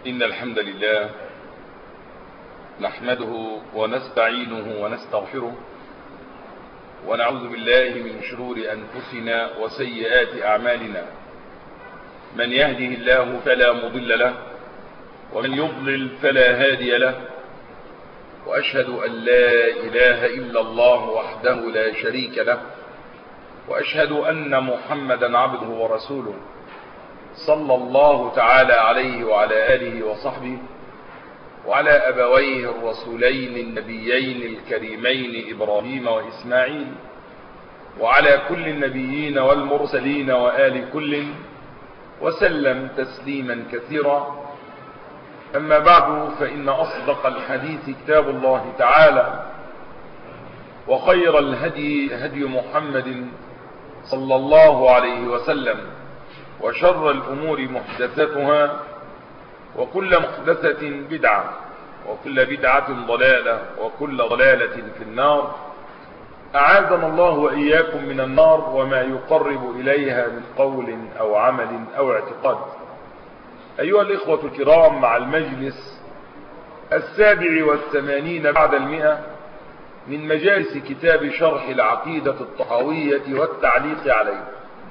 إن الحمد لله نحمده ونستعينه ونستغفره ونعوذ بالله من شرور أنفسنا وسيئات أعمالنا من يهده الله فلا مضل له ومن يضلل فلا هادي له وأشهد أن لا إله إلا الله وحده لا شريك له وأشهد أن محمدا عبده ورسوله صلى الله تعالى عليه وعلى آله وصحبه وعلى أبويه الرسولين النبيين الكريمين إبراهيم وإسماعيل وعلى كل النبيين والمرسلين وآل كل وسلم تسليما كثيرا أما بعد فإن أصدق الحديث كتاب الله تعالى وخير الهدي هدي محمد صلى الله عليه وسلم وشر الأمور محدثتها وكل محدثة بدعة وكل بدعة ضلالة وكل ضلالة في النار أعاذنا الله وإياكم من النار وما يقرب إليها من قول أو عمل أو اعتقاد أيها الإخوة الكرام مع المجلس السابع والثمانين بعد المئة من مجالس كتاب شرح العقيدة الطحاوية والتعليق عليه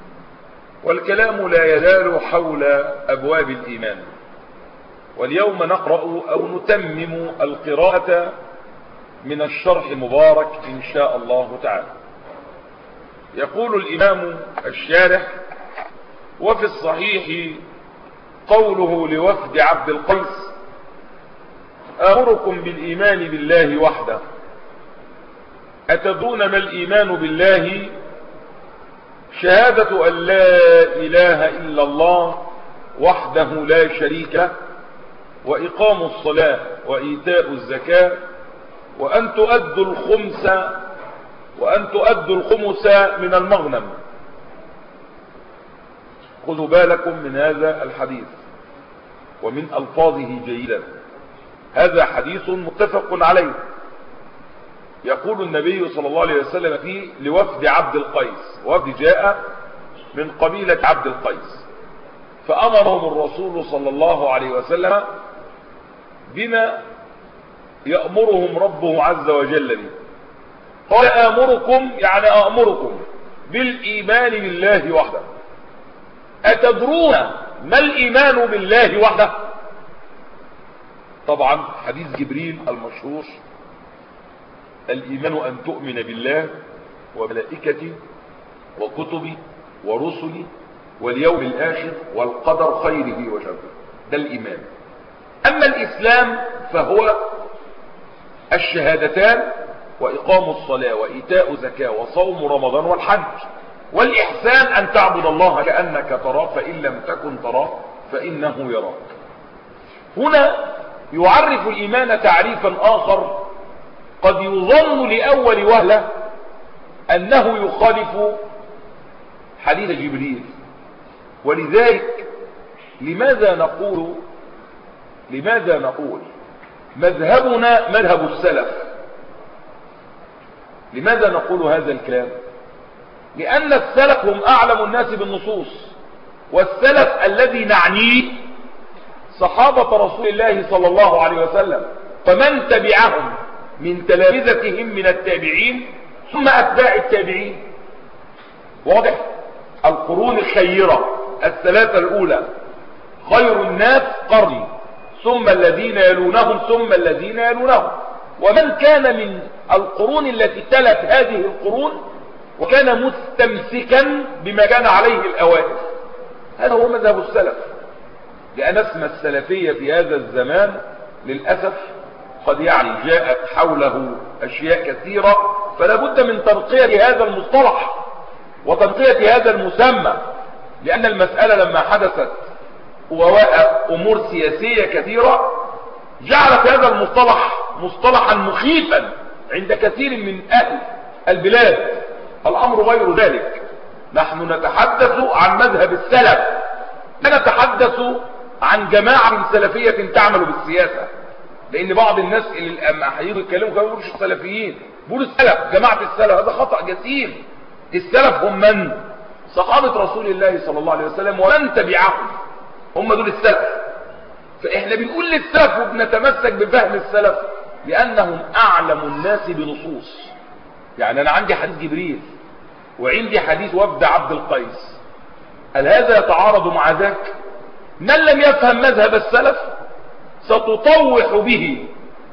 والكلام لا يزال حول أبواب الإيمان واليوم نقرأ أو نتمم القراءة من الشرح المبارك إن شاء الله تعالى يقول الإمام الشارح وفي الصحيح قوله لوفد عبد القيس آمركم بالإيمان بالله وحده أتدرون ما الإيمان بالله شهادة أن لا إله إلا الله وحده لا شريك له وإقام الصلاة وإيتاء الزكاة وأن تؤدوا الخمس وأن تؤدوا الخمس من المغنم خذوا بالكم من هذا الحديث ومن ألفاظه جيدا هذا حديث متفق عليه يقول النبي صلى الله عليه وسلم فيه لوفد عبد القيس وفد جاء من قبيلة عبد القيس فأمرهم الرسول صلى الله عليه وسلم بما يأمرهم ربه عز وجل به قال آمركم يعني آمركم بالإيمان بالله وحده أتدرون ما الإيمان بالله وحده طبعا حديث جبريل المشهور الإيمان أن تؤمن بالله وملائكته وكتبه ورسله واليوم الآخر والقدر خيره وشره ده الإيمان أما الإسلام فهو الشهادتان وإقام الصلاة وإيتاء زكاة وصوم رمضان والحج والإحسان أن تعبد الله كأنك تراه فإن لم تكن تراه فإنه يراك هنا يعرف الإيمان تعريفا آخر قد يظن لأول وهلة أنه يخالف حديث جبريل ولذلك لماذا نقول لماذا نقول مذهبنا مذهب السلف لماذا نقول هذا الكلام لأن السلف هم أعلم الناس بالنصوص والسلف الذي نعنيه صحابة رسول الله صلى الله عليه وسلم فمن تبعهم من تلامذتهم من التابعين ثم أتباع التابعين واضح القرون الخيرة الثلاثة الأولى خير الناس قرني ثم الذين يلونهم ثم الذين يلونهم ومن كان من القرون التي تلت هذه القرون وكان مستمسكا بما كان عليه الأوائل هذا هو مذهب السلف لأن اسم السلفية في هذا الزمان للأسف قد يعني جاءت حوله أشياء كثيرة فلا بد من تنقية هذا المصطلح وتنقية هذا المسمى لأن المسألة لما حدثت وواء أمور سياسية كثيرة جعلت هذا المصطلح مصطلحا مخيفا عند كثير من أهل البلاد الأمر غير ذلك نحن نتحدث عن مذهب السلف لا نتحدث عن جماعة سلفية تعمل بالسياسة لان بعض الناس اللي لما هيجوا يتكلموا كانوا بيقولوا السلفيين بيقولوا السلف جماعه السلف هذا خطا جسيم السلف هم من صحابه رسول الله صلى الله عليه وسلم ومن تبعهم هم دول السلف فاحنا بنقول للسلف وبنتمسك بفهم السلف لانهم اعلم الناس بنصوص يعني انا عندي حديث جبريل وعندي حديث وفد عبد القيس هل هذا يتعارض مع ذاك من لم يفهم مذهب السلف ستطوح به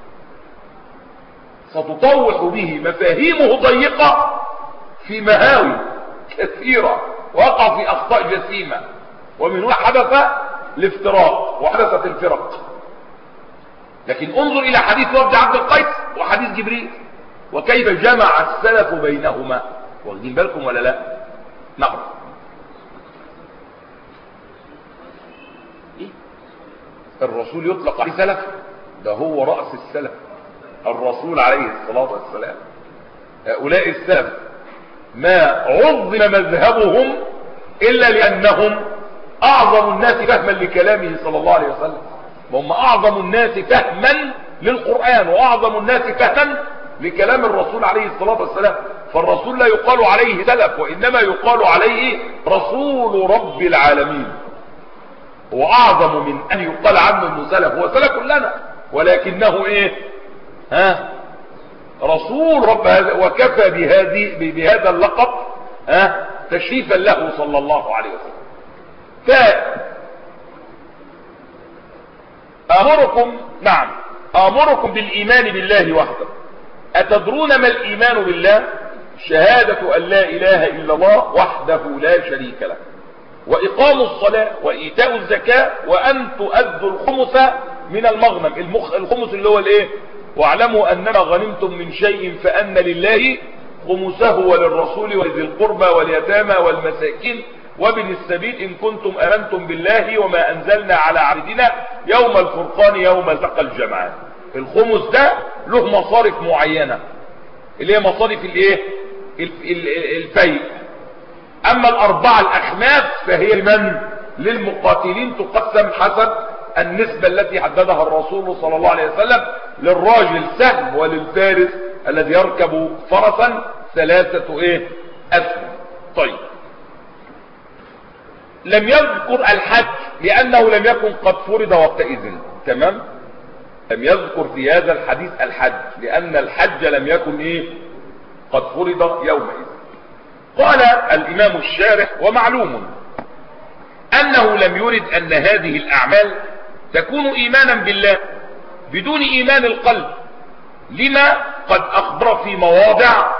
ستطوح به مفاهيمه ضيقة في مهاوي كثيرة وقع في أخطاء جسيمة ومن هنا حدث الافتراق وحدثت الفرق لكن انظر إلى حديث وفد عبد القيس وحديث جبريل وكيف جمع السلف بينهما واخدين بالكم ولا لا نعم إيه؟ الرسول يطلق عليه سلف ده هو رأس السلف الرسول عليه الصلاة والسلام هؤلاء السلف ما عظم مذهبهم إلا لأنهم أعظم الناس فهما لكلامه صلى الله عليه وسلم وهم أعظم الناس فهما للقرآن وأعظم الناس فهما لكلام الرسول عليه الصلاة والسلام فالرسول لا يقال عليه سلف وإنما يقال عليه رسول رب العالمين هو أعظم من أن يقال عنه أنه سلف هو سلف لنا ولكنه إيه ها رسول رب هذا وكفى بهذه بهذا اللقب ها تشريفا له صلى الله عليه وسلم ف امركم نعم امركم بالايمان بالله وحده اتدرون ما الايمان بالله شهادة ان لا اله الا الله وحده لا شريك له واقام الصلاة وايتاء الزكاة وان تؤدوا الخمس من المغنم المخ الخمس اللي هو الايه واعلموا انما غنمتم من شيء فان لله خمسه وللرسول ولذي القربى واليتامى والمساكين وابن السبيل ان كنتم امنتم بالله وما انزلنا على عبدنا يوم الفرقان يوم التقى الجمعان الخمس ده له مصارف معينة اللي هي مصارف الايه الفيء اما الاربعة الاخماس فهي لمن للمقاتلين تقسم حسب النسبة التي حددها الرسول صلى الله عليه وسلم للراجل سهم وللفارس الذي يركب فرسا ثلاثة ايه اسهم طيب لم يذكر الحج لانه لم يكن قد فرض وقتئذ تمام لم يذكر في هذا الحديث الحج لان الحج لم يكن ايه قد فرض يومئذ قال الامام الشارح ومعلوم انه لم يرد ان هذه الاعمال تكون ايمانا بالله بدون ايمان القلب لما قد اخبر في مواضع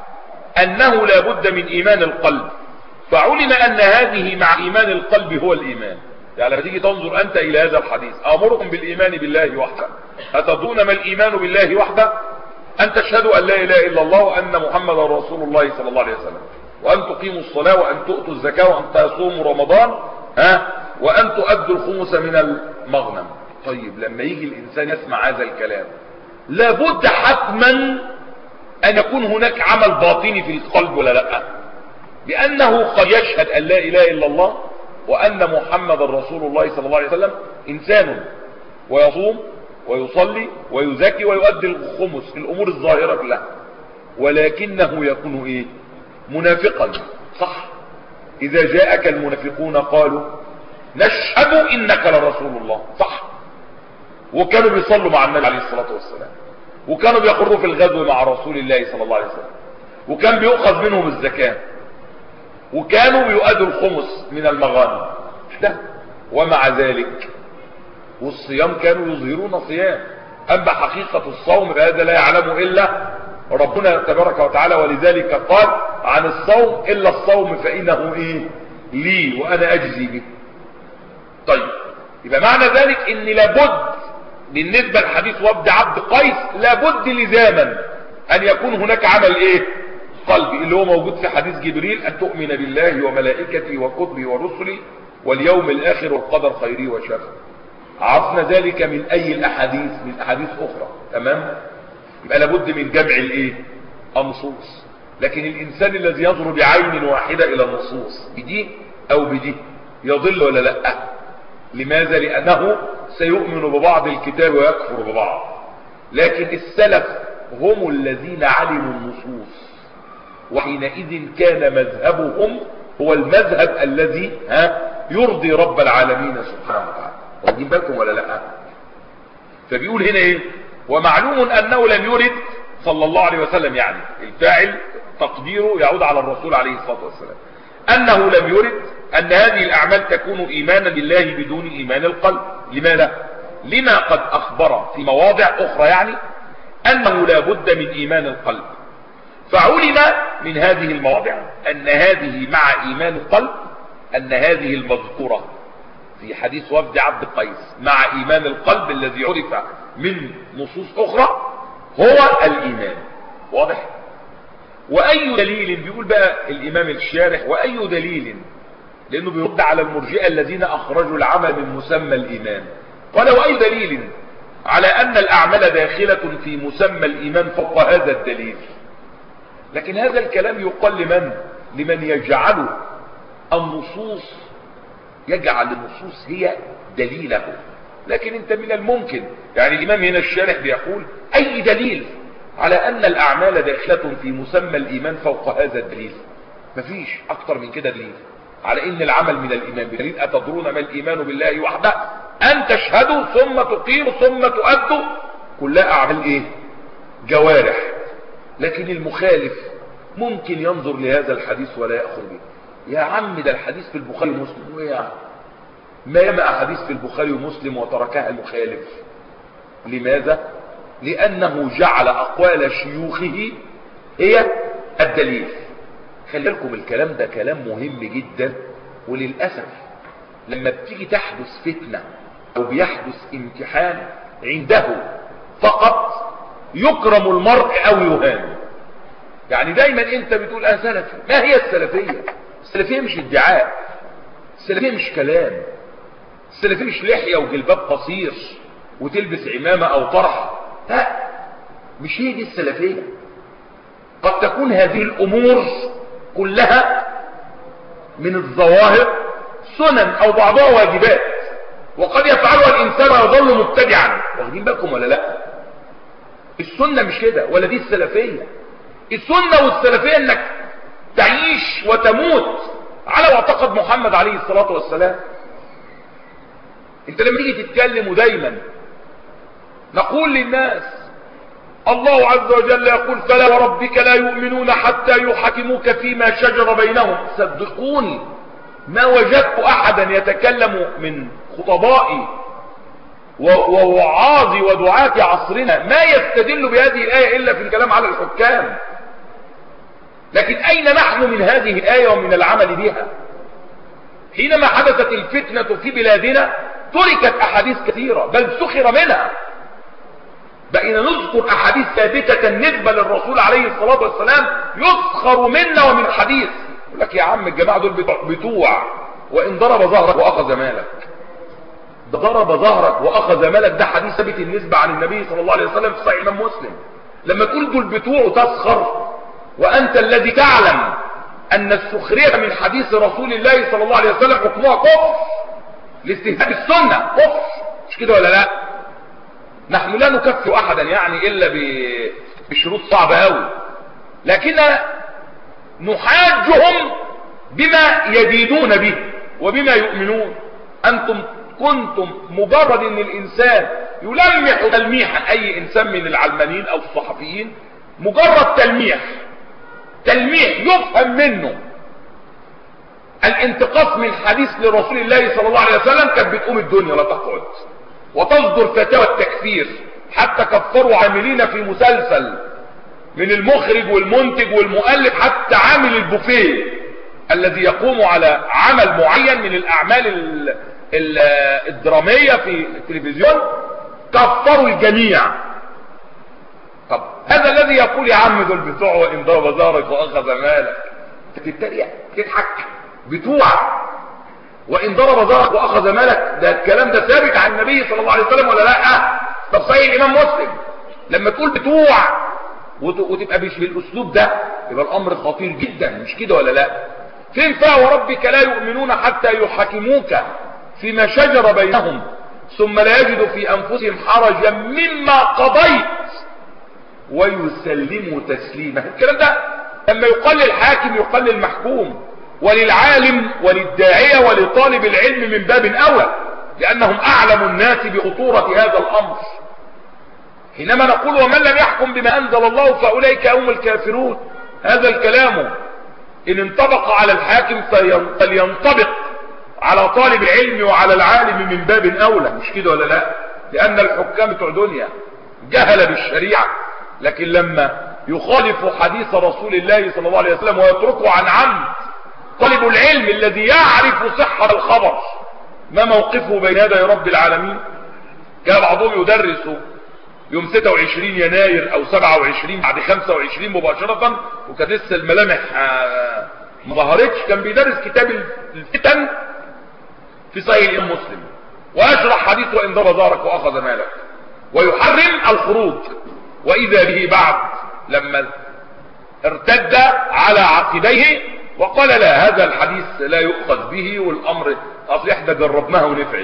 انه لا بد من ايمان القلب فعلم ان هذه مع ايمان القلب هو الايمان يعني لما تيجي تنظر انت الى هذا الحديث امركم بالايمان بالله وحده اتدرون ما الايمان بالله وحده ان تشهدوا ان لا اله الا الله وان محمدا رسول الله صلى الله عليه وسلم وان تقيموا الصلاه وان تؤتوا الزكاه وان تصوموا رمضان ها وان تؤدوا الخمس من المغنم طيب لما يجي الانسان يسمع هذا الكلام لابد حتما ان يكون هناك عمل باطني في القلب ولا لا لانه قد يشهد ان لا اله الا الله وان محمد رسول الله صلى الله عليه وسلم انسان ويصوم ويصلي ويزكي ويؤدي الخمس في الامور الظاهره كلها ولكنه يكون ايه منافقا صح اذا جاءك المنافقون قالوا نشهد انك لرسول الله صح وكانوا بيصلوا مع النبي عليه الصلاه والسلام وكانوا بيخروا في الغزو مع رسول الله صلى الله عليه وسلم وكان بيؤخذ منهم الزكاه وكانوا بيؤدوا الخمس من المغانم ده ومع ذلك والصيام كانوا يظهرون صيام اما حقيقة الصوم فهذا لا يعلم الا ربنا تبارك وتعالى ولذلك قال عن الصوم الا الصوم فانه ايه لي وانا اجزي به طيب يبقى معنى ذلك ان لابد بالنسبة لحديث وفد عبد قيس لابد لزاما ان يكون هناك عمل ايه قلبي اللي هو موجود في حديث جبريل ان تؤمن بالله وملائكته وكتبه ورسله واليوم الاخر والقدر خيري وشره عرفنا ذلك من اي الاحاديث من احاديث اخرى تمام يبقى لابد من جمع الايه النصوص لكن الانسان الذي ينظر بعين واحدة الى النصوص بدي او بدي يضل ولا لا لماذا لانه سيؤمن ببعض الكتاب ويكفر ببعض لكن السلف هم الذين علموا النصوص وحينئذ كان مذهبهم هو المذهب الذي ها يرضي رب العالمين سبحانه وتعالى واخدين بالكم ولا لا فبيقول هنا ايه ومعلوم انه لم يرد صلى الله عليه وسلم يعني الفاعل تقديره يعود على الرسول عليه الصلاة والسلام انه لم يرد ان هذه الاعمال تكون ايمانا بالله بدون ايمان القلب لماذا لما قد اخبر في مواضع اخرى يعني انه لا بد من ايمان القلب فعلم من هذه المواضع ان هذه مع ايمان القلب ان هذه المذكورة في حديث وفد عبد القيس مع ايمان القلب الذي عرف من نصوص اخرى هو الايمان واضح واي دليل بيقول بقى الامام الشارح واي دليل لانه بيرد على المرجئه الذين اخرجوا العمل من مسمى الايمان قال واي دليل على ان الاعمال داخله في مسمى الايمان فوق هذا الدليل لكن هذا الكلام يقال لمن لمن يجعل النصوص يجعل النصوص هي دليله لكن انت من الممكن يعني الامام هنا الشارح بيقول اي دليل على ان الاعمال داخلة في مسمى الايمان فوق هذا الدليل مفيش اكتر من كده دليل على ان العمل من الايمان بدليل اتدرون ما الايمان بالله وحده ان تشهدوا ثم تقيموا ثم تؤدوا كلها اعمال ايه جوارح لكن المخالف ممكن ينظر لهذا الحديث ولا يأخذ به يا عم ده الحديث في البخاري ومسلم ايه يعني ما يما احاديث في البخاري ومسلم وتركها المخالف لماذا لانه جعل اقوال شيوخه هي الدليل خلي بالكم الكلام ده كلام مهم جدا وللاسف لما بتيجي تحدث فتنه او بيحدث امتحان عنده فقط يكرم المرء او يهان يعني دايما انت بتقول اه سلفي ما هي السلفيه السلفيه مش ادعاء السلفيه مش كلام السلفيه مش لحيه وجلباب قصير وتلبس عمامه او طرحه لا مش هي دي السلفيه قد تكون هذه الامور كلها من الظواهر سنن او بعضها واجبات وقد يفعلها الانسان ويظل مبتدعا واخدين بالكم ولا لا السنه مش كده ولا دي السلفيه السنه والسلفيه انك تعيش وتموت على معتقد محمد عليه الصلاه والسلام انت لما تيجي تتكلم دايما نقول للناس الله عز وجل يقول فلا وربك لا يؤمنون حتى يحكموك فيما شجر بينهم صدقوني ما وجدت احدا يتكلم من خطبائي ووعاظي ودعاة عصرنا ما يستدل بهذه الآية إلا في الكلام على الحكام لكن أين نحن من هذه الآية ومن العمل بها حينما حدثت الفتنة في بلادنا تركت أحاديث كثيرة بل سخر منها بقينا نذكر أحاديث ثابتة نسبة للرسول عليه الصلاة والسلام يسخر منا ومن حديث يقول لك يا عم الجماعة دول بتوع وإن ضرب ظهرك وأخذ مالك ده ضرب ظهرك واخذ مالك ده حديث ثابت النسبة عن النبي صلى الله عليه وسلم في صحيح امام مسلم لما تقول دول بتوع تسخر وانت الذي تعلم ان السخرية من حديث رسول الله صلى الله عليه وسلم حكمها كفر لاستهزاء السنة كفر مش كده ولا لا نحن لا نكفر احدا يعني الا بشروط صعبة قوي لكن نحاجهم بما يدينون به وبما يؤمنون انتم كنتم مجرد ان الانسان يلمح تلميحا اي انسان من العلمانيين او الصحفيين مجرد تلميح تلميح يفهم منه الانتقاص من حديث لرسول الله صلى الله عليه وسلم كانت بتقوم الدنيا لا تقعد وتصدر فتاوى التكفير حتى كفروا عاملين في مسلسل من المخرج والمنتج والمؤلف حتى عامل البوفيه الذي يقوم على عمل معين من الاعمال الدرامية في التلفزيون كفروا الجميع طب هذا الذي يقول يا عم دول بتوع وان ضرب ظهرك واخذ مالك تتريق تضحك بتوع وان ضرب ظهرك واخذ مالك ده الكلام ده ثابت عن النبي صلى الله عليه وسلم ولا لا طب صحيح الامام مسلم لما تقول بتوع وتبقى مش بالاسلوب ده يبقى الامر خطير جدا مش كده ولا لا فين فا وربك لا يؤمنون حتى يحكموك فيما شجر بينهم ثم لا يجدوا في أنفسهم حرجا مما قضيت ويسلموا تسليما الكلام ده لما يقال للحاكم يقال للمحكوم وللعالم وللداعية ولطالب العلم من باب أول لأنهم أعلم الناس بخطورة هذا الأمر حينما نقول ومن لم يحكم بما أنزل الله فأولئك هم الكافرون هذا الكلام إن انطبق على الحاكم فلينطبق على طالب العلم وعلى العالم من باب أولى مش كده ولا لا لأن الحكام بتوع دنيا جهل بالشريعة لكن لما يخالف حديث رسول الله صلى الله عليه وسلم ويتركه عن عمد طالب العلم الذي يعرف صحة الخبر ما موقفه بين يدي رب العالمين كان بعضهم يدرس يوم 26 يناير او 27 بعد 25 مباشرة وكانت لسه الملامح ما ظهرتش كان بيدرس كتاب الفتن في صحيح الامام مسلم واشرح حديث وان ضرب ظهرك واخذ مالك ويحرم الخروج واذا به بعد لما ارتد على عقبيه وقال لا هذا الحديث لا يؤخذ به والامر اصل احنا جربناه ونفعت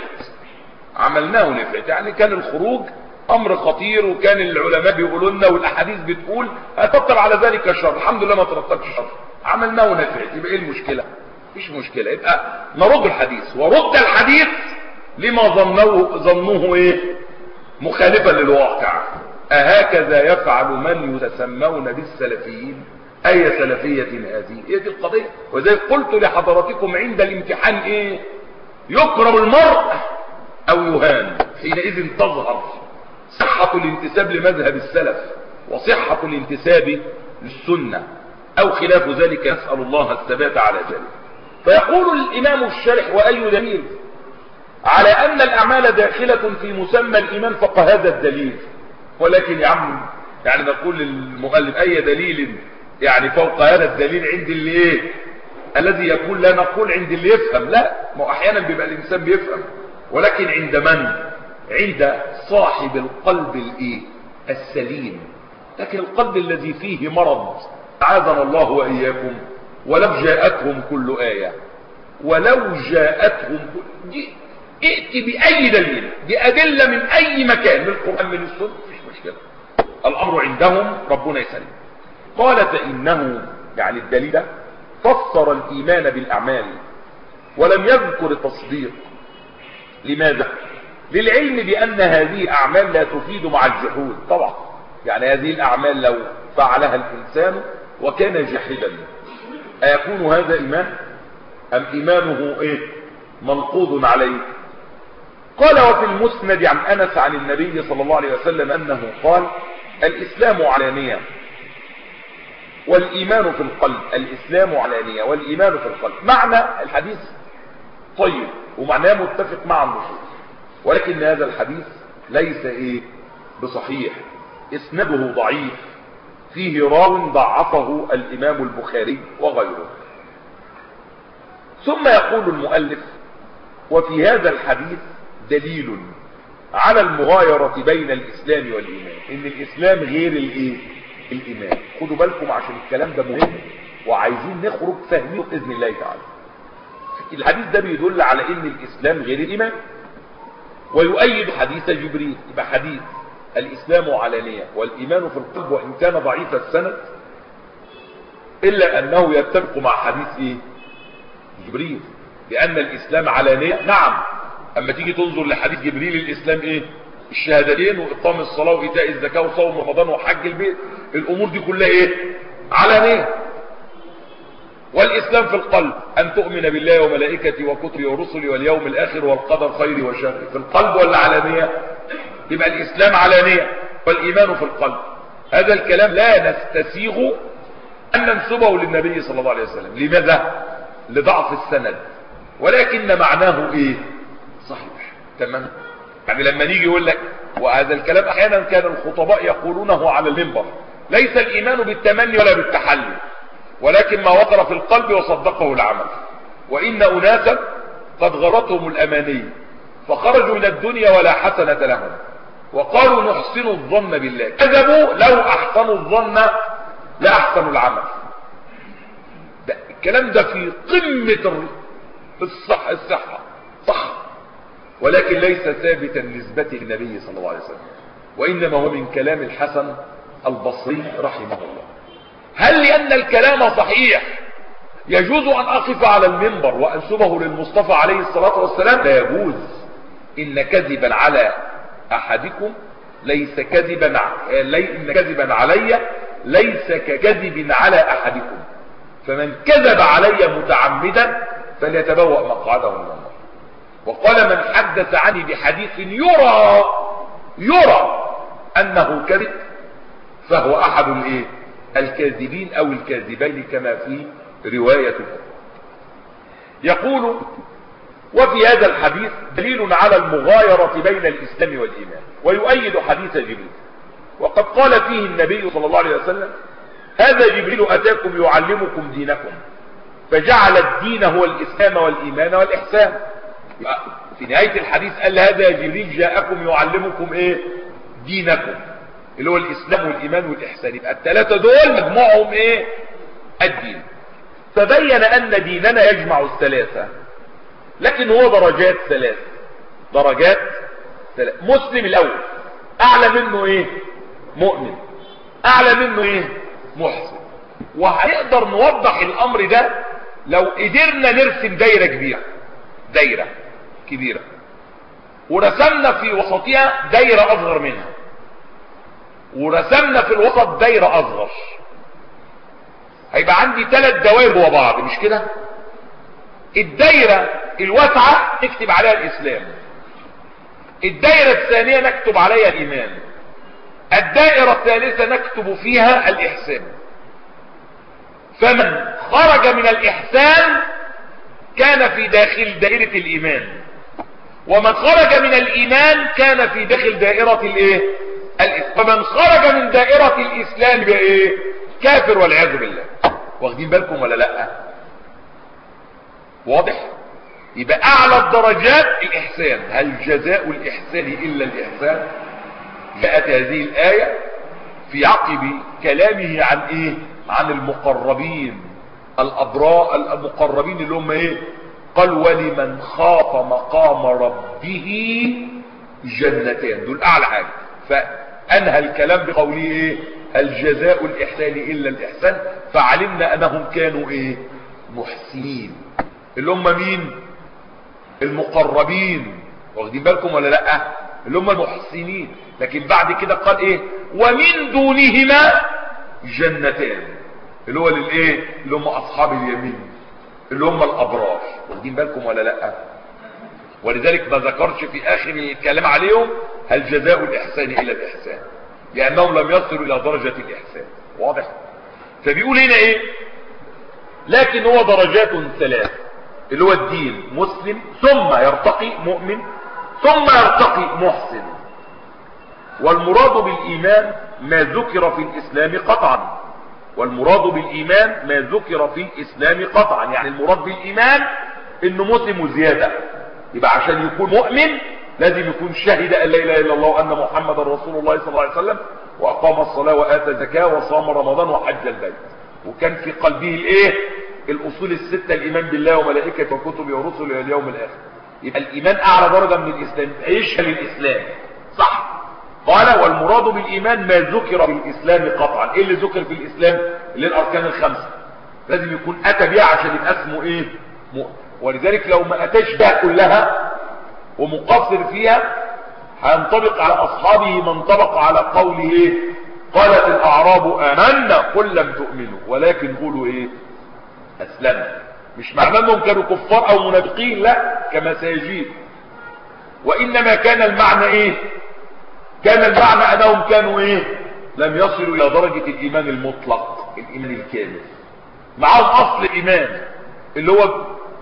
عملناه ونفعت يعني كان الخروج امر خطير وكان العلماء بيقولوا لنا والاحاديث بتقول هترتب على ذلك الشر الحمد لله ما ترتبش شر عملناه ونفعت يبقى ايه المشكله مفيش مشكله يبقى نرد الحديث ورد الحديث لما ظنوه ظنوه ايه مخالفا للواقع أهكذا يفعل من يتسمون بالسلفيين أي سلفية هذه هي دي القضية وزي قلت لحضراتكم عند الامتحان إيه يكرم المرء أو يهان حينئذ تظهر صحة الانتساب لمذهب السلف وصحة الانتساب للسنة أو خلاف ذلك نسأل الله الثبات على ذلك فيقول الإمام الشارح وأي دليل على أن الأعمال داخلة في مسمى الإيمان فق هذا الدليل ولكن يا عم يعني نقول للمؤلف أي دليل يعني فوق هذا الدليل عند اللي ايه الذي يقول لا نقول عند اللي يفهم لا ما احيانا بيبقى الانسان بيفهم ولكن عند من عند صاحب القلب الايه السليم لكن القلب الذي فيه مرض اعاذنا الله واياكم ولو جاءتهم كل ايه ولو جاءتهم كل ائت باي دليل بادله من اي مكان من القران من السنه مفيش مشكله الامر عندهم ربنا يسلم قال فإنه يعني الدليل ده فسر الإيمان بالأعمال ولم يذكر التصديق لماذا؟ للعلم بأن هذه أعمال لا تفيد مع الجحود طبعا يعني هذه الأعمال لو فعلها الإنسان وكان جاحدا أيكون هذا إيمان؟ أم إيمانه إيه؟ منقوض عليه قال وفي المسند عن أنس عن النبي صلى الله عليه وسلم أنه قال الإسلام علانية والإيمان في القلب الإسلام علانية والإيمان في القلب معنى الحديث طيب ومعناه متفق مع النصوص ولكن هذا الحديث ليس إيه بصحيح اسنده ضعيف فيه راو ضعفه الإمام البخاري وغيره ثم يقول المؤلف وفي هذا الحديث دليل على المغايرة بين الإسلام والإيمان إن الإسلام غير الإيه الإيمان خدوا بالكم عشان الكلام ده مهم وعايزين نخرج فاهمينه بإذن الله تعالى الحديث ده بيدل على إن الإسلام غير الإيمان ويؤيد حديث جبريل يبقى حديث الإسلام علانية والإيمان في القلب وإن كان ضعيف السند إلا أنه يتفق مع حديث إيه جبريل لأن الإسلام علانية نعم أما تيجي تنظر لحديث جبريل الإسلام إيه الشهادتين وإقام الصلاة وإيتاء الزكاة وصوم رمضان وحج البيت الأمور دي كلها إيه علانية والإسلام في القلب أن تؤمن بالله وملائكته وكتبه ورسله واليوم الآخر والقدر خير وشر في القلب ولا علانية يبقى الإسلام علانية والإيمان في القلب هذا الكلام لا نستسيغ أن ننسبه للنبي صلى الله عليه وسلم لماذا لضعف السند ولكن معناه إيه صحيح تمام يعني لما نيجي يقول لك وهذا الكلام احيانا كان الخطباء يقولونه على المنبر ليس الايمان بالتمني ولا بالتحلي ولكن ما وقر في القلب وصدقه العمل وان اناسا قد غرتهم الاماني فخرجوا من الدنيا ولا حسنة لهم وقالوا نحسن الظن بالله كذبوا لو احسنوا الظن لاحسنوا العمل ده الكلام ده في قمة الصح الصحة صح ولكن ليس ثابتا نسبته للنبي صلى الله عليه وسلم وإنما هو من كلام الحسن البصري رحمه الله هل لأن الكلام صحيح يجوز أن أقف على المنبر وأنسبه للمصطفى عليه الصلاة والسلام لا يجوز إن كذبا على أحدكم ليس كذبا لي إن كذبا علي ليس ككذب على أحدكم فمن كذب علي متعمدا فليتبوأ مقعده من النار وقال من حدث عني بحديث يرى يرى أنه كذب فهو أحد الايه الكاذبين أو الكاذبين كما في رواية يقول وفي هذا الحديث دليل على المغايرة بين الإسلام والإيمان ويؤيد حديث جبريل وقد قال فيه النبي صلى الله عليه وسلم هذا جبريل أتاكم يعلمكم دينكم فجعل الدين هو الإسلام والإيمان والإحسان في نهاية الحديث قال هذا جبريل جاءكم يعلمكم ايه دينكم اللي هو الإسلام والإيمان والإحسان يبقى الثلاثة دول مجموعهم ايه الدين فبين أن ديننا يجمع الثلاثة لكن هو درجات ثلاث درجات ثلاث مسلم الأول أعلى منه ايه مؤمن أعلى منه ايه محسن وهنقدر نوضح الأمر ده لو قدرنا نرسم دايرة كبيرة دايرة كبيرة ورسمنا في وسطها دايرة أصغر منها ورسمنا في الوسط دايرة أصغر هيبقى عندي ثلاث دوائر جوا بعض مش كده الدايرة الواسعة نكتب عليها الإسلام الدايرة الثانية نكتب عليها الإيمان الدائرة الثالثة نكتب فيها الإحسان فمن خرج من الإحسان كان في داخل دائرة الإيمان ومن خرج من الإيمان كان في داخل دائرة الإيه ومن خرج من دائرة الإسلام بإيه كافر والعياذ بالله واخدين بالكم ولا لا واضح يبقى أعلى الدرجات الإحسان هل جزاء الإحسان إلا الإحسان جاءت هذه الآية في عقب كلامه عن إيه عن المقربين الأبراء المقربين اللي هم إيه قال ولمن خاف مقام ربه جنتان دول أعلى حاجة فأنهى الكلام بقوله إيه هل جزاء الإحسان إلا الإحسان فعلمنا أنهم كانوا إيه محسنين اللي هم مين المقربين واخدين بالكم ولا لا اللي هم المحسنين لكن بعد كده قال ايه ومن دونهما جنتان اللي هو للايه اللي هم اصحاب اليمين اللي هم الابرار واخدين بالكم ولا لا ولذلك ما ذكرش في اخر الكلام عليهم هل جزاء الاحسان الا الاحسان لانهم لم يصلوا الى درجة الاحسان واضح فبيقول هنا ايه لكن هو درجات ثلاث اللي هو الدين مسلم ثم يرتقي مؤمن ثم يرتقي محسن والمراد بالإيمان ما ذكر في الإسلام قطعا والمراد بالإيمان ما ذكر في الإسلام قطعا يعني المراد بالإيمان إنه مسلم وزيادة يبقى عشان يكون مؤمن لازم يكون شهد أن لا إله إلا الله وأن محمد رسول الله صلى الله عليه وسلم وأقام الصلاة وآتى الزكاة وصام رمضان وحج البيت وكان في قلبه الإيه الأصول الستة الإيمان بالله وملائكته وكتبه ورسله إلى اليوم الآخر يبقى الإيمان أعلى درجة من الإسلام عيشها للإسلام صح قال والمراد بالإيمان ما ذكر في الإسلام قطعا إيه اللي ذكر في الإسلام اللي الأركان الخمسة لازم يكون أتى بها عشان يبقى اسمه إيه مؤمن ولذلك لو ما أتاش بها كلها ومقصر فيها هينطبق على أصحابه ما انطبق على قوله إيه قالت الأعراب آمنا قل لم تؤمنوا ولكن قولوا إيه أسلمنا مش معناه أنهم كانوا كفار أو منافقين لا كما سيجيب وإنما كان المعنى إيه كان المعنى أنهم كانوا إيه لم يصلوا إلى درجة الإيمان المطلق الإيمان الكامل معهم أصل الإيمان اللي هو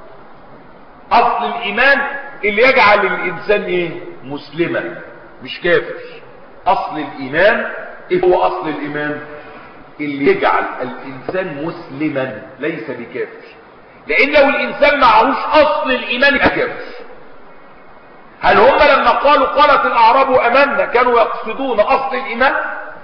أصل الإيمان اللي يجعل الإنسان إيه مسلما مش كافر أصل الإيمان إيه هو أصل الإيمان اللي يجعل الإنسان مسلما ليس بكافر لأن لو الإنسان معهوش أصل الإيمان يبقى كافر هل هم لما قالوا قالت الأعراب أمنا كانوا يقصدون أصل الإيمان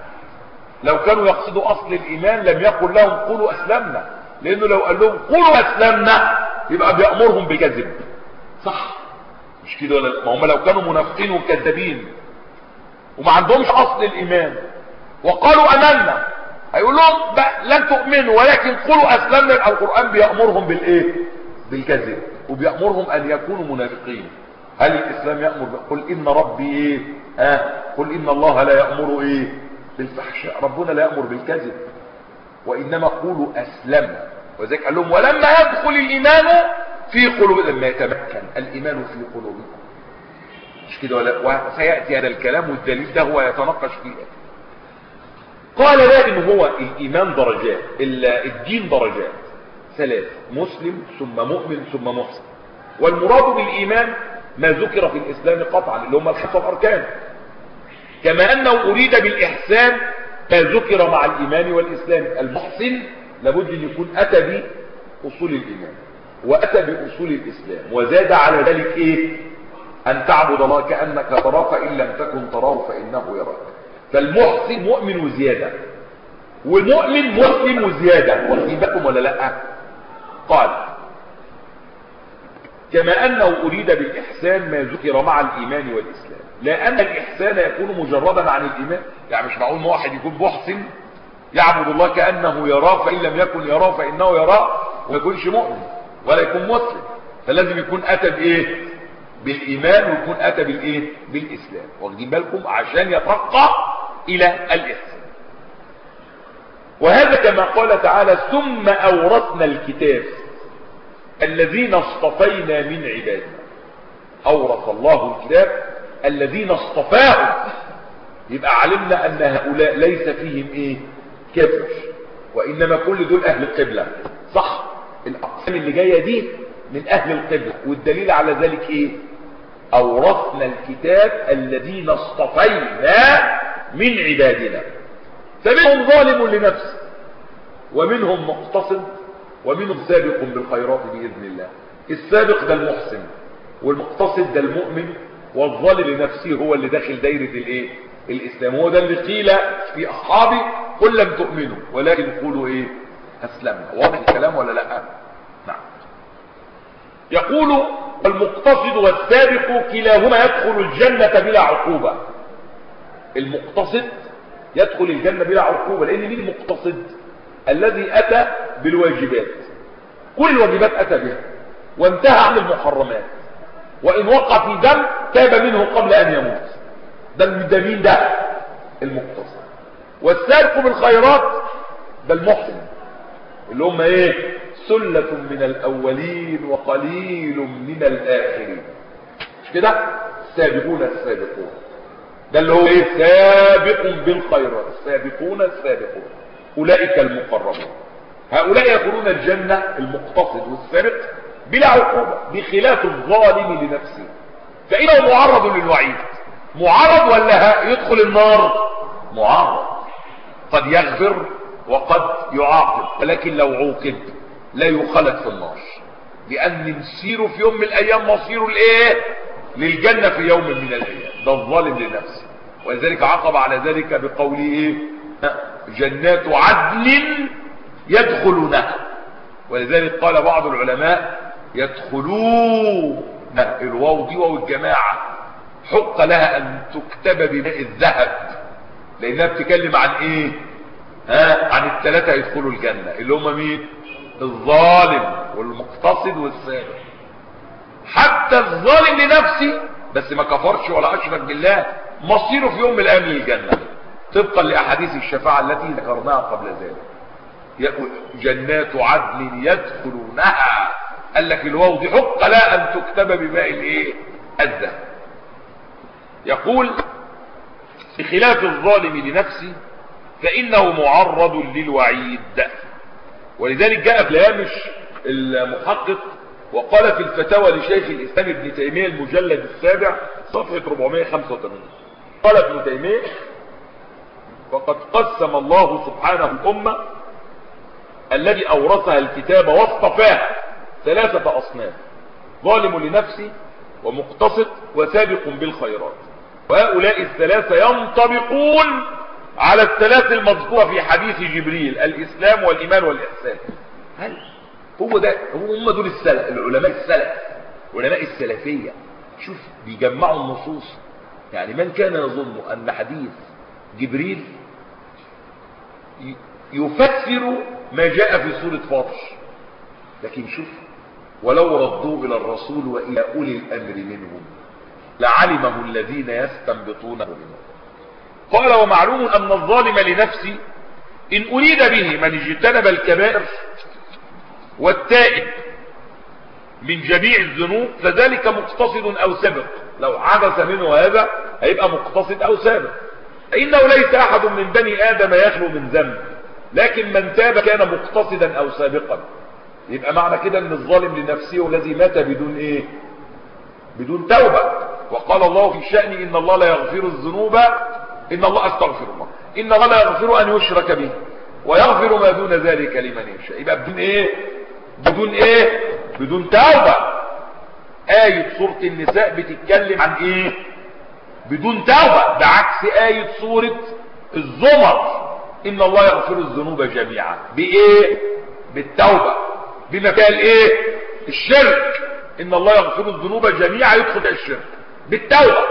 لو كانوا يقصدوا أصل الإيمان لم يقل لهم قولوا أسلمنا لأنه لو قال لهم قولوا أسلمنا يبقى بيأمرهم بكذب صح مش كده ولا ما هم لو كانوا منافقين وكذابين وما عندهمش أصل الإيمان وقالوا أمنا هيقول لهم لن تؤمنوا ولكن قولوا أسلمنا يبقى القرآن بيأمرهم بالإيه بالكذب وبيأمرهم أن يكونوا منافقين هل الاسلام يأمر قل ان ربي ايه ها قل ان الله لا يأمر ايه بالفحشاء ربنا لا يأمر بالكذب وانما قولوا اسلمنا وذلك قال لهم ولما يدخل الايمان في قلوب لما يتمكن الايمان في قلوبكم مش كده ولا وسياتي هذا الكلام والدليل ده هو يتناقش فيه قال لا ان هو الايمان درجات الدين درجات ثلاث مسلم ثم مؤمن ثم محسن والمراد بالايمان ما ذكر في الاسلام قطعا اللي هم الخمسه الاركان كما انه اريد بالاحسان ما ذكر مع الايمان والاسلام المحسن لابد ان يكون اتى باصول الايمان واتى باصول الاسلام وزاد على ذلك ايه ان تعبد الله كانك تراه فان لم تكن تراه فانه يراك فالمحسن مؤمن وزياده والمؤمن مسلم وزياده واخدين بالكم ولا لا قال كما انه اريد بالاحسان ما ذكر مع الايمان والاسلام لان الاحسان يكون مجردا عن الايمان يعني مش معقول واحد يكون محسن يعبد الله كانه يراه فان لم يكن يراه فانه يراه وما يكونش مؤمن ولا يكون مسلم فلازم يكون اتى بايه بالايمان ويكون اتى بالايه بالاسلام واخدين بالكم عشان يترقى الى الاحسان وهذا كما قال تعالى ثم اورثنا الكتاب الذين اصطفينا من عبادنا اورث الله الكتاب الذين اصطفاهم يبقى علمنا ان هؤلاء ليس فيهم ايه كفر وانما كل دول اهل القبلة صح الاقسام اللي جاية دي من اهل القبلة والدليل على ذلك ايه اورثنا الكتاب الذين اصطفينا من عبادنا فمنهم ظالم لنفسه ومنهم مقتصد ومنهم سابق بالخيرات بإذن الله السابق ده المحسن والمقتصد ده المؤمن والظالم لنفسه هو اللي داخل دايرة الايه الاسلام هو ده اللي قيل في اصحابي قل لم تؤمنوا ولكن قولوا ايه اسلمنا واضح الكلام ولا لا نعم يقول المقتصد والسابق كلاهما يدخل الجنة بلا عقوبة المقتصد يدخل الجنة بلا عقوبة لان مين المقتصد الذي اتى بالواجبات كل الواجبات اتى بها وانتهى عن المحرمات وان وقع في دم تاب منه قبل ان يموت ده ده مين ده المقتصد والسابق بالخيرات ده المحسن اللي هم ايه سلة من الاولين وقليل من الاخرين مش كده السابقون السابقون ده اللي هو ايه سابق بالخيرات السابقون السابقون اولئك المقربون هؤلاء يدخلون الجنة المقتصد والسابق بلا عقوبة بخلاف الظالم لنفسه فإنه معرض للوعيد معرض ولا يدخل النار معرض قد يغفر وقد يعاقب ولكن لو عوقب لا يخلد في النار لأن مسيره في يوم من الأيام مصيره لإيه للجنة في يوم من الأيام ده الظالم لنفسه ولذلك عقب على ذلك بقوله إيه جنات عدن يدخلونها ولذلك قال بعض العلماء يدخلون الواو دي واو الجماعة حق لها ان تكتب بماء الذهب لانها بتكلم عن ايه ها عن الثلاثة يدخلوا الجنة اللي هم مين الظالم والمقتصد والسابق حتى الظالم لنفسه بس ما كفرش ولا اشرك بالله مصيره في يوم من الايام للجنة طبقا لاحاديث الشفاعة التي ذكرناها قبل ذلك جنات عدن يدخلونها قال لك الواو دي حق لا ان تكتب بماء الايه الذهب يقول بخلاف الظالم لنفسه فانه معرض للوعيد ولذلك جاء في الهامش المحقق وقال في الفتاوى لشيخ الاسلام ابن تيميه المجلد السابع صفحه 485 قال ابن تيميه وقد قسم الله سبحانه الامه الذي اورثها الكتاب واصطفاها ثلاثة اصناف ظالم لنفسه ومقتصد وسابق بالخيرات وهؤلاء الثلاثة ينطبقون على الثلاث المذكورة في حديث جبريل الاسلام والايمان والاحسان هل هو ده هم دول السلف العلماء السلف علماء السلفية شوف بيجمعوا النصوص يعني من كان يظن ان حديث جبريل يفسر ما جاء في سورة فاطر لكن شوف ولو ردوه إلى الرسول وإلى أولي الأمر منهم لعلمه الذين يستنبطونه منه قال ومعلوم أن الظالم لنفسه إن أريد به من اجتنب الكبائر والتائب من جميع الذنوب فذلك مقتصد أو سبق لو حدث منه هذا هيبقى مقتصد أو سابق إنه ليس أحد من بني آدم يخلو من ذنب لكن من تاب كان مقتصدا أو سابقا يبقى معنى كده ان الظالم لنفسه الذي مات بدون ايه بدون توبة وقال الله في شأن ان الله لا يغفر الذنوب ان الله استغفر الله ان الله لا يغفر ان يشرك به ويغفر ما دون ذلك لمن يشاء يبقى بدون ايه بدون ايه بدون توبة آية سورة النساء بتتكلم عن ايه بدون توبة بعكس آية سورة الزمر ان الله يغفر الذنوب جميعا بايه بالتوبة بما فيها الايه الشرك ان الله يغفر الذنوب جميعا يدخل الشرك بالتوبة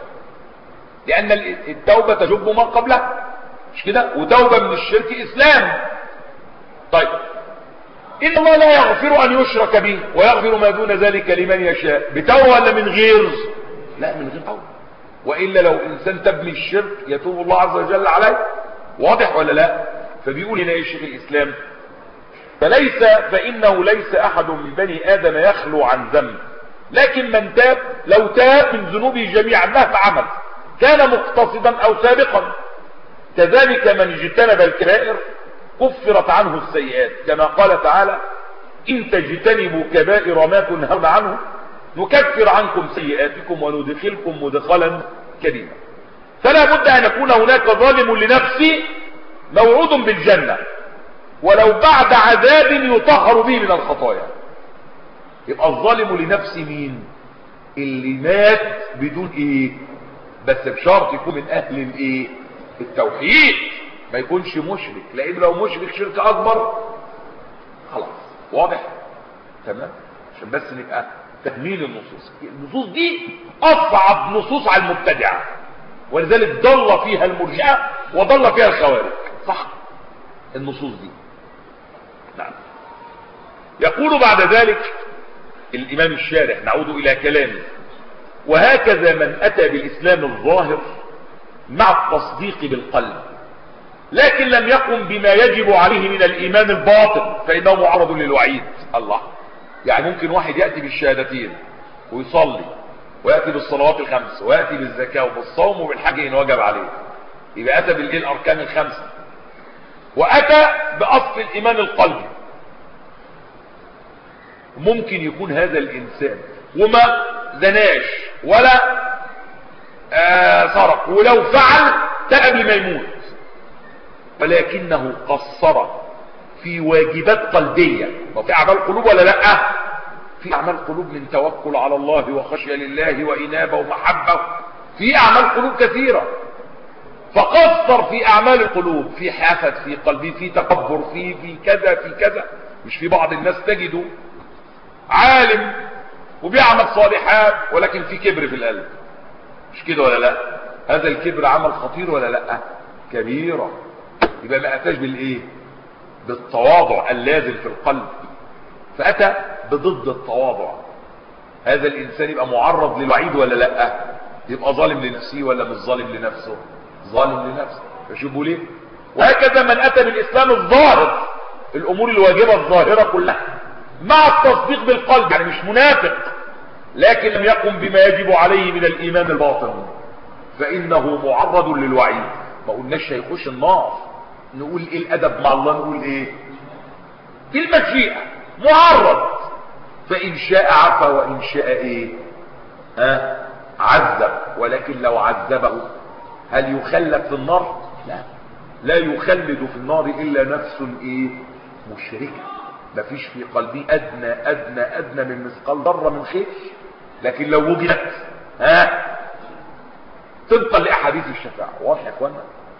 لان التوبة تجب ما قبلها مش كده وتوبة من الشرك اسلام طيب ان الله لا يغفر ان يشرك به ويغفر ما دون ذلك لمن يشاء بتوبة ولا من غير لا من غير توبة وإلا لو إنسان تب من الشرك يتوب الله عز وجل عليه واضح ولا لا فبيقول هنا ايه شيخ الإسلام فليس فإنه ليس أحد من بني آدم يخلو عن ذنب لكن من تاب لو تاب من ذنوبه جميعا مهما عمل كان مقتصدا أو سابقا كذلك من اجتنب الكبائر كفرت عنه السيئات كما قال تعالى إن تجتنبوا كبائر ما تنهون عنه نكفر عنكم سيئاتكم وندخلكم مدخلا كريما فلا بد أن يكون هناك ظالم لنفسه موعود بالجنة ولو بعد عذاب يطهر به من الخطايا يبقى الظالم لنفسه مين اللي مات بدون ايه بس بشرط يكون من اهل الايه التوحيد ما يكونش مشرك لان لو مشرك شرك اكبر خلاص واضح تمام عشان بس نبقى تهميل النصوص النصوص دي اصعب نصوص على المبتدعه ولذلك ضل فيها المرجئه وضل فيها الخوارج صح النصوص دي نعم يقول بعد ذلك الامام الشارح نعود الى كلامه وهكذا من اتى بالاسلام الظاهر مع التصديق بالقلب لكن لم يقم بما يجب عليه من الايمان الباطن فانه معرض للوعيد الله يعني ممكن واحد يأتي بالشهادتين ويصلي ويأتي بالصلوات الخمس ويأتي بالزكاة وبالصوم وبالحج إن وجب عليه يبقى أتى بالإيه الأركان الخمسة وأتى بأصل الإيمان القلبي ممكن يكون هذا الإنسان وما زناش ولا آه سرق ولو فعل تأبي ما يموت ولكنه قصر في واجبات قلبية وفي أعمال قلوب ولا لا في أعمال قلوب من توكل على الله وخشية لله وإنابة ومحبة في أعمال قلوب كثيرة فقصر في أعمال القلوب في حافة في قلبي في تكبر في في كذا في كذا مش في بعض الناس تجده عالم وبيعمل صالحات ولكن في كبر في القلب مش كده ولا لا هذا الكبر عمل خطير ولا لا كبيرة يبقى ما أتاش بالإيه بالتواضع اللازم في القلب فأتى بضد التواضع هذا الإنسان يبقى معرض للوعيد ولا لا يبقى ظالم لنفسه ولا مش ظالم لنفسه ظالم لنفسه فشوفوا ليه وهكذا من أتى بالإسلام الظاهر الأمور الواجبة الظاهرة كلها مع التصديق بالقلب يعني مش منافق لكن لم يقم بما يجب عليه من الإيمان الباطن فإنه معرض للوعيد ما قلناش هيخش النار نقول ايه الادب مع الله نقول ايه في المشيئة معرض فان شاء عفا وان شاء ايه ها عذب ولكن لو عذبه هل يخلد في النار لا لا يخلد في النار الا نفس ايه مشركة مفيش في قلبي ادنى ادنى ادنى من مثقال ذره من خير لكن لو وجدت ها طبقا لاحاديث الشفاعه واضح يا اخوانا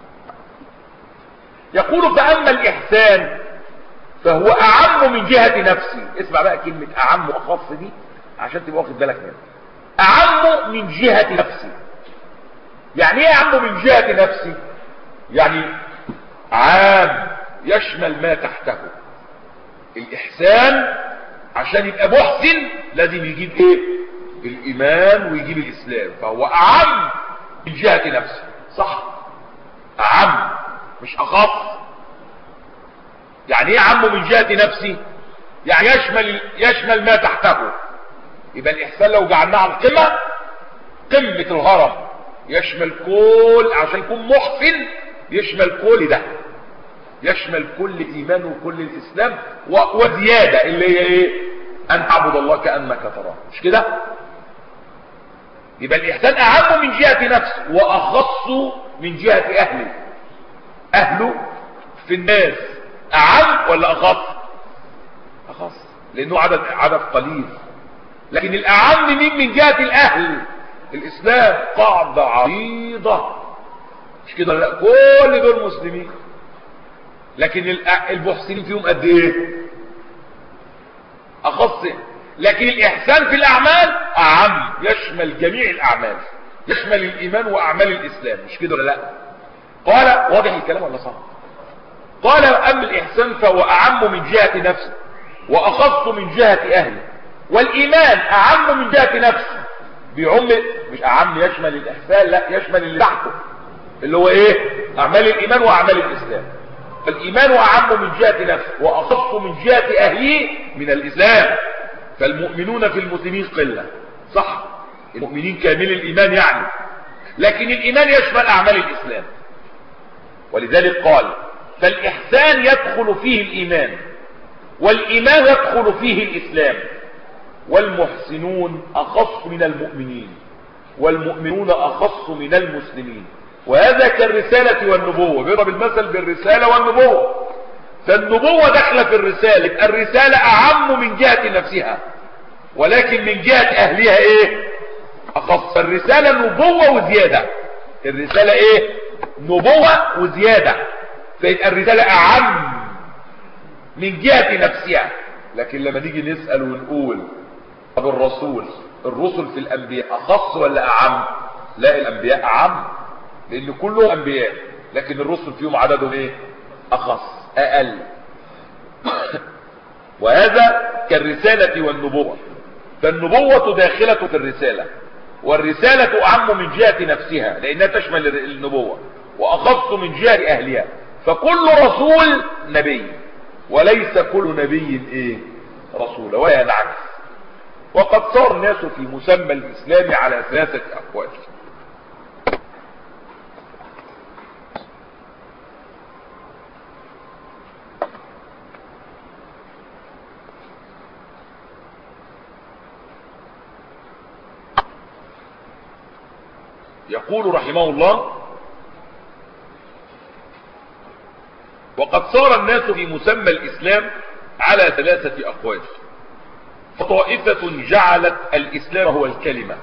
يقول فأما الإحسان فهو أعم من جهة نفسي اسمع بقى كلمة أعم وأخص دي عشان تبقى واخد بالك منها أعم من جهة نفسي يعني ايه أعم من جهة نفسي يعني عام يشمل ما تحته الإحسان عشان يبقى محسن لازم يجيب ايه الايمان ويجيب الاسلام فهو اعم من جهة نفسه صح اعم مش اخف يعني ايه اعم من جهة نفسي يعني يشمل يشمل ما تحته يبقى الاحسان لو جعلناه على القمة قمة الهرم يشمل كل عشان يكون محسن يشمل كل ده يشمل كل ايمان وكل الاسلام وزيادة اللي هي ايه ان تعبد الله كأنك تراه مش كده يبقى الاحسان اعم من جهة نفسه واخص من جهة اهله اهله في الناس اعم ولا اخص اخص لانه عدد عدد قليل لكن الاعم مين من جهة الاهل الاسلام قاعدة عريضة مش كده لا كل دول مسلمين لكن المحسنين فيهم قد ايه اخص لكن الاحسان في الاعمال اعم يشمل جميع الاعمال يشمل الايمان واعمال الاسلام مش كده ولا لا قال واضح الكلام ولا صح قال اما الاحسان فهو اعم من جهة نفسه واخص من جهة اهله والايمان اعم من جهة نفسه بيعم مش اعم يشمل الاحسان لا يشمل اللي تحته اللي هو ايه اعمال الايمان واعمال الاسلام فالايمان اعم من جهة نفسه واخص من جهة اهله من الاسلام فالمؤمنون في المسلمين قلة صح المؤمنين كامل الايمان يعني لكن الايمان يشمل اعمال الاسلام ولذلك قال فالاحسان يدخل فيه الايمان والايمان يدخل فيه الاسلام والمحسنون اخص من المؤمنين والمؤمنون اخص من المسلمين وهذا كالرسالة والنبوة بيضرب المثل بالرسالة والنبوة فالنبوة داخلة في الرسالة الرسالة اعم من جهة نفسها ولكن من جهة اهلها ايه اخص الرسالة نبوة وزيادة الرسالة ايه نبوة وزيادة فيبقى الرسالة اعم من جهة نفسها لكن لما نيجي نسأل ونقول طب الرسول الرسل في الانبياء اخص ولا اعم لا الانبياء اعم لان كلهم انبياء لكن الرسل فيهم عددهم ايه اخص اقل وهذا كالرسالة والنبوة فالنبوة داخلة في الرسالة والرسالة اعم من جهة نفسها لانها تشمل النبوة واخص من جهة اهلها فكل رسول نبي وليس كل نبي ايه رسول ولا العكس وقد صار الناس في مسمى الاسلام على ثلاثة اقوال يقول رحمه الله وقد صار الناس في مسمى الإسلام على ثلاثة أقوال فطائفة جعلت الإسلام هو الكلمة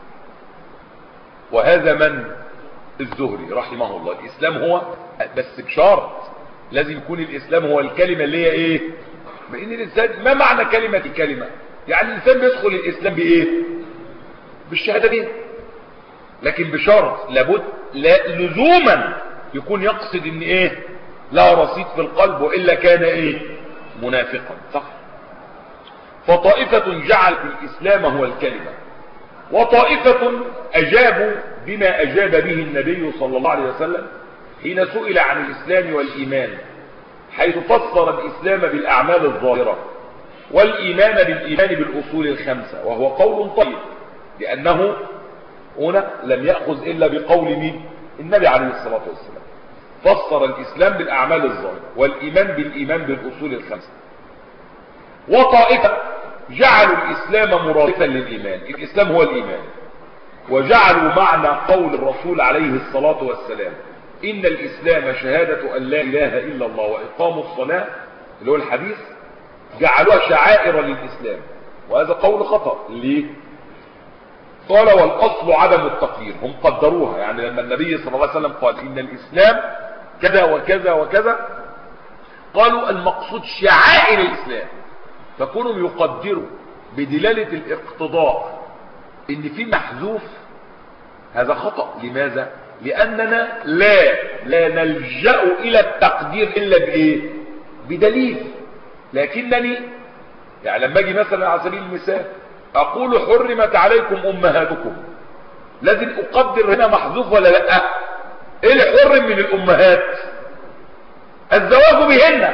وهذا من الزهري رحمه الله الإسلام هو بس بشرط لازم يكون الإسلام هو الكلمة اللي هي إيه بإن الإنسان ما معنى كلمة الكلمة يعني الإنسان بيدخل الإسلام بإيه بالشهادة دي لكن بشرط لابد لا لزوما يكون يقصد ان ايه لا رصيد في القلب وإلا كان ايه منافقا صح فطائفة جعل الإسلام هو الكلمة وطائفة أجابوا بما أجاب به النبي صلى الله عليه وسلم حين سئل عن الإسلام والإيمان حيث فسر الإسلام بالأعمال الظاهرة والإيمان بالإيمان بالأصول الخمسة وهو قول طيب لأنه هنا لم يأخذ إلا بقول مين النبي عليه الصلاة والسلام فسر الإسلام بالأعمال الظاهرة والإيمان بالإيمان بالأصول الخمسة وطائفة جعلوا الإسلام مرادفا للإيمان الإسلام هو الإيمان وجعلوا معنى قول الرسول عليه الصلاة والسلام إن الإسلام شهادة أن لا إله إلا الله وإقام الصلاة اللي هو الحديث جعلوها شعائر للإسلام وهذا قول خطأ ليه قال والأصل عدم التقدير هم قدروها يعني لما النبي صلى الله عليه وسلم قال إن الإسلام كذا وكذا وكذا قالوا المقصود شعائر الإسلام فكونهم يقدروا بدلالة الاقتضاء ان في محذوف هذا خطأ لماذا لاننا لا لا نلجأ الى التقدير الا بايه بدليل لكنني يعني لما اجي مثلا على سبيل المثال اقول حرمت عليكم امهاتكم لازم اقدر هنا محذوف ولا لا ايه اللي حرم من الامهات الزواج بهن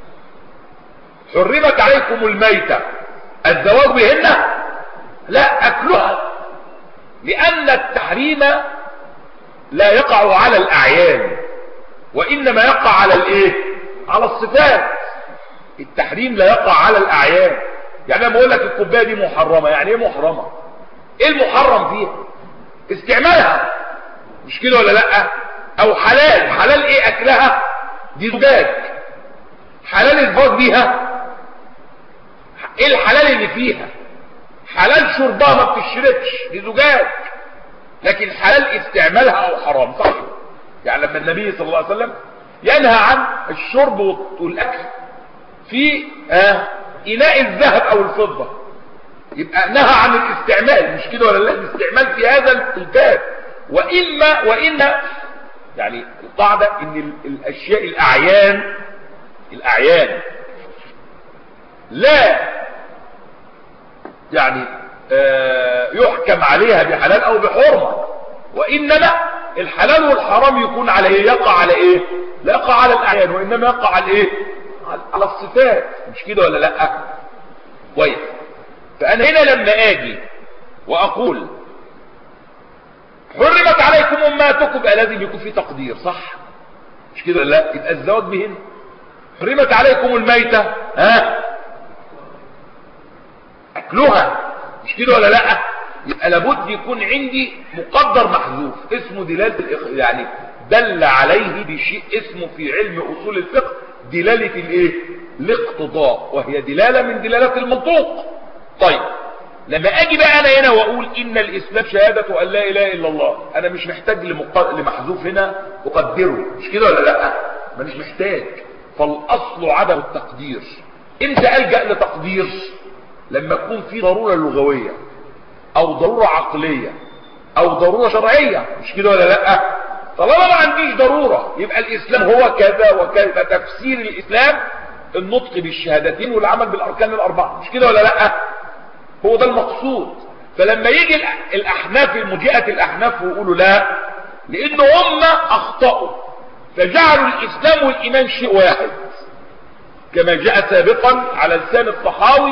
حرمت عليكم الميتة الزواج بهن لا اكلها لان التحريم لا يقع على الاعيان وانما يقع على الايه على الصفات التحريم لا يقع على الاعيان يعني انا بقول لك الكوبايه دي محرمه يعني ايه محرمه ايه المحرم فيها استعمالها مش كده ولا لا او حلال حلال ايه اكلها دي زجاج حلال الزواج بيها ايه الحلال اللي فيها حلال شربها ما بتشربش دي زجاج لكن حلال استعمالها او حرام صح يعني لما النبي صلى الله عليه وسلم ينهى عن الشرب والاكل في آه اناء الذهب او الفضة يبقى نهى عن الاستعمال مش كده ولا لا الاستعمال في هذا الباب واما وان يعني القاعدة ان الاشياء الاعيان الاعيان لا يعني آه يحكم عليها بحلال او بحرمة وانما الحلال والحرام يكون على ايه يقع على ايه لا يقع على الاعيان وانما يقع على ايه على الصفات مش كده ولا لا كويس فانا هنا لما اجي واقول حرمت عليكم امهاتكم بقى لازم يكون في تقدير صح مش كده ولا لا يبقى الزواج بهن حرمت عليكم الميتة ها اكلها مش كده ولا لا يبقى لابد يكون عندي مقدر محذوف اسمه دلالة الإخ... يعني دل عليه بشيء اسمه في علم اصول الفقه دلالة الايه الاقتضاء وهي دلالة من دلالات المنطوق طيب لما اجي بقى انا هنا واقول ان الاسلام شهادة ان لا اله الا الله انا مش محتاج لمق... لمحذوف هنا اقدره مش كده ولا لا ما مش محتاج فالاصل عدم التقدير امتى الجا لتقدير لما تكون في ضرورة لغوية او ضرورة عقلية او ضرورة شرعية مش كده ولا لا طالما ما عنديش ضرورة يبقى الاسلام هو كذا وكذا تفسير الاسلام النطق بالشهادتين والعمل بالاركان الاربعة مش كده ولا لا هو ده المقصود فلما يجي الاحناف المجيئة الاحناف ويقولوا لا لان هم اخطأوا فجعلوا الاسلام والايمان شيء واحد كما جاء سابقا على لسان الصحاوي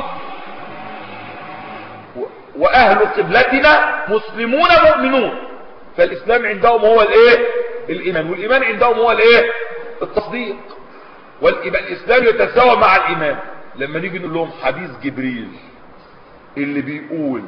واهل قبلتنا مسلمون مؤمنون فالاسلام عندهم هو الايه الايمان والايمان عندهم هو الايه التصديق واليبقى الاسلام يتساوى مع الايمان لما نيجي نقول لهم حديث جبريل اللي بيقول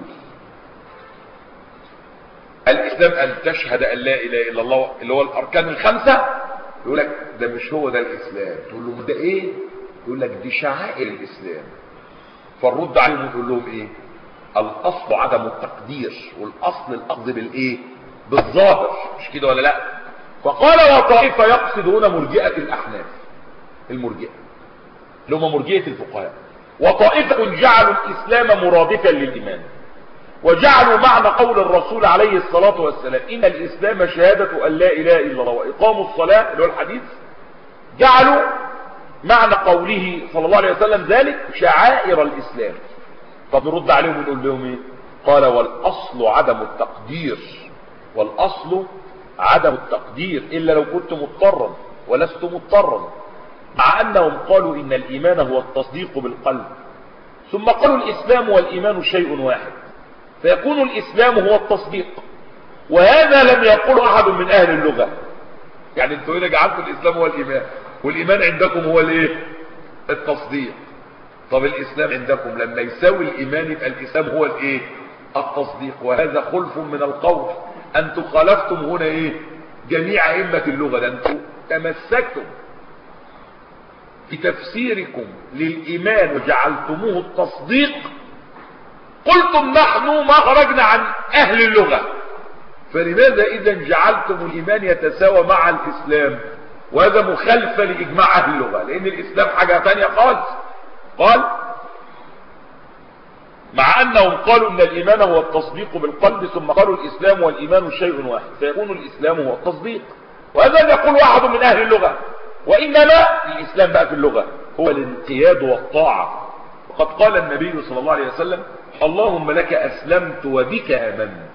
الاسلام ان تشهد ان لا اله الا الله اللي هو الاركان الخمسه يقول لك ده مش هو ده الاسلام تقول له ده ايه يقول لك دي شعائر الاسلام فالرد عليهم يقول لهم ايه الاصل عدم التقدير والاصل الاخذ بالايه بالظاهر مش كده ولا لا فقال وطائفه يقصد هنا مرجئه الاحناف المرجئه اللي هم مرجئه الفقهاء وطائفه جعلوا الاسلام مرادفا للايمان وجعلوا معنى قول الرسول عليه الصلاة والسلام إن الإسلام شهادة أن لا إله إلا الله وإقام الصلاة اللي هو الحديث جعلوا معنى قوله صلى الله عليه وسلم ذلك شعائر الإسلام طب نرد عليهم ونقول لهم ايه قال والاصل عدم التقدير والاصل عدم التقدير الا لو كنت مضطرا ولست مضطرا مع انهم قالوا ان الايمان هو التصديق بالقلب ثم قالوا الاسلام والايمان شيء واحد فيكون الاسلام هو التصديق وهذا لم يقول احد من اهل اللغة يعني انتوا هنا جعلتوا الاسلام هو الايمان والايمان عندكم هو الايه التصديق طب الاسلام عندكم لما يساوي الايمان يبقى الاسلام هو الايه التصديق وهذا خلف من القول انتم خالفتم هنا ايه جميع ائمه اللغه ده انتم تمسكتم بتفسيركم للايمان وجعلتموه التصديق قلتم نحن ما خرجنا عن اهل اللغه فلماذا اذا جعلتم الايمان يتساوى مع الاسلام وهذا مخالفه لاجماع اهل اللغه لان الاسلام حاجه ثانيه خالص قال مع انهم قالوا ان الايمان هو التصديق بالقلب ثم قالوا الاسلام والايمان شيء واحد فيكون الاسلام هو التصديق وهذا يقول واحد من اهل اللغة وانما الاسلام بقى في اللغة هو الانقياد والطاعة وقد قال النبي صلى الله عليه وسلم اللهم لك أسلمت وبك آمنت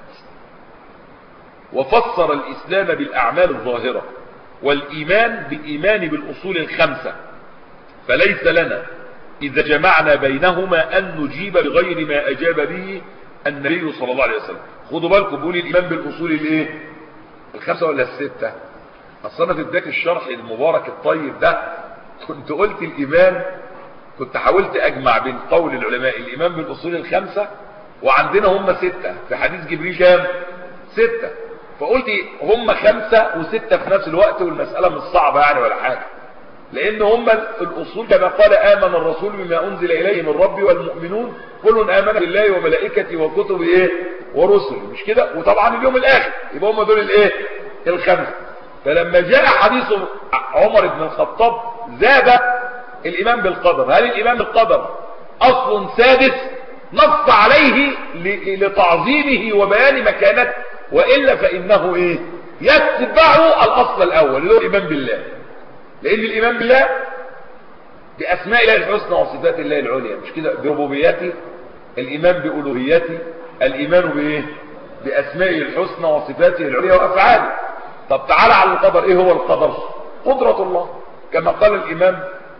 وفسر الإسلام بالأعمال الظاهرة والإيمان بالإيمان بالأصول الخمسة فليس لنا إذا جمعنا بينهما أن نجيب بغير ما أجاب به النبي صلى الله عليه وسلم خدوا بالكم بقول الإيمان بالأصول الايه الخمسة ولا الستة أصلا في بداية الشرح المبارك الطيب ده كنت قلت الإيمان كنت حاولت أجمع بين قول العلماء الإيمان بالأصول الخمسة وعندنا هم ستة في حديث جبريل كام ستة فقلت هم خمسة وستة في نفس الوقت والمسألة مش صعبة يعني ولا حاجة لان هم الاصول كما قال امن الرسول بما انزل اليه من ربي والمؤمنون كل امن بالله وملائكته وكتبه ايه ورسله مش كده وطبعا اليوم الاخر يبقى هم دول الايه الخمسه فلما جاء حديث عمر بن الخطاب زاد الايمان بالقدر هل الايمان بالقدر اصل سادس نص عليه لتعظيمه وبيان مكانته والا فانه ايه يتبع الاصل الاول اللي هو الايمان بالله لان الايمان بالله باسماء الله الحسنى وصفات الله العليا مش كده بربوبيته الايمان بالوهيته الايمان بايه باسمائه الحسنى وصفاته العليا وافعاله طب تعالى على القدر ايه هو القدر قدرة الله كما قال الامام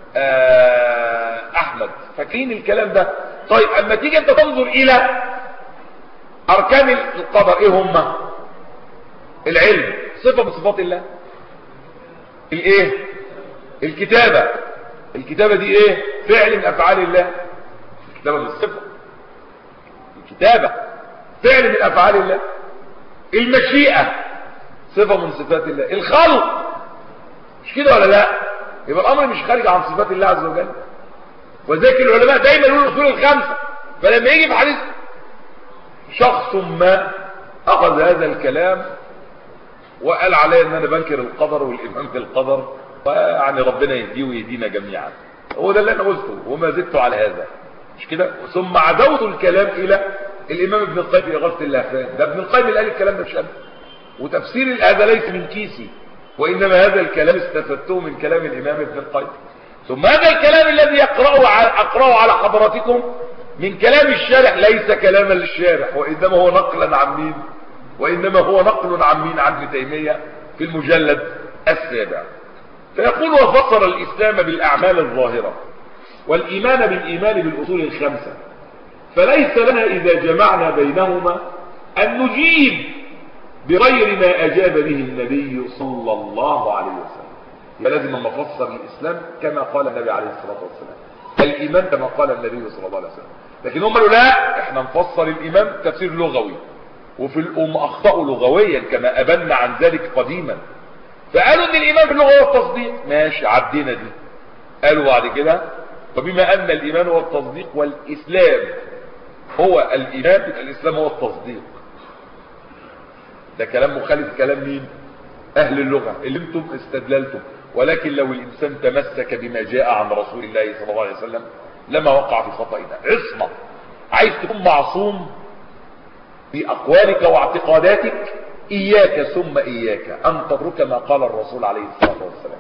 احمد فاكرين الكلام ده طيب اما تيجي انت تنظر الى اركان القدر ايه هم العلم صفة من صفات الله الايه الكتابة الكتابة دي ايه فعل من افعال الله الكتابة من الصفة الكتابة فعل من افعال الله المشيئة صفة من صفات الله الخلق مش كده ولا لا يبقى الامر مش خارج عن صفات الله عز وجل وذلك العلماء دايما يقولوا الاصول الخمسة فلما يجي في حديث شخص ما اخذ هذا الكلام وقال علي ان انا بنكر القدر والايمان بالقدر ويعني ربنا يهديه ويهدينا جميعا هو ده اللي انا قلته وما زدت على هذا مش كده ثم عدوت الكلام الى الامام ابن القيم في اغاثه اللهفان ده ابن القيم اللي قال الكلام ده مش انا وتفسير هذا ليس من كيسي وانما هذا الكلام استفدته من كلام الامام ابن القيم ثم هذا الكلام الذي يقرأه على اقراه على حضراتكم من كلام الشارح ليس كلاما للشارح وانما هو نقلا عن مين وانما هو نقل عن مين عن ابن تيميه في المجلد السابع فيقول وفصل الإسلام بالأعمال الظاهرة والإيمان بالإيمان بالأصول الخمسة فليس لنا إذا جمعنا بينهما أن نجيب بغير ما أجاب به النبي صلى الله عليه وسلم يبقى لازم نفسر الإسلام كما قال النبي عليه الصلاة والسلام الإيمان كما قال النبي صلى الله عليه وسلم لكن هم قالوا لا احنا نفسر الإيمان تفسير لغوي وفي الأم أخطأوا لغويا كما أبنا عن ذلك قديما فقالوا ان الايمان باللغه هو التصديق ماشي عدينا دي قالوا بعد كده وبما ان الايمان هو التصديق والاسلام هو الايمان الاسلام هو التصديق ده كلام مخالف كلام مين اهل اللغه اللي انتم استدللتم ولكن لو الانسان تمسك بما جاء عن رسول الله صلى الله عليه وسلم لما وقع في خطأ ده عصمه عايز تكون معصوم في اقوالك واعتقاداتك إياك ثم إياك أن تترك ما قال الرسول عليه الصلاة والسلام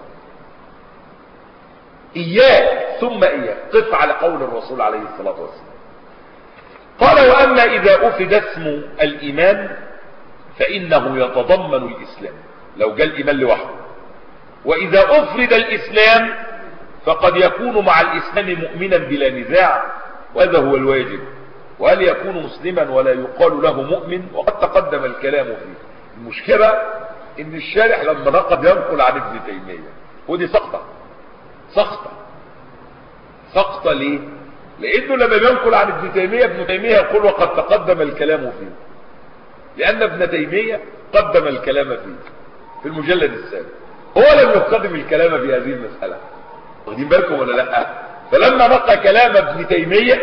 إياك ثم إياك قف على قول الرسول عليه الصلاة والسلام قال وأما إذا أفد اسم الإيمان فإنه يتضمن الإسلام لو جاء الإيمان لوحده وإذا أفرد الإسلام فقد يكون مع الإسلام مؤمنا بلا نزاع وهذا هو الواجب وهل يكون مسلما ولا يقال له مؤمن وقد تقدم الكلام فيه المشكلة ان الشارح لما نقد ينقل عن ابن تيمية ودي سقطة سقطة سقطة ليه لانه لما بينقل عن ابن تيمية ابن تيمية يقول وقد تقدم الكلام فيه لان ابن تيمية قدم الكلام فيه في المجلد السابق هو لم يقدم الكلام في هذه المسألة واخدين بالكم ولا لا فلما نقل كلام ابن تيمية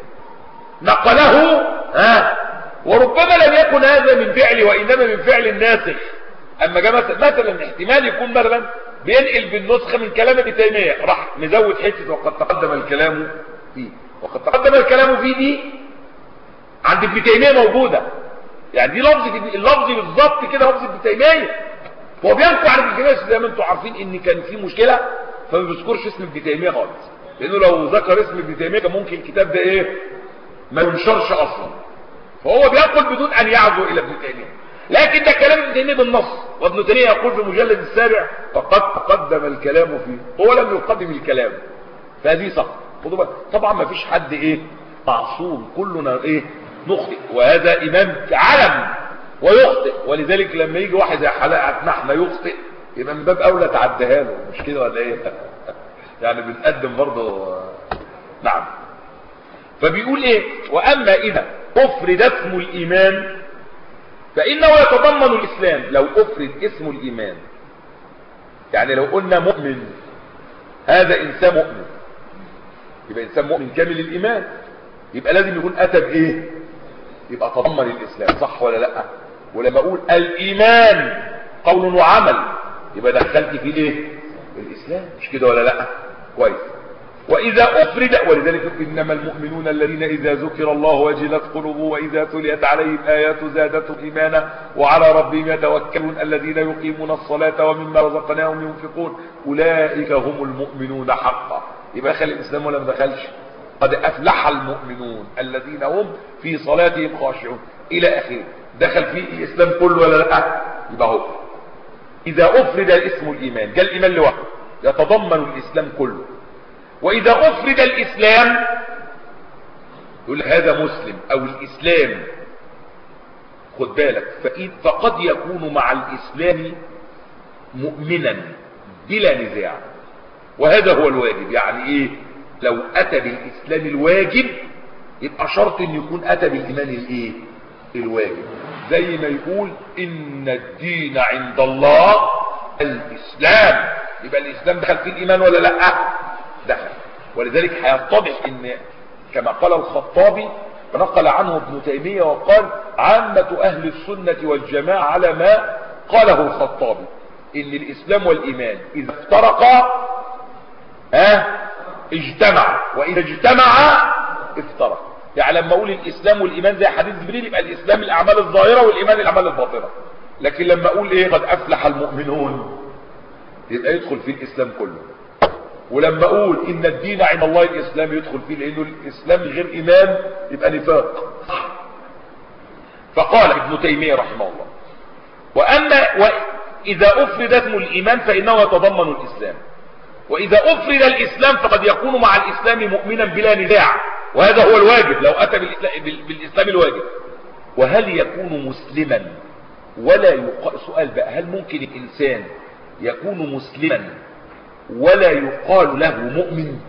نقله ها وربما لم يكن هذا من فعل وإنما من فعل الناسخ أما جاء مثلا, مثلا احتمال يكون مثلا بينقل بالنسخة من كلام ابن تيمية راح مزود حتة وقد تقدم الكلام فيه وقد تقدم الكلام فيه دي عند ابن تيمية موجودة يعني دي لفظ اللفظ بالظبط كده لفظ ابن تيمية هو بينقل عن ابن تيمية زي ما انتم عارفين ان كان في مشكلة فما بيذكرش اسم ابن تيمية خالص لانه لو ذكر اسم ابن تيمية كان ممكن الكتاب ده ايه ما ينشرش اصلا فهو بيقول بدون ان يعزو الى ابن تيميه لكن ده كلام ابن تيميه بالنص وابن تيميه يقول في المجلد السابع فقد تقدم الكلام فيه هو لم يقدم الكلام فهذه سقط خدوا بالك طبعا ما فيش حد ايه معصوم كلنا ايه نخطئ وهذا امام علم ويخطئ ولذلك لما يجي واحد زي حلقه احنا يخطئ يبقى من باب اولى تعديها له مش كده ولا ايه يعني بنقدم برضه نعم فبيقول ايه واما اذا افرد اسم الايمان فانه يتضمن الاسلام لو افرد اسم الايمان يعني لو قلنا مؤمن هذا انسان مؤمن يبقى انسان مؤمن كامل الايمان يبقى لازم يكون اتى بايه يبقى تضمن الاسلام صح ولا لا ولما اقول الايمان قول وعمل يبقى دخلت فيه ايه الاسلام مش كده ولا لا كويس واذا افرد ولذلك انما المؤمنون الذين اذا ذكر الله وجلت قلوبهم واذا تليت عليهم ايات زادتهم ايمانا وعلى ربهم يتوكلون الذين يقيمون الصلاه ومما رزقناهم ينفقون اولئك هم المؤمنون حقا يبقى دخل الاسلام ولا ما دخلش قد افلح المؤمنون الذين هم في صلاتهم خاشعون الى اخره دخل فيه الاسلام كله ولا لا يبقى هو اذا افرد اسم الايمان جاء الايمان لوحده يتضمن الاسلام كله واذا افرد الاسلام يقول هذا مسلم او الاسلام خد بالك فقد يكون مع الاسلام مؤمنا بلا نزاع وهذا هو الواجب يعني ايه لو اتى بالاسلام الواجب يبقى شرط ان يكون اتى بالايمان الايه الواجب زي ما يقول ان الدين عند الله الاسلام يبقى الاسلام دخل في الايمان ولا لا دخل ولذلك هيتضح ان كما قال الخطابي نقل عنه ابن تيمية وقال عامة اهل السنة والجماعة على ما قاله الخطابي ان الاسلام والايمان اذا افترقا ها اجتمع واذا اجتمع افترق يعني لما اقول الاسلام والايمان زي حديث جبريل يبقى الاسلام الاعمال الظاهره والايمان الاعمال الباطنه لكن لما اقول ايه قد افلح المؤمنون يبقى يدخل في الاسلام كله ولما اقول ان الدين عند الله الاسلام يدخل فيه لانه الاسلام غير ايمان يبقى نفاق فقال ابن تيميه رحمه الله واما واذا افرد اسم الايمان فانه يتضمن الاسلام واذا افرد الاسلام فقد يكون مع الاسلام مؤمنا بلا نزاع وهذا هو الواجب لو اتى بالاسلام, بالإسلام الواجب وهل يكون مسلما ولا يقال سؤال بقى هل ممكن الانسان يكون مسلما ولا يقال له مؤمن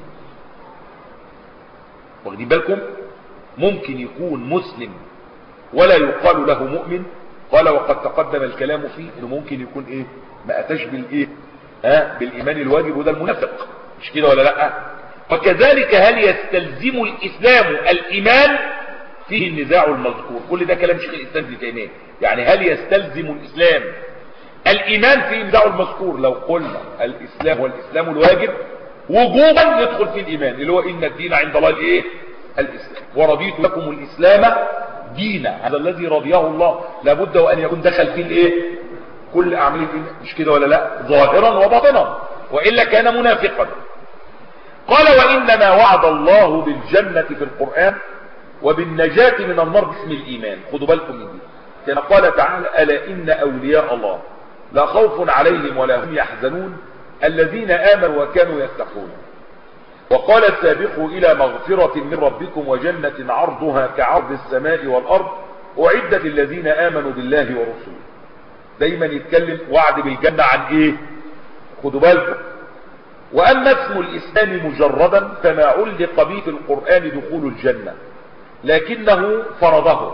واخدين بالكم ممكن يكون مسلم ولا يقال له مؤمن قال وقد تقدم الكلام فيه انه ممكن يكون ايه ما اتاش بالايه ها بالايمان الواجب وده المنافق مش كده ولا لا وكذلك هل يستلزم الاسلام الايمان فيه النزاع المذكور كل ده كلام شيخ الاسلام ابن تيميه يعني هل يستلزم الاسلام الايمان فيه النزاع المذكور لو قلنا الاسلام والاسلام الواجب وجوبا يدخل في الايمان اللي هو ان الدين عند الله الايه الاسلام ورضيت لكم الاسلام دينا هذا الذي رضيه الله لابد وان يكون دخل فيه الايه كل اعمال الدين مش كده ولا لا ظاهرا وباطنا والا كان منافقا قال وانما وعد الله بالجنه في القران وبالنجاه من النار باسم الايمان خدوا بالكم من دي كما قال تعالى الا ان اولياء الله لا خوف عليهم ولا هم يحزنون الذين امنوا وكانوا يتقون وقال سابقوا الى مغفرة من ربكم وجنة عرضها كعرض السماء والارض اعدت الذين امنوا بالله ورسوله دايما يتكلم وعد بالجنة عن ايه خدوا بالكم واما اسم الاسلام مجردا فما علق به في القرآن دخول الجنة لكنه فرضه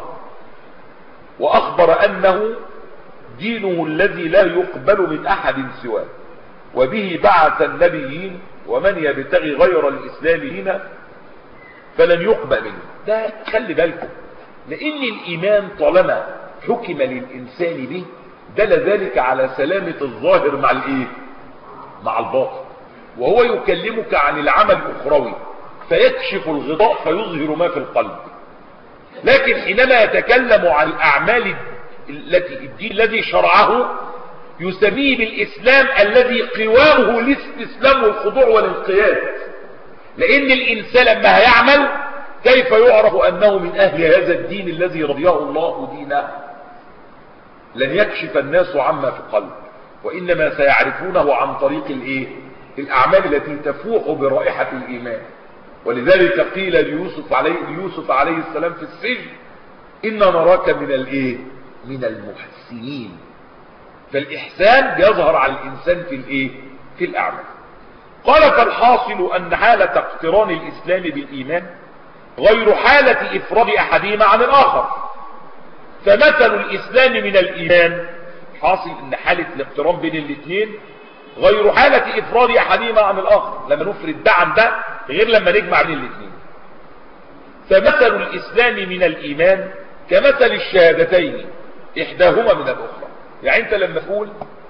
واخبر انه دينه الذي لا يقبل من احد سواه وبه بعث النبيين ومن يبتغي غير الاسلام دينا فلن يقبل منه ده خلي بالكم لان الايمان طالما حكم للانسان به دل ذلك على سلامة الظاهر مع الايه مع الباطن وهو يكلمك عن العمل الاخروي فيكشف الغطاء فيظهر ما في القلب لكن حينما يتكلم عن الاعمال التي الدين الذي شرعه يسميه بالاسلام الذي قوامه الاستسلام والخضوع والانقياد لان الانسان لما هيعمل كيف يعرف أنه من أهل هذا الدين الذي رضيه الله دينه لن يكشف الناس عما في القلب وإنما سيعرفونه عن طريق الإيه؟ الأعمال التي تفوح برائحة الإيمان ولذلك قيل ليوسف عليه, ليوسف عليه السلام في السجن إن نراك من الإيه؟ من المحسنين فالإحسان يظهر على الإنسان في الإيه؟ في الأعمال قال فالحاصل أن حالة اقتران الإسلام بالإيمان غير حالة إفراد أحدهما عن الآخر فمثل الإسلام من الإيمان حاصل أن حالة الاقتران بين الاثنين غير حالة إفراد أحدهما عن الآخر لما نفرد ده عن ده غير لما نجمع بين الاثنين فمثل الإسلام من الإيمان كمثل الشهادتين إحداهما من الأخرى يعني أنت لما تقول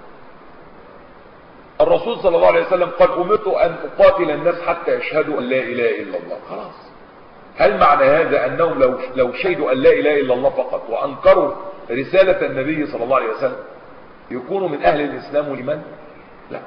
الرسول صلى الله عليه وسلم قال أمرت أن أقاتل الناس حتى يشهدوا أن لا إله إلا الله خلاص هل معنى هذا أنهم لو, لو شهدوا أن لا إله إلا الله فقط وأنكروا رسالة النبي صلى الله عليه وسلم يكونوا من أهل الإسلام والإيمان لا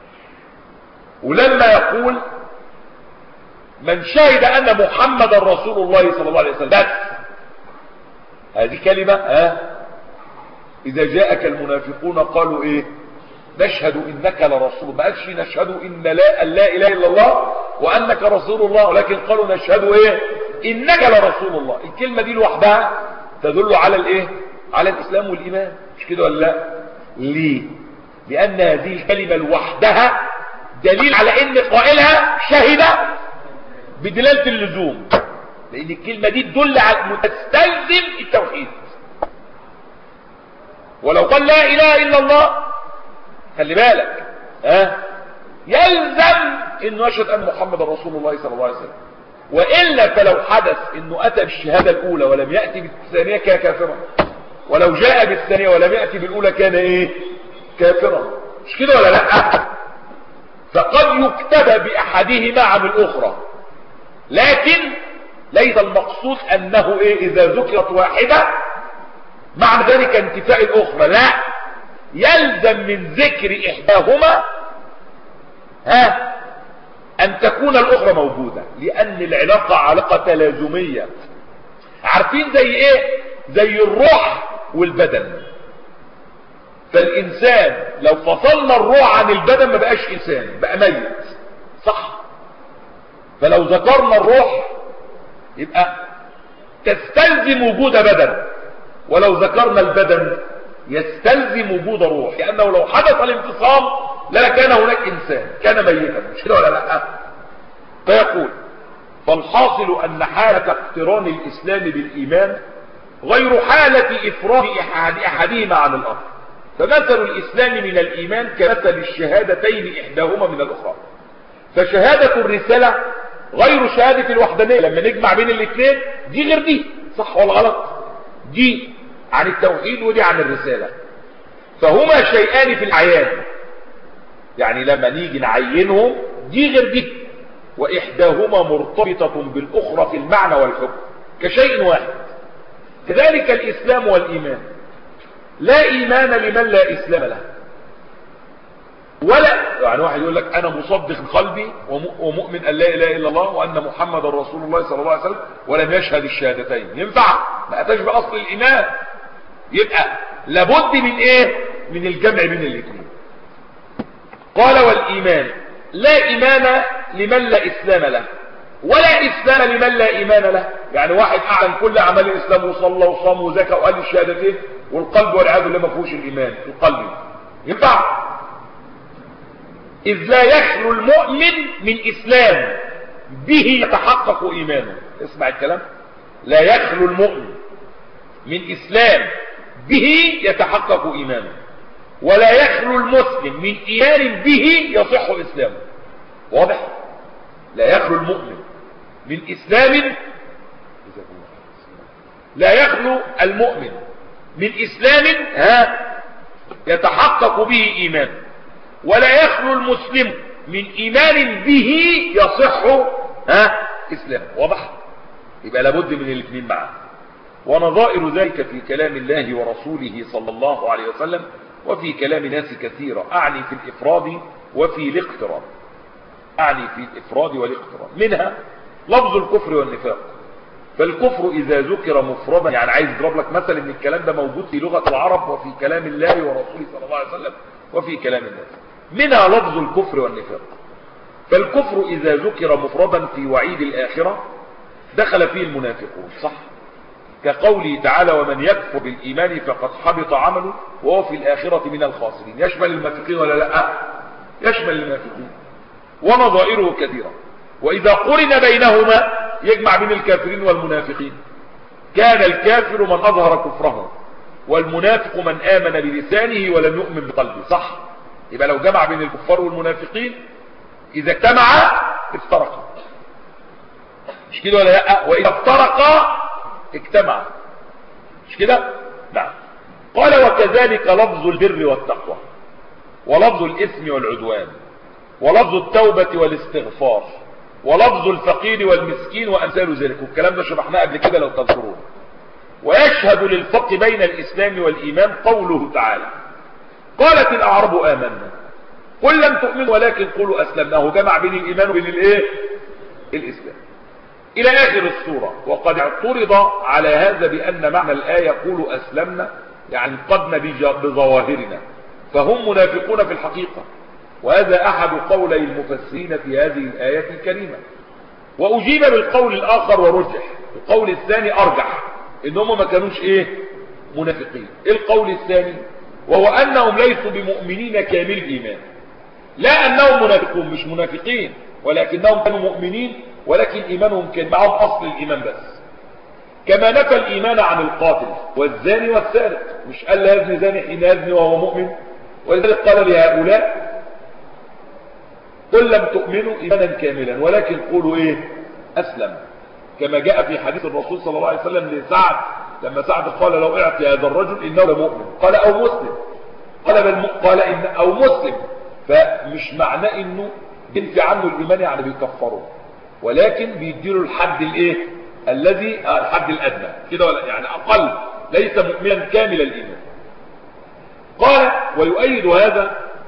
ولما يقول من شهد أن محمد رسول الله صلى الله عليه وسلم بس هذه كلمة ها إذا جاءك المنافقون قالوا إيه نشهد إنك لرسول ما قالش نشهد إن لا, لا إله إلا الله وأنك رسول الله ولكن قالوا نشهد إيه إنك لرسول الله الكلمة دي لوحدها تدل على الإيه على الإسلام والإيمان مش كده ولا لا ليه لأن هذه الكلمة لوحدها دليل على إن قائلها شهد بدلالة اللزوم لأن الكلمة دي تدل على تستلزم التوحيد ولو قال لا إله إلا الله خلي بالك ها يلزم انه يشهد ان محمد رسول الله صلى الله عليه وسلم والا فلو حدث انه اتى بالشهاده الاولى ولم ياتي بالثانيه كان كافرا ولو جاء بالثانيه ولم ياتي بالاولى كان ايه كافرا مش كده ولا لا فقد يكتب باحدهما عن الاخرى لكن ليس المقصود انه ايه اذا ذكرت واحده معنى ذلك انتفاء الاخرى لا يلزم من ذكر إحداهما ها أن تكون الأخرى موجودة لأن العلاقة علاقة تلازمية عارفين زي إيه زي الروح والبدن فالإنسان لو فصلنا الروح عن البدن ما بقاش إنسان بقى ميت صح فلو ذكرنا الروح يبقى تستلزم وجود بدن ولو ذكرنا البدن يستلزم وجود روح لأنه لو حدث الانفصام لا كان هناك إنسان كان ميتا مش كده ولا لا فيقول فالحاصل أن حالة اقتران الإسلام بالإيمان غير حالة إفراد أحد أحدهما عن الآخر فمثل الإسلام من الإيمان كمثل الشهادتين إحداهما من الأخرى فشهادة الرسالة غير شهادة الوحدانية لما نجمع بين الاثنين دي غير دي صح ولا غلط دي عن التوحيد ودي عن الرسالة فهما شيئان في العيان يعني لما نيجي نعينهم دي غير دي وإحداهما مرتبطة بالأخرى في المعنى والحكم كشيء واحد كذلك الإسلام والإيمان لا إيمان لمن لا إسلام له ولا يعني واحد يقول لك أنا مصدق قلبي ومؤمن أن لا إله إلا الله وأن محمد رسول الله صلى الله عليه وسلم ولم يشهد الشهادتين ينفع ما أتاش بأصل الإيمان يبقى لابد من إيه من الجمع بين الاثنين قال والإيمان لا إيمان لمن لا إسلام له ولا إسلام لمن لا إيمان له يعني واحد أعلم كل أعمال الإسلام وصلى وصام وزكى وقال الشهادتين والقلب والعياذ بالله ما فيهوش الإيمان في القلب ينفع إذ لا يخلو المؤمن من إسلام به يتحقق إيمانه اسمع الكلام لا يخلو المؤمن من إسلام به يتحقق إيمانه ولا يخلو المسلم من إيمان به يصح إسلامه واضح لا يخلو المؤمن من إسلام لا يخلو المؤمن من إسلام ها يتحقق به إيمان ولا يخلو المسلم من إيمان به يصح ها إسلام واضح يبقى لابد من الاثنين معا ونظائر ذلك في كلام الله ورسوله صلى الله عليه وسلم وفي كلام ناس كثيرة أعني في الإفراد وفي الاقتران أعني في الإفراد والاقتران منها لفظ الكفر والنفاق فالكفر إذا ذكر مفردا يعني عايز اضرب لك مثل ان الكلام ده موجود في لغة العرب وفي كلام الله ورسوله صلى الله عليه وسلم وفي كلام الناس منها لفظ الكفر والنفاق فالكفر إذا ذكر مفردا في وعيد الآخرة دخل فيه المنافقون صح كقوله تعالى ومن يكفر بالإيمان فقد حبط عمله وهو في الآخرة من الخاسرين يشمل المنافقين ولا لا يشمل المنافقين ونظائره كثيرة وإذا قرن بينهما يجمع بين الكافرين والمنافقين كان الكافر من أظهر كفره والمنافق من آمن بلسانه ولم يؤمن بقلبه صح يبقى لو جمع بين الكفار والمنافقين إذا اجتمعا افترقا مش كده ولا لا وإذا افترقا اجتمعا مش كده نعم قال وكذلك لفظ البر والتقوى ولفظ الإثم والعدوان ولفظ التوبة والاستغفار ولفظ الفقير والمسكين وأمثال ذلك والكلام ده شرحناه قبل كده لو تذكرون ويشهد للفرق بين الإسلام والإيمان قوله تعالى قالت الأعراب آمنا قل لم تؤمنوا ولكن قولوا أسلمناه جمع بين الإيمان وبين الإيه الإسلام إلى آخر السورة وقد اعترض على هذا بأن معنى الآية قولوا أسلمنا يعني قدنا بظواهرنا فهم منافقون في الحقيقة وهذا أحد قولي المفسرين في هذه الآية الكريمة وأجيب بالقول الآخر ورجح القول الثاني أرجح إنهم ما كانوش إيه منافقين إيه القول الثاني وهو أنهم ليسوا بمؤمنين كامل الإيمان لا أنهم منافقون مش منافقين ولكنهم كانوا مؤمنين ولكن إيمانهم كان معهم أصل الإيمان بس كما نفى الإيمان عن القاتل والزاني والسارق مش قال لا يزني زاني حين يزني وهو مؤمن ولذلك قال لهؤلاء قل لم تؤمنوا إيمانا كاملا ولكن قولوا إيه أسلم كما جاء في حديث الرسول صلى الله عليه وسلم لسعد لما سعد قال لو اعطي هذا الرجل إنه لمؤمن قال أو مسلم قال بل قال إن أو مسلم فمش معناه إنه بينفي عنه الإيمان يعني بيكفره ولكن بيديله الحد الايه الذي الحد الادنى كده ولا يعني اقل ليس مؤمنا كامل الايمان قال ويؤيد هذا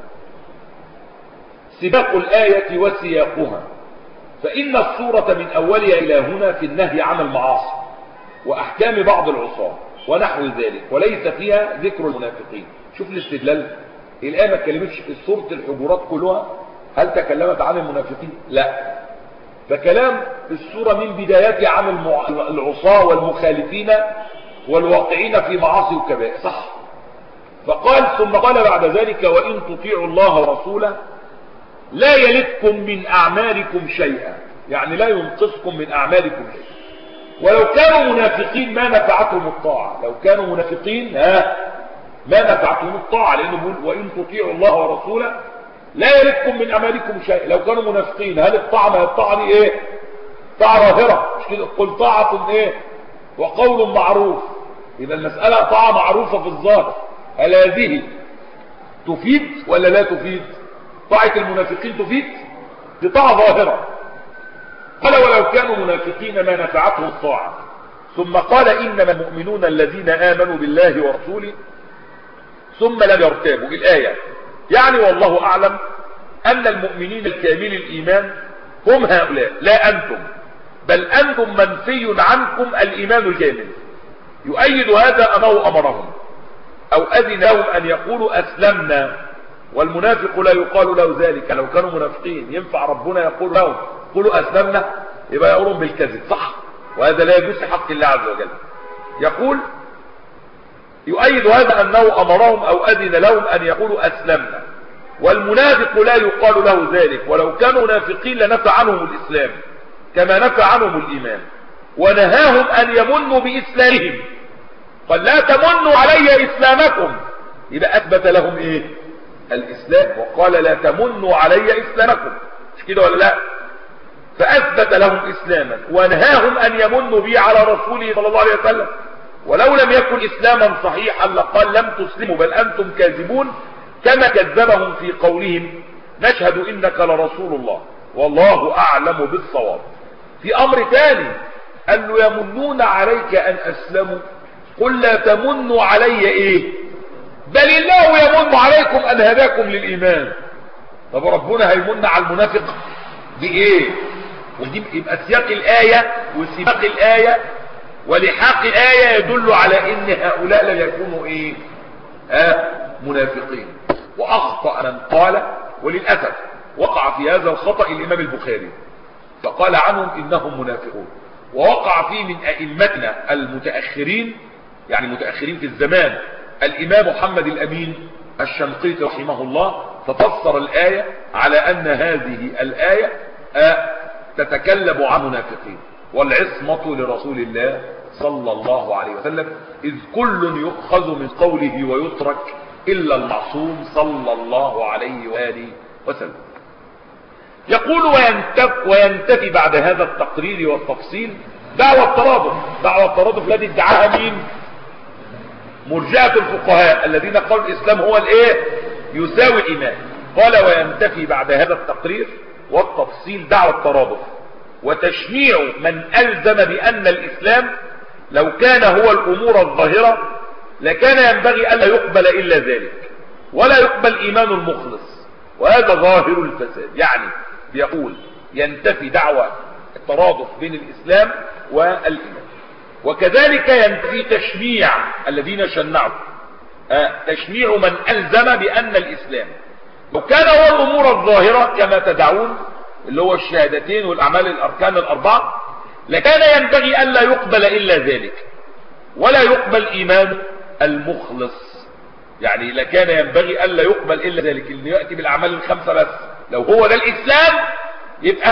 سباق الايه وسياقها فان الصوره من اولها الى هنا في النهي عن المعاصي واحكام بعض العصاه ونحو ذلك وليس فيها ذكر المنافقين شوف الاستدلال الايه ما اتكلمتش في سوره الحجرات كلها هل تكلمت عن المنافقين لا فكلام السورة من بدايتها عن المع... العصاة والمخالفين والواقعين في معاصي وكبائر صح فقال ثم قال بعد ذلك وإن تطيعوا الله ورسوله لا يلدكم من أعمالكم شيئا يعني لا ينقصكم من أعمالكم شيئا ولو كانوا منافقين ما نفعتهم الطاعة لو كانوا منافقين ها ما نفعتهم الطاعة لأنه بيقول وإن تطيعوا الله ورسوله لا يلدكم من أمالكم شيء لو كانوا منافقين هل الطاعة ما الطاعة دي ايه طاعة ظاهرة مش كده قل طاعة ايه وقول معروف إذا المسألة طاعة معروفة في الظاهر هل هذه تفيد ولا لا تفيد طاعة المنافقين تفيد دي طاعة ظاهرة قال ولو كانوا منافقين ما نفعتهم الطاعة ثم قال إنما المؤمنون الذين آمنوا بالله ورسوله ثم لم يرتابوا الآية يعني والله أعلم أن المؤمنين الكامل الإيمان هم هؤلاء لا أنتم بل أنتم منفي عنكم الإيمان الكامل يؤيد هذا أنه أمرهم أو أذن لهم أن يقولوا أسلمنا والمنافق لا يقال له ذلك لو كانوا منافقين ينفع ربنا يقول لهم قولوا أسلمنا يبقى يقولون بالكذب صح وهذا لا يجوز في حق الله عز وجل يقول يؤيد هذا أنه أمرهم أو أذن لهم أن يقولوا أسلمنا والمنافق لا يقال له ذلك ولو كانوا منافقين لنفى عنهم الإسلام كما نفى عنهم الإيمان ونهاهم أن يمنوا بإسلامهم قال لا تمنوا علي إسلامكم يبقى أثبت لهم إيه الإسلام وقال لا تمنوا علي إسلامكم مش كده ولا لا فأثبت لهم إسلاما ونهاهم أن يمنوا به على رسوله صلى الله عليه وسلم ولو لم يكن إسلاما صحيحا لقال لم تسلموا بل أنتم كاذبون كما كذبهم في قولهم نشهد إنك لرسول الله والله أعلم بالصواب في أمر ثاني قال له يمنون عليك أن أسلموا قل لا تمنوا علي إيه بل الله يمن عليكم أن هداكم للإيمان طب ربنا هيمن على المنافق بإيه ودي يبقى سياق الآية وسياق الآية ولحاق آية يدل على ان هؤلاء لم يكونوا ايه آه منافقين واخطأ من قال وللأسف وقع في هذا الخطأ الامام البخاري فقال عنهم انهم منافقون ووقع فيه من ائمتنا المتأخرين يعني متأخرين في الزمان الامام محمد الامين الشنقيطي رحمه الله ففسر الآية على ان هذه الآية آه تتكلم عن منافقين والعصمة لرسول الله صلى الله عليه وسلم إذ كل يؤخذ من قوله ويترك إلا المعصوم صلى الله عليه وآله وسلم يقول وينتف وينتفي بعد هذا التقرير والتفصيل دعوة الترادف دعوة الترادف الذي ادعاها مين مرجعة الفقهاء الذين قالوا الإسلام هو الايه يساوي الإيمان قال وينتفي بعد هذا التقرير والتفصيل دعوة الترادف وتشنيع من ألزم بأن الإسلام لو كان هو الأمور الظاهرة لكان ينبغي ألا يقبل إلا ذلك ولا يقبل إيمان المخلص وهذا ظاهر الفساد يعني بيقول ينتفي دعوة الترادف بين الإسلام والإيمان وكذلك ينتفي تشنيع الذين شنعوا آه تشنيع من ألزم بأن الإسلام لو كان هو الأمور الظاهرة كما تدعون اللي هو الشهادتين والأعمال الأركان الأربعة لكان ينبغي ألا يقبل إلا ذلك ولا يقبل إيمان المخلص يعني لكان ينبغي ألا يقبل إلا ذلك اللي يأتي بالأعمال الخمسة بس لو هو ده الإسلام يبقى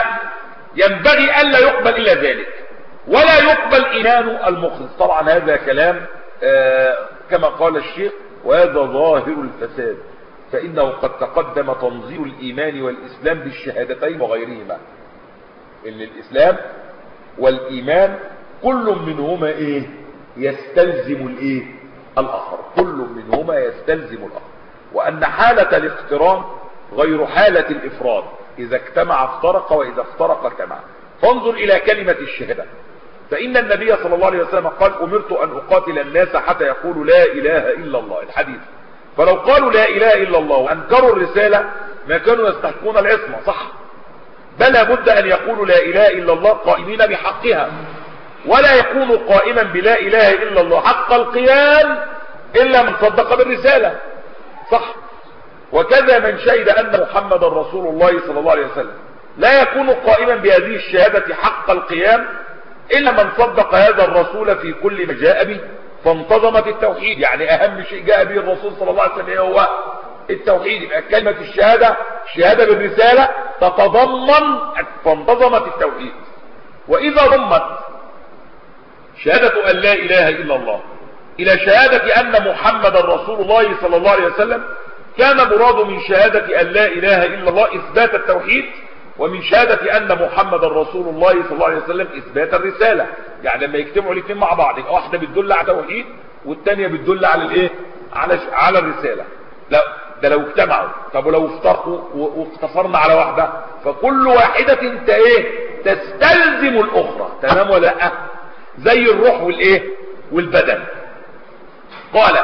ينبغي ألا يقبل إلا ذلك ولا يقبل إيمان المخلص طبعا هذا كلام آه كما قال الشيخ وهذا ظاهر الفساد فإنه قد تقدم تنظير الإيمان والإسلام بالشهادتين وغيرهما إن الإسلام والإيمان كل منهما إيه يستلزم الإيه الآخر كل منهما يستلزم الآخر وأن حالة الاقتران غير حالة الإفراد إذا اجتمع افترق وإذا افترق اجتمع فانظر إلى كلمة الشهادة فإن النبي صلى الله عليه وسلم قال أمرت أن أقاتل الناس حتى يقولوا لا إله إلا الله الحديث فلو قالوا لا إله إلا الله وأنكروا الرسالة ما كانوا يستحقون العصمة صح بل بد أن يقولوا لا إله إلا الله قائمين بحقها ولا يكون قائما بلا إله إلا الله حق القيام إلا من صدق بالرسالة صح وكذا من شهد أن محمد رسول الله صلى الله عليه وسلم لا يكون قائما بهذه الشهادة حق القيام إلا من صدق هذا الرسول في كل ما جاء به فانتظمت التوحيد يعني أهم شيء جاء به الرسول صلى الله عليه وسلم هو التوحيد يبقى كلمة الشهادة الشهادة بالرسالة تتضمن فانتظمت التوحيد وإذا ضمت شهادة أن لا إله إلا الله إلى شهادة أن محمد رسول الله صلى الله عليه وسلم كان مراد من شهادة أن لا إله إلا الله إثبات التوحيد ومن شهادة أن محمد رسول الله صلى الله عليه وسلم إثبات الرسالة يعني لما يجتمعوا الاثنين مع بعض يبقى واحدة بتدل على التوحيد والثانية بتدل على الايه على على الرسالة لا ده لو اجتمعوا طب ولو افترقوا واقتصرنا على واحدة فكل واحدة انت ايه تستلزم الاخرى تمام ولا لا زي الروح والايه والبدن قال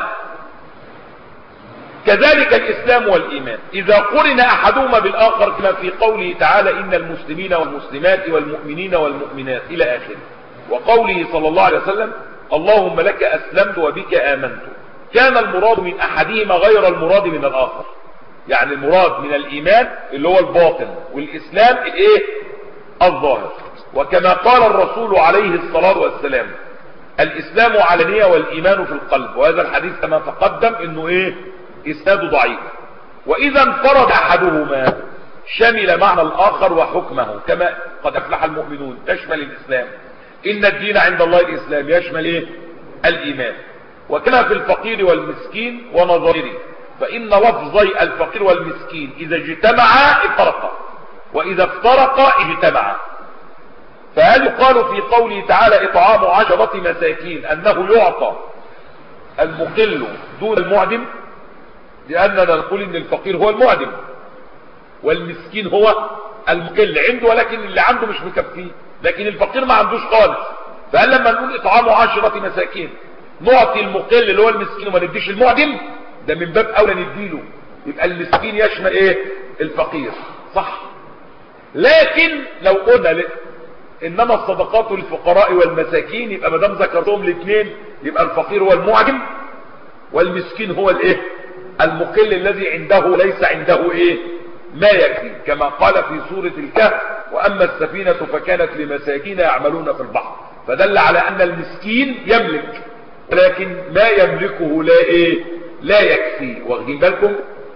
كذلك الإسلام والإيمان إذا قرن أحدهما بالآخر كما في قوله تعالى إن المسلمين والمسلمات والمؤمنين والمؤمنات إلى آخره وقوله صلى الله عليه وسلم اللهم لك أسلمت وبك آمنت كان المراد من أحدهما غير المراد من الآخر يعني المراد من الإيمان اللي هو الباطن والإسلام الإيه الظاهر وكما قال الرسول عليه الصلاة والسلام الإسلام علنية والإيمان في القلب وهذا الحديث كما تقدم إنه إيه إسناده ضعيف وإذا انفرد أحدهما شمل معنى الآخر وحكمه كما قد أفلح المؤمنون تشمل الإسلام إن الدين عند الله الإسلام يشمل إيه الإيمان وكما في الفقير والمسكين ونظره فإن لفظي الفقير والمسكين إذا اجتمعا افترقا وإذا افترقا اجتمعا فهل يقال في قوله تعالى إطعام عشرة مساكين أنه يعطى المقل دون المعدم لأننا نقول إن الفقير هو المعدم والمسكين هو المقل عنده ولكن اللي عنده مش مكفيه لكن الفقير ما عندوش خالص فهل لما نقول إطعام عشرة مساكين نعطي المقل اللي هو المسكين وما نديش المعدم ده من باب أولى نديله يبقى المسكين يشمل إيه الفقير صح لكن لو قلنا انما الصدقات للفقراء والمساكين يبقى ما دام ذكرتهم الاثنين يبقى الفقير هو المعجم والمسكين هو الايه المقل الذي عنده ليس عنده ايه ما يكفي كما قال في سورة الكهف واما السفينة فكانت لمساكين يعملون في البحر فدل على ان المسكين يملك لكن ما يملكه لا ايه لا يكفي واخدين بالكم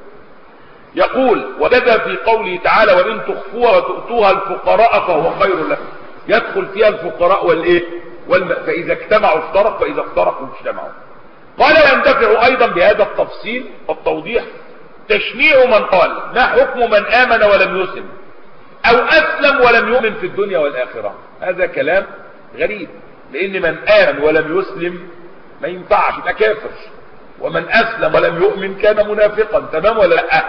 يقول وكذا في قوله تعالى وإن تخفوها وتؤتوها الفقراء فهو خير لكم يدخل فيها الفقراء والايه والم... فإذا اجتمعوا افترق فإذا افترقوا اجتمعوا قال ويندفع أيضا بهذا التفصيل والتوضيح تشنيع من قال ما حكم من آمن ولم يسلم أو أسلم ولم يؤمن في الدنيا والآخرة هذا كلام غريب لأن من آمن ولم يسلم ما ينفعش يبقى كافر ومن أسلم ولم يؤمن كان منافقا تمام ولا لا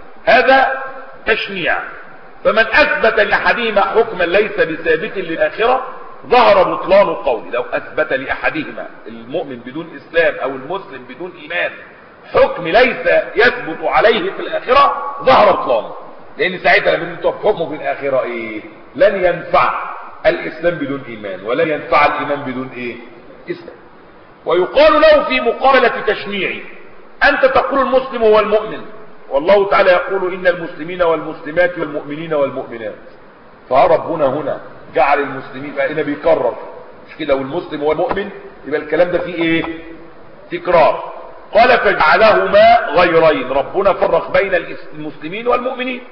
هذا تشنيع فمن أثبت لأحدهما حكما ليس بثابت للآخرة ظهر بطلان القول لو أثبت لأحدهما المؤمن بدون إسلام أو المسلم بدون إيمان حكم ليس يثبت عليه في الآخرة ظهر بطلانه لأن ساعتها لما انتوا حكمه في الآخرة إيه لن ينفع الإسلام بدون إيمان ولن ينفع الإيمان بدون إيه إسلام ويقال له في مقابلة تشنيعي أنت تقول المسلم هو المؤمن والله تعالى يقول إن المسلمين والمسلمات والمؤمنين والمؤمنات فربنا هنا جعل المسلمين فهنا بيكرر مش كده والمسلم هو المؤمن يبقى الكلام ده فيه ايه تكرار قال فجعلهما غيرين ربنا فرق بين المسلمين والمؤمنين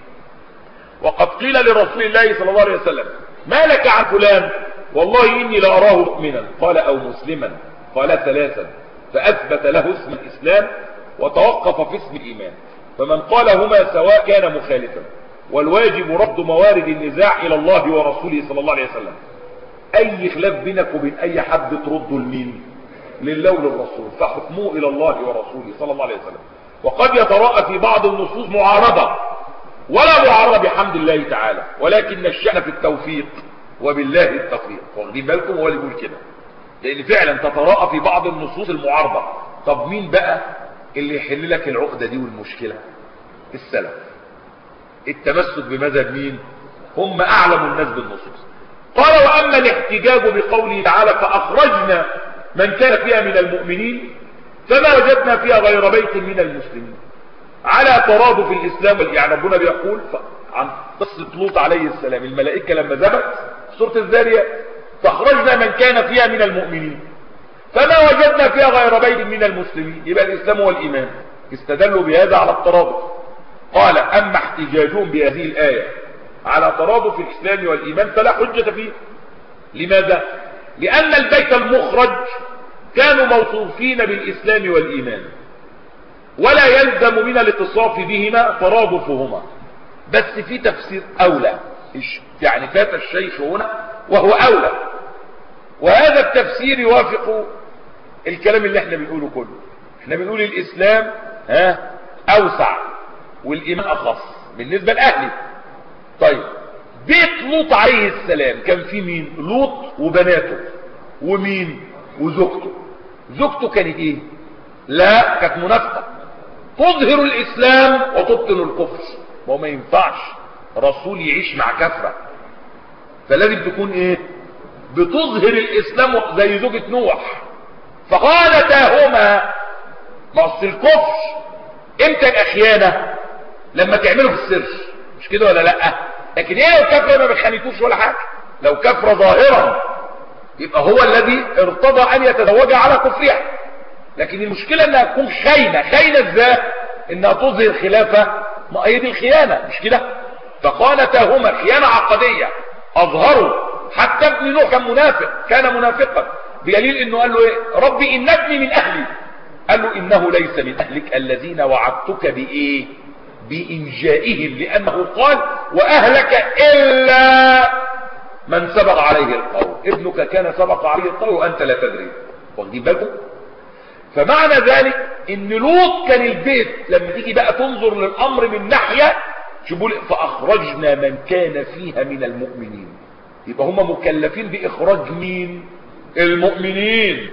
وقد قيل لرسول الله صلى الله عليه وسلم ما لك عن فلان والله إني لأراه مؤمنا قال أو مسلما قال ثلاثا فأثبت له اسم الإسلام وتوقف في اسم الإيمان فمن قالهما سواء كان مخالفا والواجب رد موارد النزاع إلى الله ورسوله صلى الله عليه وسلم أي خلاف بينك وبين أي حد ترده لمين لله وللرسول فحكمه إلى الله ورسوله صلى الله عليه وسلم وقد يتراءى في بعض النصوص معارضة ولا معارضة بحمد الله تعالى ولكن الشأن في التوفيق وبالله التوفيق واخدين بالكم هو اللي يقول كده لأن فعلا تتراءى في بعض النصوص المعارضة طب مين بقى اللي يحل لك العقدة دي والمشكلة السلف التمسك بمذهب مين هم أعلم الناس بالنصوص قال وأما الاحتجاج بقوله تعالى فأخرجنا من كان فيها من المؤمنين فما وجدنا فيها غير بيت من المسلمين على ترادف الإسلام يعني ربنا بيقول عن قصة لوط عليه السلام الملائكة لما ذبت سورة الذارية فأخرجنا من كان فيها من المؤمنين فما وجدنا فيها غير بيت من المسلمين يبقى الإسلام والإيمان استدلوا بهذا على الترادف قال أما احتجاجهم بهذه الآية على ترادف الإسلام والإيمان فلا حجة فيه لماذا؟ لأن البيت المخرج كانوا موصوفين بالإسلام والإيمان ولا يلزم من الاتصاف بهما ترادفهما بس في تفسير أولى يعني فات الشيخ هنا وهو أولى وهذا التفسير يوافق الكلام اللي احنا بنقوله كله احنا بنقول الإسلام ها أوسع والإيمان أخص بالنسبة لأهله طيب بيت لوط عليه السلام كان فيه مين لوط وبناته ومين وزوجته زوجته كانت ايه لا كانت منافقة تظهر الإسلام وتبطن الكفر وما ما ينفعش رسول يعيش مع كفرة فلازم تكون ايه بتظهر الإسلام زي زوجة نوح فقالتاهما مصر الكفر امتى الأخيانة لما تعمله في السر مش كده ولا لا لكن ايه لو كفرة ما بيخانيتوش ولا حاجة لو كفرة ظاهرا يبقى هو الذي ارتضى ان يتزوجها على كفرها لكن المشكلة انها تكون خاينة خاينة ازاي انها تظهر خلافة ما هي دي الخيانة مش كده فقالتاهما خيانة عقدية اظهروا حتى ابن نوح كان منافق كان منافقا بدليل انه قال له ايه ربي ان ابني من اهلي قال له انه ليس من اهلك الذين وعدتك بايه بانجائهم لانه قال واهلك الا من سبق عليه القول ابنك كان سبق عليه القول وانت لا تدري واخدين بالكم فمعنى ذلك ان لوط كان البيت لما تيجي بقى تنظر للامر من ناحيه شوفوا فاخرجنا من كان فيها من المؤمنين يبقى هم مكلفين باخراج مين المؤمنين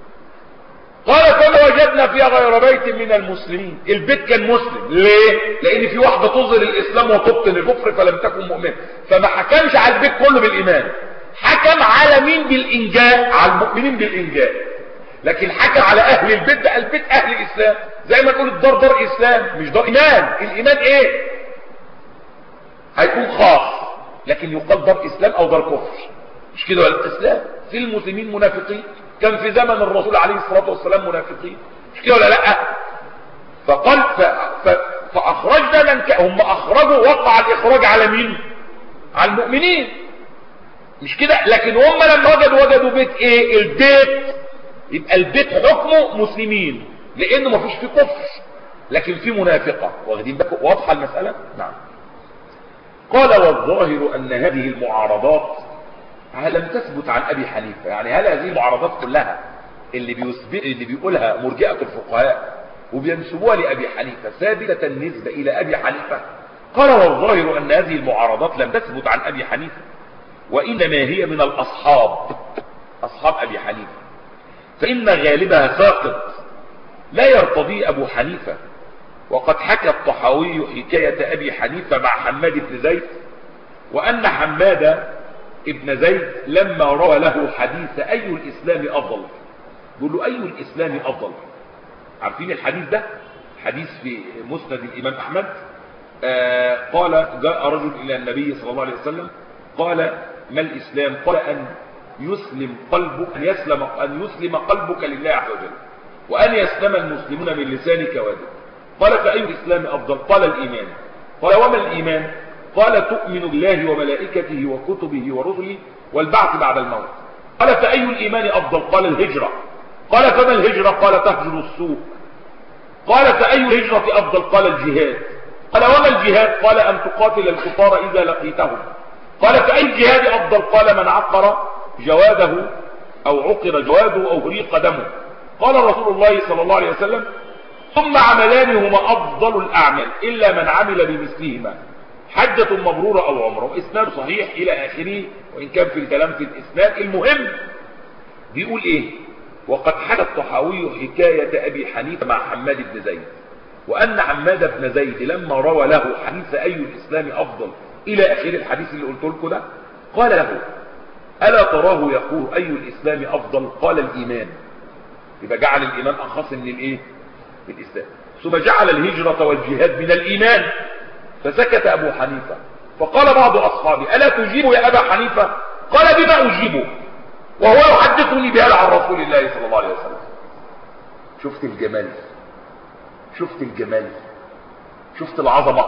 قال فما وجدنا فيها غير بيت من المسلمين البيت كان مسلم ليه لان في واحده تظهر الاسلام وتبطن الكفر فلم تكن مؤمنه فما حكمش على البيت كله بالايمان حكم على مين بالإنجاء على المؤمنين بالإنجاء لكن حكم على أهل البيت ده البيت أهل الإسلام زي ما تقول الدار دار إسلام مش دار إيمان الإيمان إيه هيكون خاص لكن يقال دار إسلام أو دار كفر مش كده ولا الإسلام في المسلمين منافقين كان في زمن الرسول عليه الصلاة والسلام منافقين مش كده ولا لا فقال ف... ف... فأخرجنا من ك... هم أخرجوا وقع الإخراج على مين على المؤمنين مش كده لكن هم لما وجدوا وجدوا بيت ايه البيت يبقى البيت حكمه مسلمين لانه ما فيش فيه كفر لكن فيه منافقة واخدين بالكم واضحة المسألة نعم قال والظاهر ان هذه المعارضات لم تثبت عن ابي حنيفة يعني هل هذه المعارضات كلها اللي بيثبت اللي بيقولها مرجئة الفقهاء وبينسبوها لابي حنيفة ثابتة النسبة الى ابي حنيفة قال والظاهر ان هذه المعارضات لم تثبت عن ابي حنيفة وإنما هي من الأصحاب أصحاب أبي حنيفة فإن غالبها ساقط لا يرتضي أبو حنيفة وقد حكى الطحاوي حكاية أبي حنيفة مع حماد بن زيد وأن حماد ابن زيد لما روى له حديث أي الإسلام أفضل يقول له أي الإسلام أفضل عارفين الحديث ده حديث في مسند الإمام أحمد آه قال جاء رجل إلى النبي صلى الله عليه وسلم قال ما الإسلام قال أن يسلم قلبك أن يسلم, أن يسلم قلبك لله عز وجل وأن يسلم المسلمون من لسانك ويدك قال فأي الإسلام أفضل قال الإيمان قال وما الإيمان قال تؤمن بالله وملائكته وكتبه ورسله والبعث بعد الموت قال فأي الإيمان أفضل قال الهجرة قال فما الهجرة قال تهجر السوء قال فأي الهجرة أفضل قال الجهاد قال وما الجهاد قال أن تقاتل الكفار إذا لقيتهم قال فأي الجهاد أفضل قال من عقر جواده أو عقر جواده أو هريق دمه قال رسول الله صلى الله عليه وسلم ثم عملان هما أفضل الأعمال إلا من عمل بمثلهما حجة مبرورة أو عمره وإسناد صحيح إلى آخره وإن كان في الكلام في الإسناد المهم بيقول إيه وقد حكى الطحاوي حكاية أبي حنيفة مع حماد بن زيد وأن حماد بن زيد لما روى له حديث أي الإسلام أفضل إلى آخر الحديث اللي قلت لكم ده قال له ألا تراه يقول أي الإسلام أفضل قال الإيمان يبقى جعل الإيمان أخص من الإيه من الإسلام ثم جعل الهجرة والجهاد من الإيمان فسكت أبو حنيفة فقال بعض أصحابي ألا تجيب يا أبا حنيفة قال بما أجيبه وهو يحدثني بهذا عن رسول الله صلى الله عليه وسلم شفت الجمال شفت الجمال شفت العظمة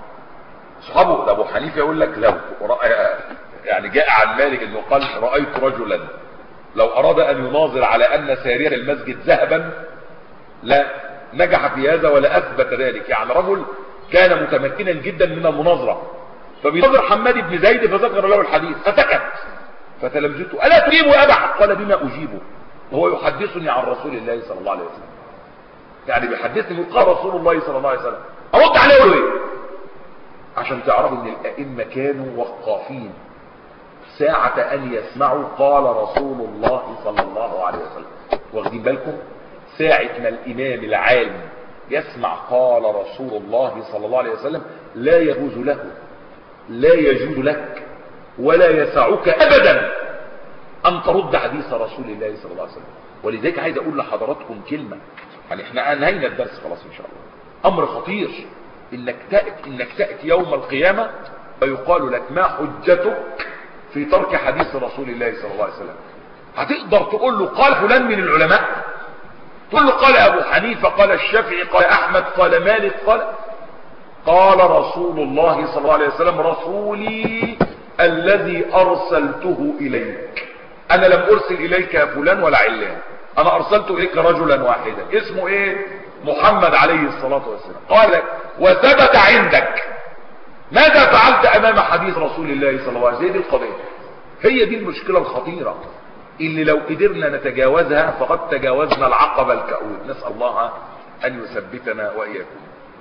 صحابه ابو حنيفه يقول لك لو يعني جاء عن مالك انه قال رايت رجلا لو اراد ان يناظر على ان سارية المسجد ذهبا لا نجح في هذا ولا اثبت ذلك يعني رجل كان متمكنا جدا من المناظره فبينظر حماد بن زيد فذكر له الحديث فسكت فتلمذته الا تجيب ابا قال بما اجيبه وهو يحدثني عن رسول الله صلى الله عليه وسلم يعني بيحدثني قال رسول الله صلى الله عليه وسلم ارد عليه اقول ايه عشان تعرفوا ان الائمه كانوا وقافين ساعة ان يسمعوا قال رسول الله صلى الله عليه وسلم واخدين بالكم ساعة ما الامام العالم يسمع قال رسول الله صلى الله عليه وسلم لا يجوز له لا يجوز لك ولا يسعك ابدا ان ترد حديث رسول الله صلى الله عليه وسلم ولذلك عايز اقول لحضراتكم كلمة يعني احنا انهينا الدرس خلاص ان شاء الله امر خطير انك تأتي, إنك تأتي يوم القيامة فيقال لك ما حجتك في ترك حديث رسول الله صلى الله عليه وسلم هتقدر تقول له قال فلان من العلماء تقول له قال ابو حنيفة قال الشافعي قال احمد قال مالك قال قال رسول الله صلى الله عليه وسلم رسولي الذي ارسلته اليك انا لم ارسل اليك يا فلان ولا علان انا ارسلت اليك رجلا واحدا اسمه ايه محمد عليه الصلاة والسلام قال لك وثبت عندك ماذا فعلت امام حديث رسول الله صلى الله عليه وسلم دي القضية هي دي المشكلة الخطيرة اللي لو قدرنا نتجاوزها فقد تجاوزنا العقبة الكؤود نسأل الله ان يثبتنا واياكم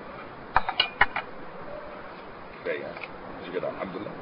الحمد لله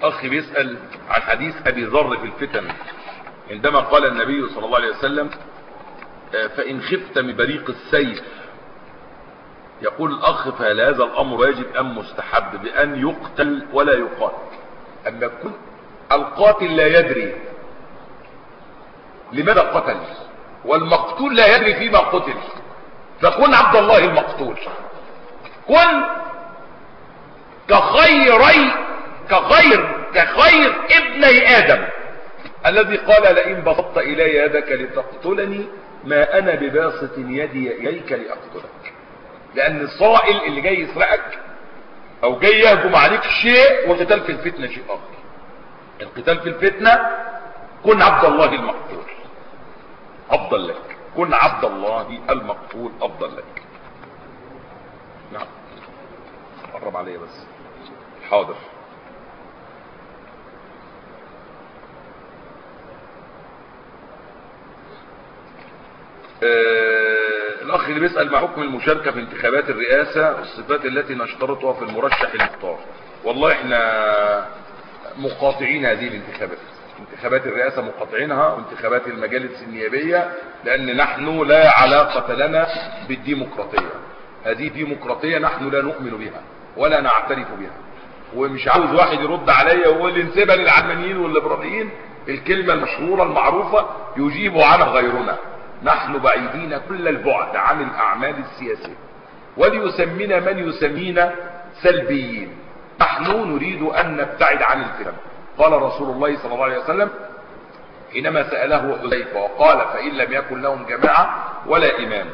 اخي بيسأل عن حديث ابي ذر في الفتن عندما قال النبي صلى الله عليه وسلم فان خفت من بريق السيف يقول الاخ فهل هذا الامر يجب ام مستحب بان يقتل ولا يقاتل اما كل القاتل لا يدري لماذا قتل والمقتول لا يدري فيما قتل فكن عبد الله المقتول كن كخيري كخير كخير ابني ادم الذي قال لئن بسطت الي يدك لتقتلني ما انا بباسط يدي اليك لاقتلك لان الصائل اللي جاي يسرقك او جاي يهجم عليك شيء والقتال في الفتنه شيء اخر القتال في الفتنه كن عبد الله المقتول افضل لك كن عبد الله المقتول افضل لك نعم قرب عليا بس حاضر آه الاخ اللي بيسأل ما حكم المشاركة في انتخابات الرئاسة والصفات التي نشترطها في المرشح المختار والله احنا مقاطعين هذه الانتخابات انتخابات الرئاسة مقاطعينها وانتخابات المجالس النيابية لان نحن لا علاقة لنا بالديمقراطية هذه ديمقراطية نحن لا نؤمن بها ولا نعترف بها ومش عاوز واحد يرد عليا ويقول لي نسيبها للعلمانيين والليبراليين الكلمة المشهورة المعروفة يجيب عنها غيرنا نحن بعيدين كل البعد عن الأعمال السياسية وليسمينا من يسمينا سلبيين نحن نريد أن نبتعد عن الفتن قال رسول الله صلى الله عليه وسلم حينما سأله حذيفة وقال فإن لم يكن لهم جماعة ولا إمام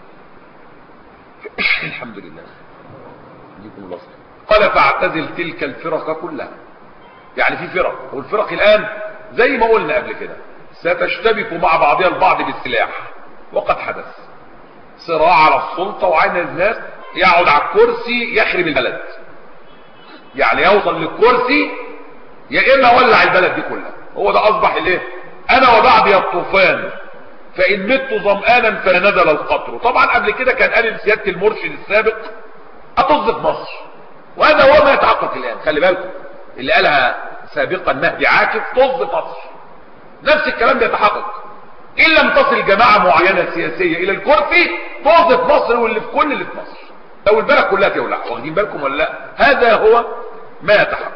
الحمد لله يجيكم الله قال فاعتزل تلك الفرق كلها يعني في فرق والفرق الآن زي ما قلنا قبل كده ستشتبك مع بعضها البعض بالسلاح وقد حدث صراع على السلطة وعين الناس يقعد على الكرسي يخرب البلد يعني يوصل للكرسي يا اما ولع البلد دي كلها هو ده اصبح الايه انا وبعضي الطوفان فان مت ظمآنا فنزل القطر طبعا قبل كده كان قال لسياده المرشد السابق اطز في مصر وهذا هو ما يتحقق الان خلي بالكم اللي قالها سابقا مهدي عاكف طز في مصر نفس الكلام بيتحقق ان لم تصل جماعة معينة سياسية الى الكرسي طز في مصر واللي في كل اللي في مصر لو البلد كلها تولع واخدين بالكم ولا لا هذا هو ما يتحقق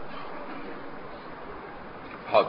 حاضر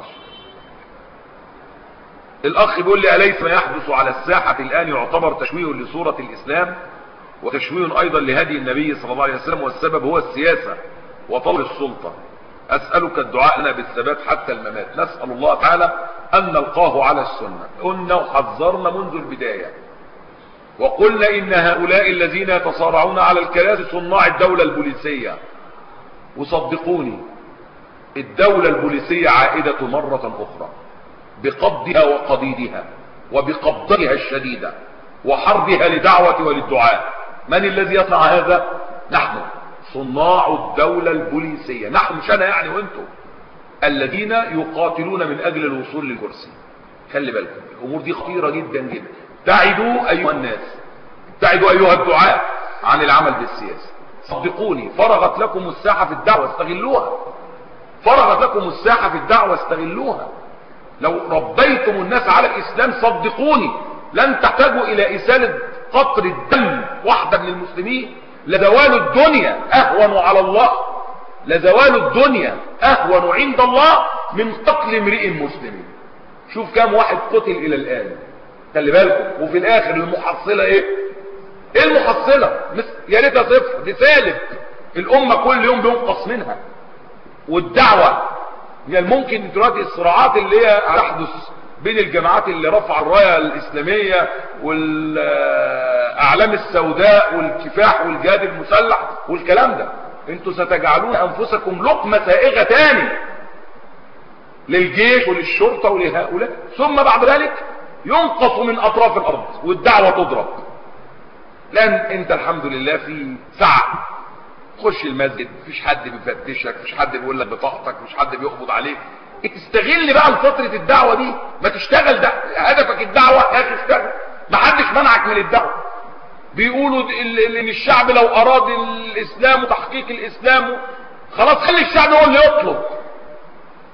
الاخ بيقول لي اليس ما يحدث على الساحة الان يعتبر تشويه لصورة الاسلام وتشويه ايضا لهدي النبي صلى الله عليه وسلم والسبب هو السياسة وطول السلطة اسألك الدعاء لنا بالثبات حتى الممات نسأل الله تعالى ان نلقاه على السنة قلنا وحذرنا منذ البداية وقلنا ان هؤلاء الذين يتصارعون على الكراسي صناع الدولة البوليسية وصدقوني الدولة البوليسية عائدة مرة اخرى بقبضها وقضيدها وبقبضتها الشديدة وحربها لدعوة وللدعاء من الذي يصنع هذا نحن صناع الدولة البوليسية نحن مش انا يعني وانتم الذين يقاتلون من اجل الوصول للكرسي خلي بالكم الامور دي خطيرة جدا جدا ابتعدوا ايها الناس ابتعدوا ايها الدعاء عن العمل بالسياسة صدقوني فرغت لكم الساحة في الدعوة استغلوها فرغت لكم الساحة في الدعوة استغلوها لو ربيتم الناس على الاسلام صدقوني لن تحتاجوا الى اسالة قطر الدم واحدة من المسلمين لزوال الدنيا اهون على الله لزوال الدنيا اهون عند الله من قتل امرئ مسلم شوف كام واحد قتل الى الان خلي بالكم وفي الاخر المحصلة ايه ايه المحصلة يا ريتها صفر دي سالب الامة كل يوم بينقص منها والدعوة من الممكن دلوقتي الصراعات اللي هي تحدث بين الجماعات اللي رفع الراية الاسلامية والاعلام السوداء والكفاح والجهاد المسلح والكلام ده انتوا ستجعلون انفسكم لقمة سائغة تاني للجيش وللشرطة ولهؤلاء ثم بعد ذلك ينقص من اطراف الارض والدعوة تضرب لان انت الحمد لله في سعة خش المسجد مفيش حد بيفتشك مفيش حد بيقول لك بطاقتك مفيش حد بيقبض عليك استغل بقى فترة الدعوة دي ما تشتغل ده هدفك الدعوة يا اخي اشتغل ما حدش منعك من الدعوة بيقولوا ان الشعب لو اراد الاسلام وتحقيق الاسلام خلاص خلي الشعب هو اللي يطلب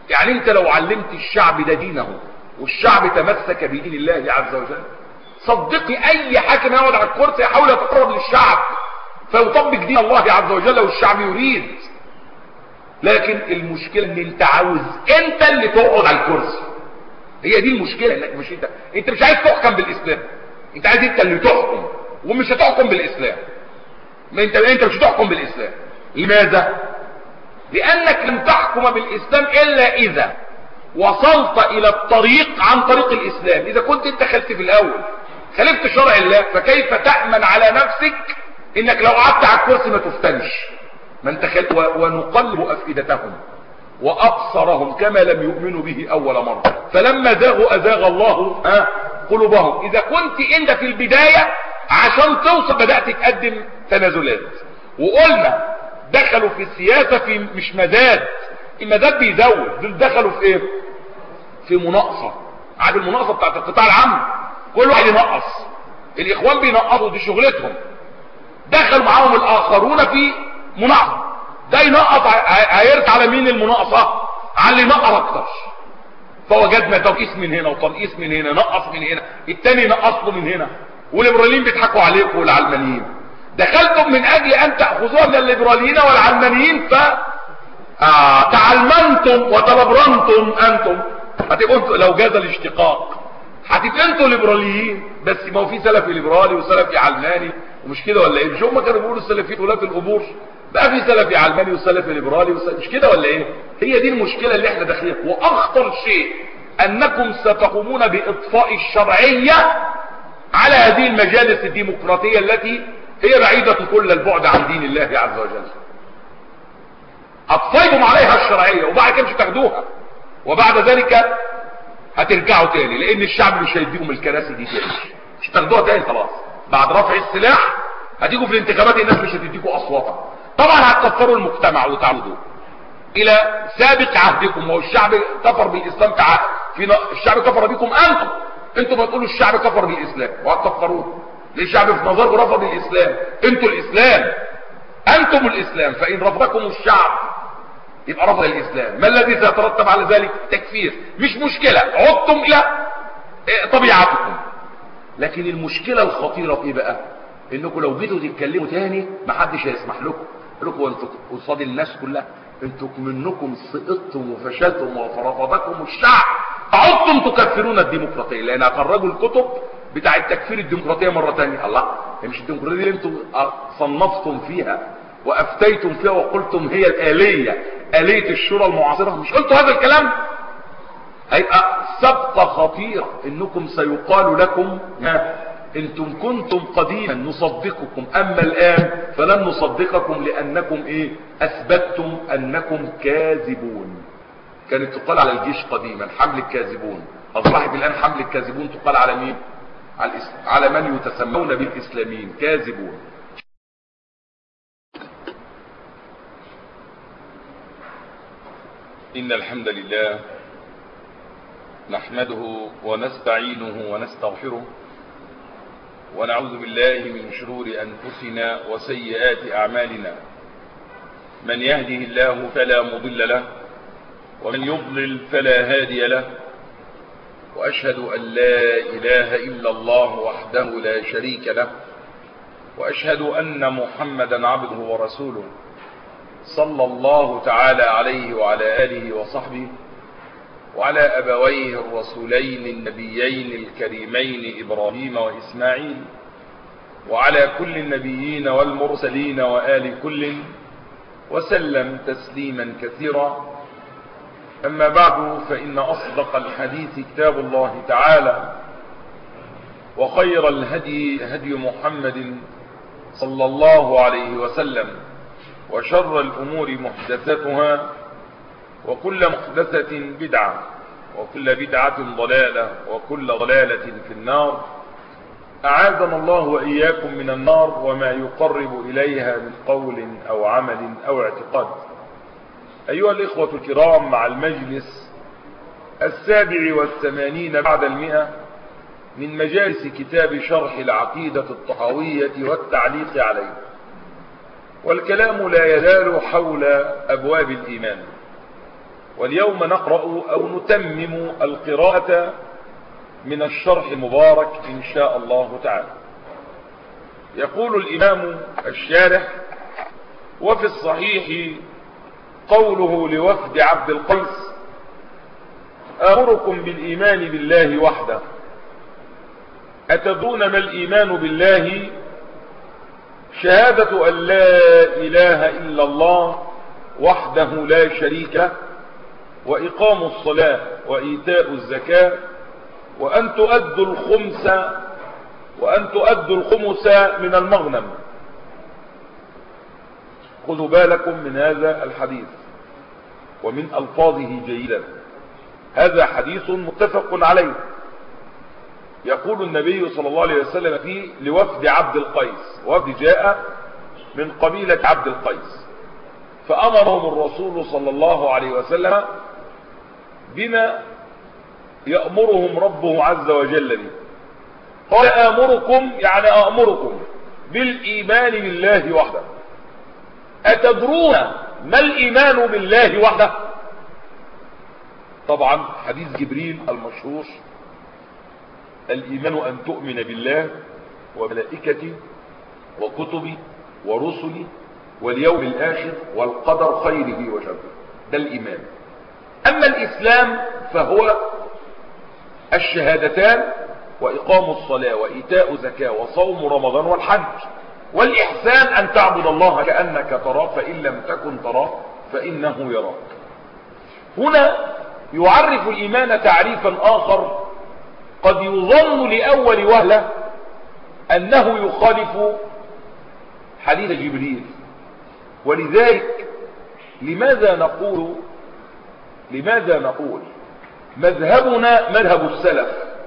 يعني انت لو علمت الشعب ده دينه والشعب تمسك بدين الله عز وجل صدقني اي حاكم يقعد على الكرسي يحاول يتقرب للشعب فيطبق دين الله عز وجل والشعب يريد لكن المشكلة ان انت عاوز انت اللي تقعد على الكرسي هي دي المشكلة انك مش انت انت مش عايز تحكم بالاسلام انت عايز انت اللي تحكم ومش هتحكم بالاسلام ما انت انت مش هتحكم بالاسلام لماذا لانك لم تحكم بالاسلام الا اذا وصلت الى الطريق عن طريق الاسلام اذا كنت انت خلت في الاول خالفت شرع الله فكيف تأمن على نفسك انك لو قعدت على الكرسي ما تفتنش ما انت خلت ونقلب افئدتهم وابصرهم كما لم يؤمنوا به اول مرة فلما زاغوا ازاغ الله ها قلوبهم اذا كنت انت في البداية عشان توصل بدأت تقدم تنازلات وقلنا دخلوا في السياسة في مش مزاد المزاد بيزود دول دخلوا في ايه في مناقصة عارف المناقصة بتاعت القطاع العام كل واحد ينقص الاخوان بينقصوا دي شغلتهم دخل معاهم الاخرون في مناقصة ده ينقص هيرجع على مين المناقصة على اللي نقص اكتر فوجدنا تنقيص من هنا وتنقيص من هنا نقص من هنا التاني نقص له من هنا والليبراليين بيضحكوا عليكم والعلمانيين دخلتم من اجل ان تاخذوها من الليبراليين والعلمانيين ف آه تعلمنتم وتلبرنتم انتم هتبقوا انتوا لو جاز الاشتقاق هتبقى انتوا ليبراليين بس ما هو في سلفي ليبرالي وسلفي علماني ومش كده ولا ايه مش هم كانوا بيقولوا السلفيين ولاة القبور بقى في سلفي علماني وسلفي ليبرالي وسلفي مش كده ولا ايه هي دي المشكله اللي احنا داخلين واخطر شيء انكم ستقومون باطفاء الشرعيه على هذه المجالس الديمقراطيه التي هي بعيده كل البعد عن دين الله عز وجل اطفيتم عليها الشرعيه وبعد كده مش هتاخدوها وبعد ذلك هترجعوا تاني لان الشعب مش هيديكم الكراسي دي تاني مش هتاخدوها تاني خلاص بعد رفع السلاح هتيجوا في الانتخابات الناس مش هتديكوا اصواتها طبعا هتكفروا المجتمع وتعودوا الى سابق عهدكم هو الشعب كفر بالاسلام كعهد في الشعب كفر بكم انتم انتم ما تقولوا الشعب كفر بالاسلام وهتكفروه ليه الشعب في نظركم رفض الاسلام انتوا الاسلام انتم الاسلام فان رفضكم الشعب يبقى رفض الاسلام ما الذي سيترتب على ذلك تكفير مش مشكلة عدتم الى طبيعتكم لكن المشكلة الخطيرة في ايه بقى انكم لو جيتوا تتكلموا تاني محدش هيسمح لكم لكم انتوا قصاد الناس كلها انتوا منكم سقطتم وفشلتم ورفضكم الشعب عدتم تكفرون الديمقراطية لان اخرجوا الكتب بتاع التكفير الديمقراطية مرة تانية الله هي مش الديمقراطية اللي انتوا صنفتم فيها وافتيتم فيها وقلتم هي الالية الية الشورى المعاصرة مش قلتوا هذا الكلام هيبقى سبقة خطيرة انكم سيقال لكم ها انتم كنتم قديما نصدقكم اما الان فلن نصدقكم لانكم ايه اثبتتم انكم كاذبون كانت تقال على الجيش قديما حمل الكاذبون اصبحت الان حمل الكاذبون تقال على مين على, الإس... على من يتسمون بالاسلاميين كاذبون إن الحمد لله نحمده ونستعينه ونستغفره ونعوذ بالله من شرور أنفسنا وسيئات أعمالنا من يهده الله فلا مضل له ومن يضلل فلا هادي له وأشهد أن لا إله إلا الله وحده لا شريك له وأشهد أن محمدا عبده ورسوله صلى الله تعالى عليه وعلى آله وصحبه وعلى أبويه الرسولين النبيين الكريمين إبراهيم وإسماعيل وعلى كل النبيين والمرسلين وآل كل وسلم تسليما كثيرا أما بعد فإن أصدق الحديث كتاب الله تعالى وخير الهدي هدي محمد صلى الله عليه وسلم وشر الأمور محدثتها وكل محدثة بدعة وكل بدعة ضلالة وكل ضلالة في النار أعاذنا الله وإياكم من النار وما يقرب إليها من قول أو عمل أو اعتقاد أيها الإخوة الكرام مع المجلس السابع والثمانين بعد المئة من مجالس كتاب شرح العقيدة الطحاوية والتعليق عليه والكلام لا يزال حول أبواب الإيمان واليوم نقرأ أو نتمم القراءة من الشرح المبارك إن شاء الله تعالى يقول الإمام الشارح وفي الصحيح قوله لوفد عبد القيس آمركم بالإيمان بالله وحده أتدون ما الإيمان بالله شهادة أن لا إله إلا الله وحده لا شريك له وإقام الصلاة وإيتاء الزكاة وأن تؤدوا الخمس وأن تؤدوا الخمس من المغنم خذوا بالكم من هذا الحديث ومن ألفاظه جيدا هذا حديث متفق عليه يقول النبي صلى الله عليه وسلم فيه لوفد عبد القيس وفد جاء من قبيلة عبد القيس فأمرهم الرسول صلى الله عليه وسلم بما يأمرهم ربه عز وجل به قال آمركم يعني آمركم بالإيمان بالله وحده أتدرون ما الإيمان بالله وحده طبعا حديث جبريل المشهور الإيمان أن تؤمن بالله وملائكته وكتبه ورسله واليوم الآخر والقدر خيره وشره ده الإيمان أما الإسلام فهو الشهادتان وإقام الصلاة وإيتاء زكاة وصوم رمضان والحج والإحسان أن تعبد الله كأنك تراه فإن لم تكن تراه فإنه يراك هنا يعرف الإيمان تعريفا آخر قد يظن لأول وهلة أنه يخالف حديث جبريل ولذلك لماذا نقول لماذا نقول مذهبنا مذهب السلف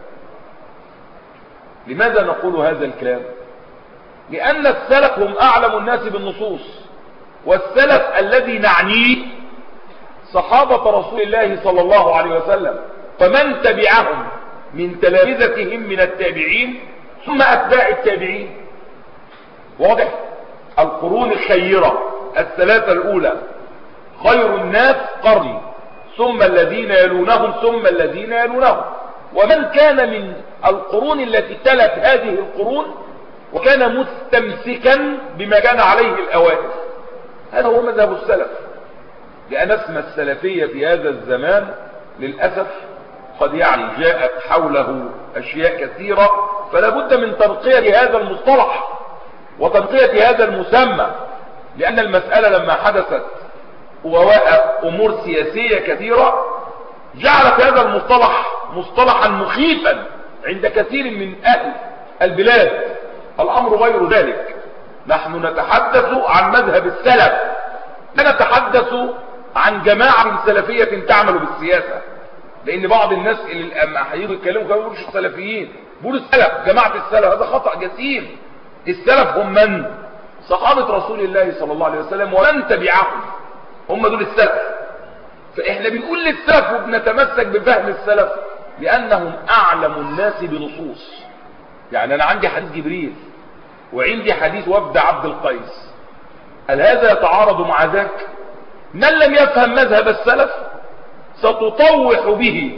لماذا نقول هذا الكلام لأن السلف هم أعلم الناس بالنصوص والسلف الذي نعنيه صحابة رسول الله صلى الله عليه وسلم فمن تبعهم من تلامذتهم من التابعين ثم أتباع التابعين واضح القرون الخيرة الثلاثة الأولى خير الناس قرني ثم الذين يلونهم ثم الذين يلونهم ومن كان من القرون التي تلت هذه القرون وكان مستمسكا بما كان عليه الأوائل هذا هو مذهب السلف لأن اسم السلفية في هذا الزمان للأسف قد يعني جاءت حوله أشياء كثيرة فلا بد من تنقية هذا المصطلح وتنقية هذا المسمى لأن المسألة لما حدثت وواء أمور سياسية كثيرة جعلت هذا المصطلح مصطلحا مخيفا عند كثير من أهل البلاد الأمر غير ذلك نحن نتحدث عن مذهب السلف لا نتحدث عن جماعة سلفية تعمل بالسياسة لأن بعض الناس اللي لما هيجوا يتكلموا كانوا يقولوا السلفيين بيقولوا السلف جماعة السلف هذا خطأ جسيم السلف هم من صحابة رسول الله صلى الله عليه وسلم ومن تبعهم هم دول السلف فإحنا بنقول للسلف وبنتمسك بفهم السلف لأنهم أعلم الناس بنصوص يعني أنا عندي حديث جبريل وعندي حديث وفد عبد القيس هل هذا يتعارض مع ذاك من لم يفهم مذهب السلف ستطوح به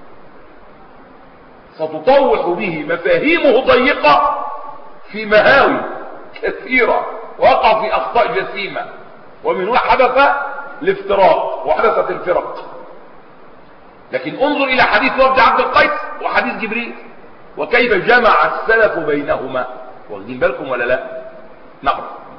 ستطوح به مفاهيمه ضيقة في مهاوي كثيرة وقع في أخطاء جسيمة ومن هنا حدث الافتراق وحدثت الفرق لكن انظر إلى حديث وفد عبد القيس وحديث جبريل وكيف جمع السلف بينهما واخدين بالكم ولا لا نعم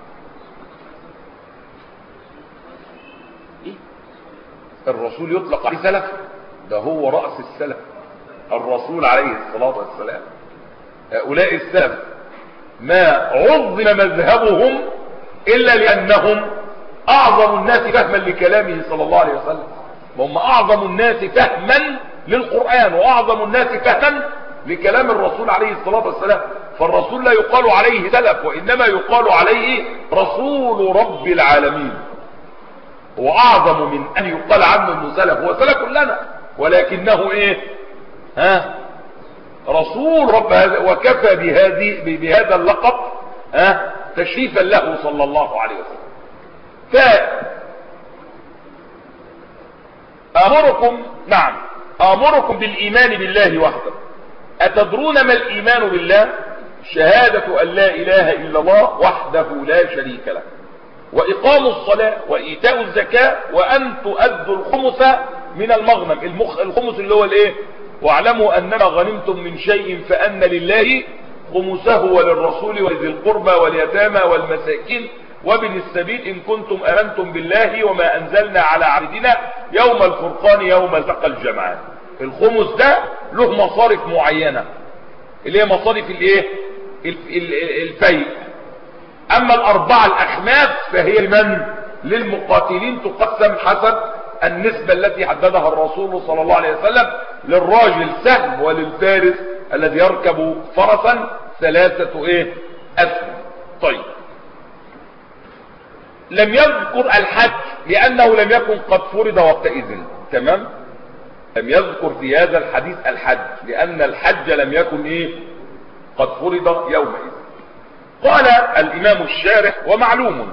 إيه؟ الرسول يطلق عليه سلف ده هو رأس السلف الرسول عليه الصلاة والسلام هؤلاء السلف ما عظم مذهبهم إلا لأنهم أعظم الناس فهما لكلامه صلى الله عليه وسلم وهم أعظم الناس فهما للقرآن وأعظم الناس فهما لكلام الرسول عليه الصلاة والسلام فالرسول لا يقال عليه سلف وإنما يقال عليه رسول رب العالمين هو أعظم من أن يقال عنه أنه سلف هو سلف لنا ولكنه إيه ها رسول رب هذا وكفى بهذه بهذا اللقب ها تشريفا له صلى الله عليه وسلم ف أمركم نعم أمركم بالإيمان بالله وحده أتدرون ما الإيمان بالله شهادة أن لا إله إلا الله وحده لا شريك له وإقام الصلاة وإيتاء الزكاة وأن تؤدوا الخمس من المغنم المخ الخمس اللي هو الايه واعلموا أنما غنمتم من شيء فأن لله خمسه وللرسول ولذي القربى واليتامى والمساكين وابن السبيل إن كنتم أمنتم بالله وما أنزلنا على عبدنا يوم الفرقان يوم التقى الجمعان الخمس ده له مصارف معينة اللي هي مصارف الايه الفيء اما الاربعة الاخماس فهي لمن للمقاتلين تقسم حسب النسبة التي حددها الرسول صلى الله عليه وسلم للراجل سهم وللفارس الذي يركب فرسا ثلاثة ايه اسهم طيب لم يذكر الحج لانه لم يكن قد فرض وقتئذ تمام لم يذكر في هذا الحديث الحج لان الحج لم يكن ايه قد فرض يومئذ قال الامام الشارح ومعلوم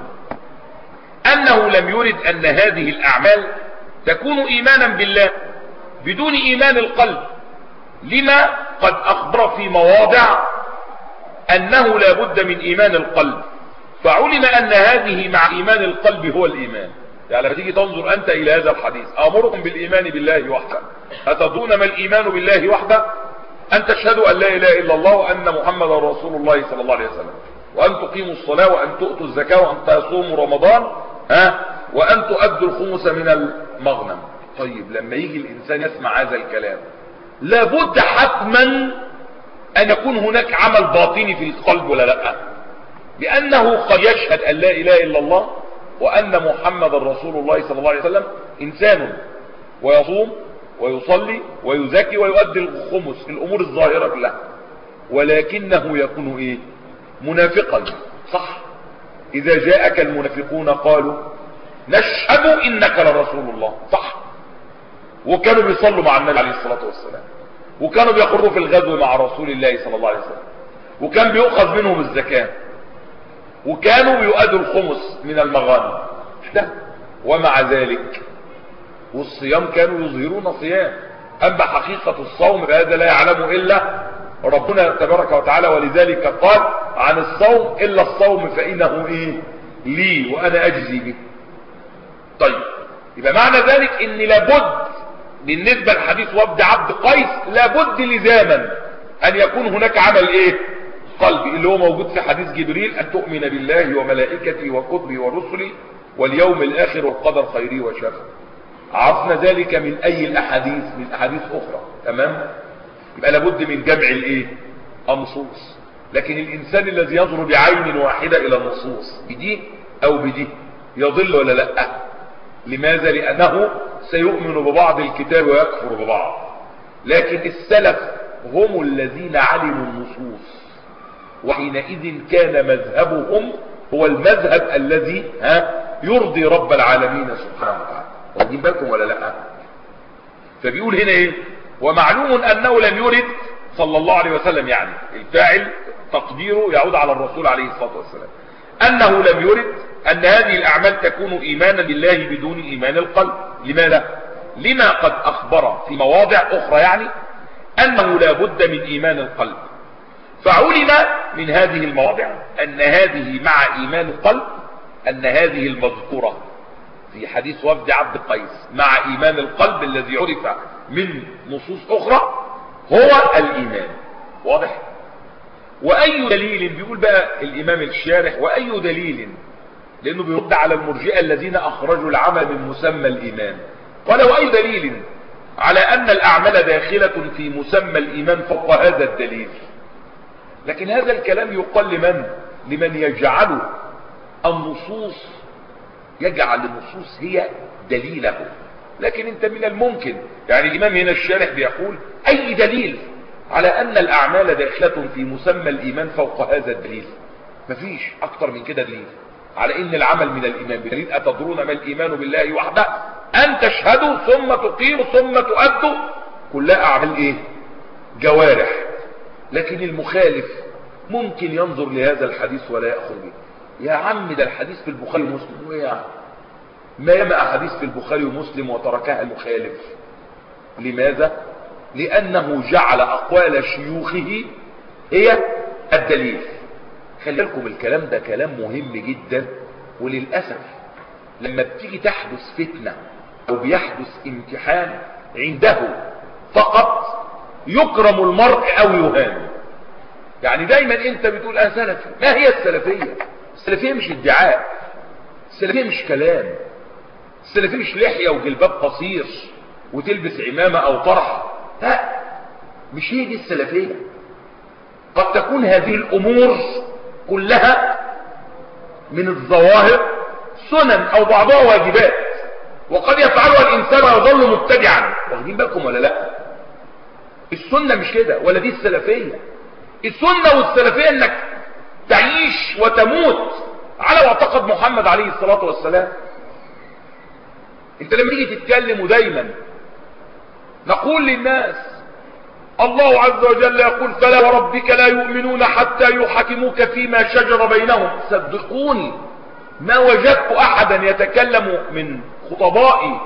انه لم يرد ان هذه الاعمال تكون ايمانا بالله بدون ايمان القلب لما قد اخبر في مواضع انه لا بد من ايمان القلب فعلم ان هذه مع ايمان القلب هو الايمان يعني لما تيجي تنظر انت الى هذا الحديث امركم بالايمان بالله وحده اتدرون ما الايمان بالله وحده ان تشهدوا ان لا اله الا الله وان محمدا رسول الله صلى الله عليه وسلم وان تقيموا الصلاه وان تؤتوا الزكاه وان تصوموا رمضان ها وان تؤدوا الخمس من المغنم طيب لما يجي الانسان يسمع هذا الكلام لابد حتما ان يكون هناك عمل باطني في القلب ولا لا لانه قد يشهد ان لا اله الا الله وان محمد رسول الله صلى الله عليه وسلم انسان ويصوم ويصلي ويزكي ويؤدي الخمس في الامور الظاهره كلها ولكنه يكون ايه منافقا صح اذا جاءك المنافقون قالوا نشهد انك لرسول الله صح وكانوا بيصلوا مع النبي عليه الصلاه والسلام وكانوا بيخروا في الغزو مع رسول الله صلى الله عليه وسلم وكان بيؤخذ منهم الزكاه وكانوا بيؤدوا الخمس من المغانم ده ومع ذلك والصيام كانوا يظهرون صيام اما حقيقة الصوم فهذا لا يعلم الا ربنا تبارك وتعالى ولذلك قال عن الصوم الا الصوم فانه ايه لي وانا اجزي به طيب يبقى معنى ذلك ان لابد بالنسبة لحديث وفد عبد قيس لابد لزاما ان يكون هناك عمل ايه قلبي اللي هو موجود في حديث جبريل ان تؤمن بالله وملائكته وكتبه ورسله واليوم الاخر والقدر خيره وشره عرفنا ذلك من اي الاحاديث من احاديث اخرى تمام يبقى لابد من جمع الايه النصوص لكن الانسان الذي ينظر بعين واحدة الى النصوص بدي او بدي يضل ولا لا لماذا لانه سيؤمن ببعض الكتاب ويكفر ببعض لكن السلف هم الذين علموا النصوص وحينئذ كان مذهبهم هو المذهب الذي ها يرضي رب العالمين سبحانه وتعالى واخدين بالكم ولا لا فبيقول هنا ايه ومعلوم انه لم يرد صلى الله عليه وسلم يعني الفاعل تقديره يعود على الرسول عليه الصلاه والسلام انه لم يرد ان هذه الاعمال تكون ايمانا بالله بدون ايمان القلب لماذا لما قد اخبر في مواضع اخرى يعني انه لا بد من ايمان القلب فعلم من هذه المواضع ان هذه مع ايمان القلب ان هذه المذكورة في حديث وفد عبد قيس مع ايمان القلب الذي عرف من نصوص اخرى هو الايمان واضح واي دليل بيقول بقى الامام الشارح واي دليل لانه بيرد على المرجئه الذين اخرجوا العمل من مسمى الايمان قال واي دليل على ان الاعمال داخلة في مسمى الايمان فوق هذا الدليل لكن هذا الكلام يقال لمن لمن يجعل النصوص يجعل النصوص هي دليله لكن انت من الممكن يعني الامام هنا الشارح بيقول اي دليل على ان الاعمال داخلة في مسمى الايمان فوق هذا الدليل مفيش اكتر من كده دليل على ان العمل من الايمان بدليل اتدرون ما الايمان بالله وحده ان تشهدوا ثم تقيموا ثم تؤدوا كلها اعمال ايه جوارح لكن المخالف ممكن ينظر لهذا الحديث ولا يأخذ به يا عم ده الحديث في البخاري ومسلم ايه يا عم ما ياما احاديث في البخاري ومسلم وتركها المخالف لماذا لانه جعل اقوال شيوخه هي الدليل خلي بالكم الكلام ده كلام مهم جدا وللاسف لما بتيجي تحدث فتنه او بيحدث امتحان عنده فقط يكرم المرء او يهان يعني دايما انت بتقول انا سلفي ما هي السلفيه السلفيه مش ادعاء السلفيه مش كلام السلفيه مش لحيه وجلباب قصير وتلبس عمامه او طرحه لا مش هي دي السلفيه قد تكون هذه الامور كلها من الظواهر سنن او بعضها واجبات وقد يفعلها الانسان ويظل مبتدعا واخدين بالكم ولا لا السنه مش كده ولا دي السلفيه السنه والسلفيه انك تعيش وتموت على معتقد محمد عليه الصلاه والسلام انت لما تيجي تتكلم دايما نقول للناس الله عز وجل يقول فلا وربك لا يؤمنون حتى يحكموك فيما شجر بينهم صدقوني ما وجدت احدا يتكلم من خطبائي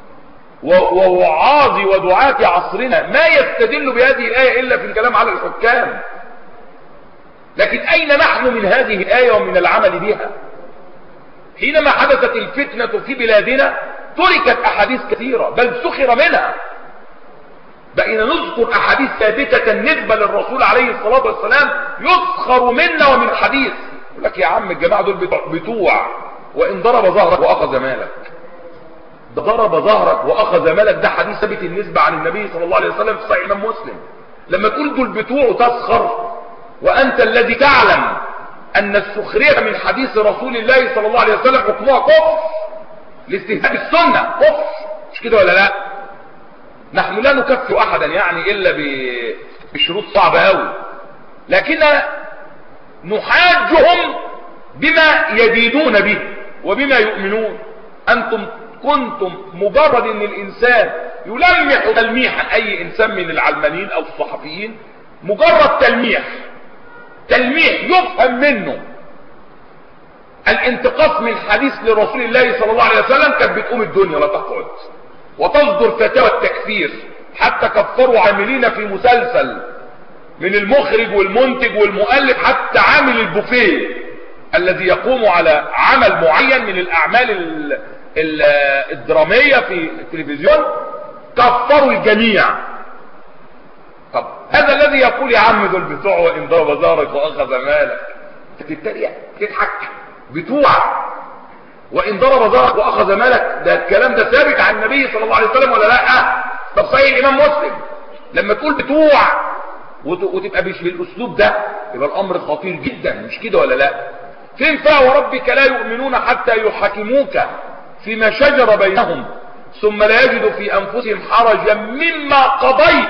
ووعاظي ودعاة عصرنا ما يستدل بهذه الآية إلا في الكلام على الحكام لكن أين نحن من هذه الآية ومن العمل بها حينما حدثت الفتنة في بلادنا تركت أحاديث كثيرة بل سخر منها بقينا نذكر أحاديث ثابتة نسبة للرسول عليه الصلاة والسلام يسخر منا ومن حديث يقول لك يا عم الجماعة دول بتوع وإن ضرب ظهرك وأخذ مالك ده ضرب ظهرك واخذ مالك ده حديث ثابت النسبة عن النبي صلى الله عليه وسلم في صحيح امام مسلم لما تقول دول بتوع تسخر وانت الذي تعلم ان السخرية من حديث رسول الله صلى الله عليه وسلم حكمها كفر لاستهزاء السنة كفر مش كده ولا لا نحن لا نكفر احدا يعني الا بشروط صعبة قوي لكن نحاجهم بما يدينون به وبما يؤمنون انتم كنتم مجرد ان الانسان يلمح تلميحا اي انسان من العلمانيين او الصحفيين مجرد تلميح تلميح يفهم منه الانتقاص من حديث لرسول الله صلى الله عليه وسلم كانت بتقوم الدنيا لا تقعد وتصدر فتاوى التكفير حتى كفروا عاملين في مسلسل من المخرج والمنتج والمؤلف حتى عامل البوفيه الذي يقوم على عمل معين من الاعمال الدرامية في التلفزيون كفروا الجميع طب هذا الذي يقول يا عم دول بتوع وان ضرب ظهرك واخذ مالك تتريق تضحك بتوع وان ضرب ظهرك واخذ مالك ده الكلام ده ثابت عن النبي صلى الله عليه وسلم ولا لا طب صحيح الامام مسلم لما تقول بتوع وتبقى مش بالاسلوب ده يبقى الامر خطير جدا مش كده ولا لا فين فا وربك لا يؤمنون حتى يحكموك فيما شجر بينهم ثم لا يجدوا في أنفسهم حرجا مما قضيت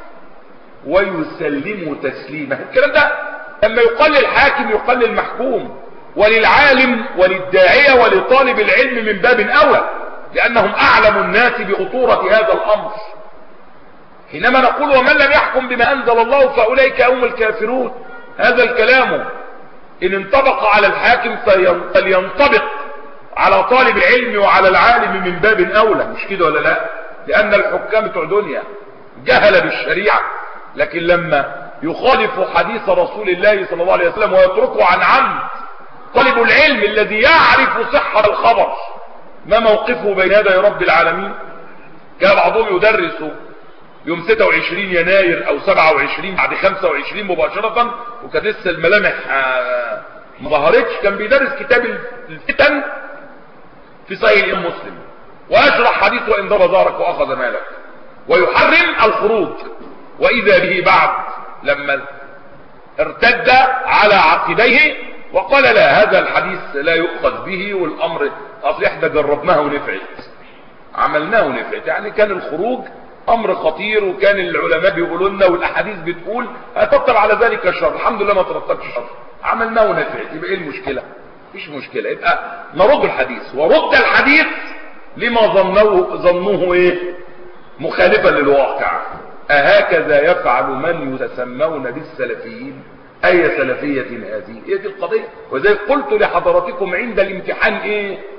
ويسلموا تسليما الكلام ده لما يقال للحاكم يقال للمحكوم وللعالم وللداعية ولطالب العلم من باب أولى لأنهم أعلم الناس بخطورة هذا الأمر حينما نقول ومن لم يحكم بما أنزل الله فأولئك هم الكافرون هذا الكلام إن انطبق على الحاكم فلينطبق على طالب العلم وعلى العالم من باب اولى مش كده ولا لا لان الحكام بتوع دنيا جهل بالشريعة لكن لما يخالف حديث رسول الله صلى الله عليه وسلم ويتركه عن عمد طالب العلم الذي يعرف صحة الخبر ما موقفه بين يدي رب العالمين كان بعضهم يدرس يوم 26 يناير او 27 بعد 25 مباشرة وكانت لسه الملامح ما ظهرتش كان بيدرس كتاب الفتن في صحيح الامام مسلم ويشرح حديث وان ضرب ظهرك واخذ مالك ويحرم الخروج واذا به بعد لما ارتد على عقبيه وقال لا هذا الحديث لا يؤخذ به والامر اصل احنا جربناه ونفعت عملناه ونفعت يعني كان الخروج امر خطير وكان العلماء بيقولوا لنا والاحاديث بتقول هترتب على ذلك الشر الحمد لله ما ترتبش شر عملناه ونفعت يبقى ايه المشكله مفيش مشكله يبقى نرد الحديث ورد الحديث لما ظنوه ظنوه ايه مخالفا للواقع أهكذا يفعل من يتسمون بالسلفيين أي سلفية هذه هي دي القضية وزي قلت لحضراتكم عند الامتحان إيه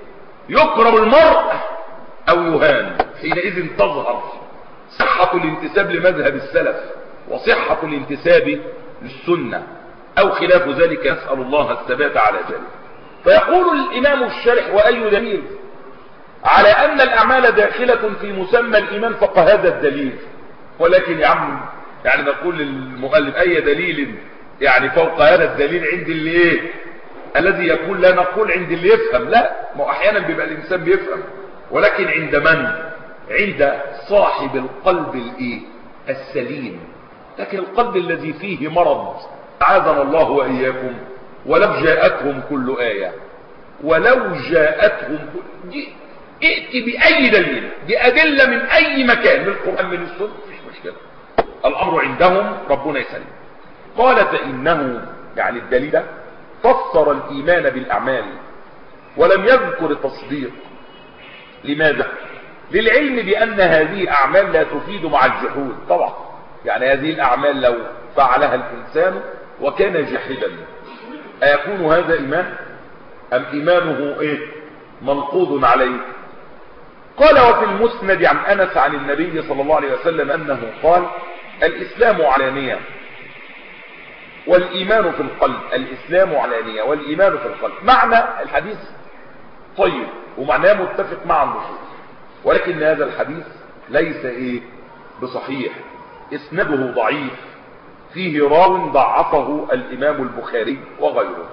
يكرم المرء او يهان حينئذ تظهر صحة الانتساب لمذهب السلف وصحة الانتساب للسنة او خلاف ذلك نسأل الله الثبات على ذلك فيقول الامام الشارح واي دليل على ان الاعمال داخلة في مسمى الايمان فق هذا الدليل ولكن يا عم يعني نقول للمؤلف اي دليل يعني فوق هذا الدليل عند اللي ايه الذي يقول لا نقول عند اللي يفهم لا ما احيانا بيبقى الانسان بيفهم ولكن عند من عند صاحب القلب الايه السليم لكن القلب الذي فيه مرض عاذنا الله واياكم ولو جاءتهم كل آية ولو جاءتهم كل... ائت بأي دليل بأدلة من أي مكان من القرآن من السنة مفيش مشكلة الأمر عندهم ربنا يسلم قال فإنه يعني الدليل ده فسر الإيمان بالأعمال ولم يذكر التصديق لماذا للعلم بأن هذه أعمال لا تفيد مع الجحود طبعا يعني هذه الأعمال لو فعلها الإنسان وكان جاحدا أيكون هذا إيمان أم إيمانه إيه منقوض عليه قال وفي المسند عن أنس عن النبي صلى الله عليه وسلم أنه قال الإسلام علانية والإيمان في القلب الإسلام علانية والإيمان في القلب معنى الحديث طيب ومعناه متفق مع النصوص ولكن هذا الحديث ليس إيه بصحيح اسنده ضعيف فيه راو ضعفه الإمام البخاري وغيره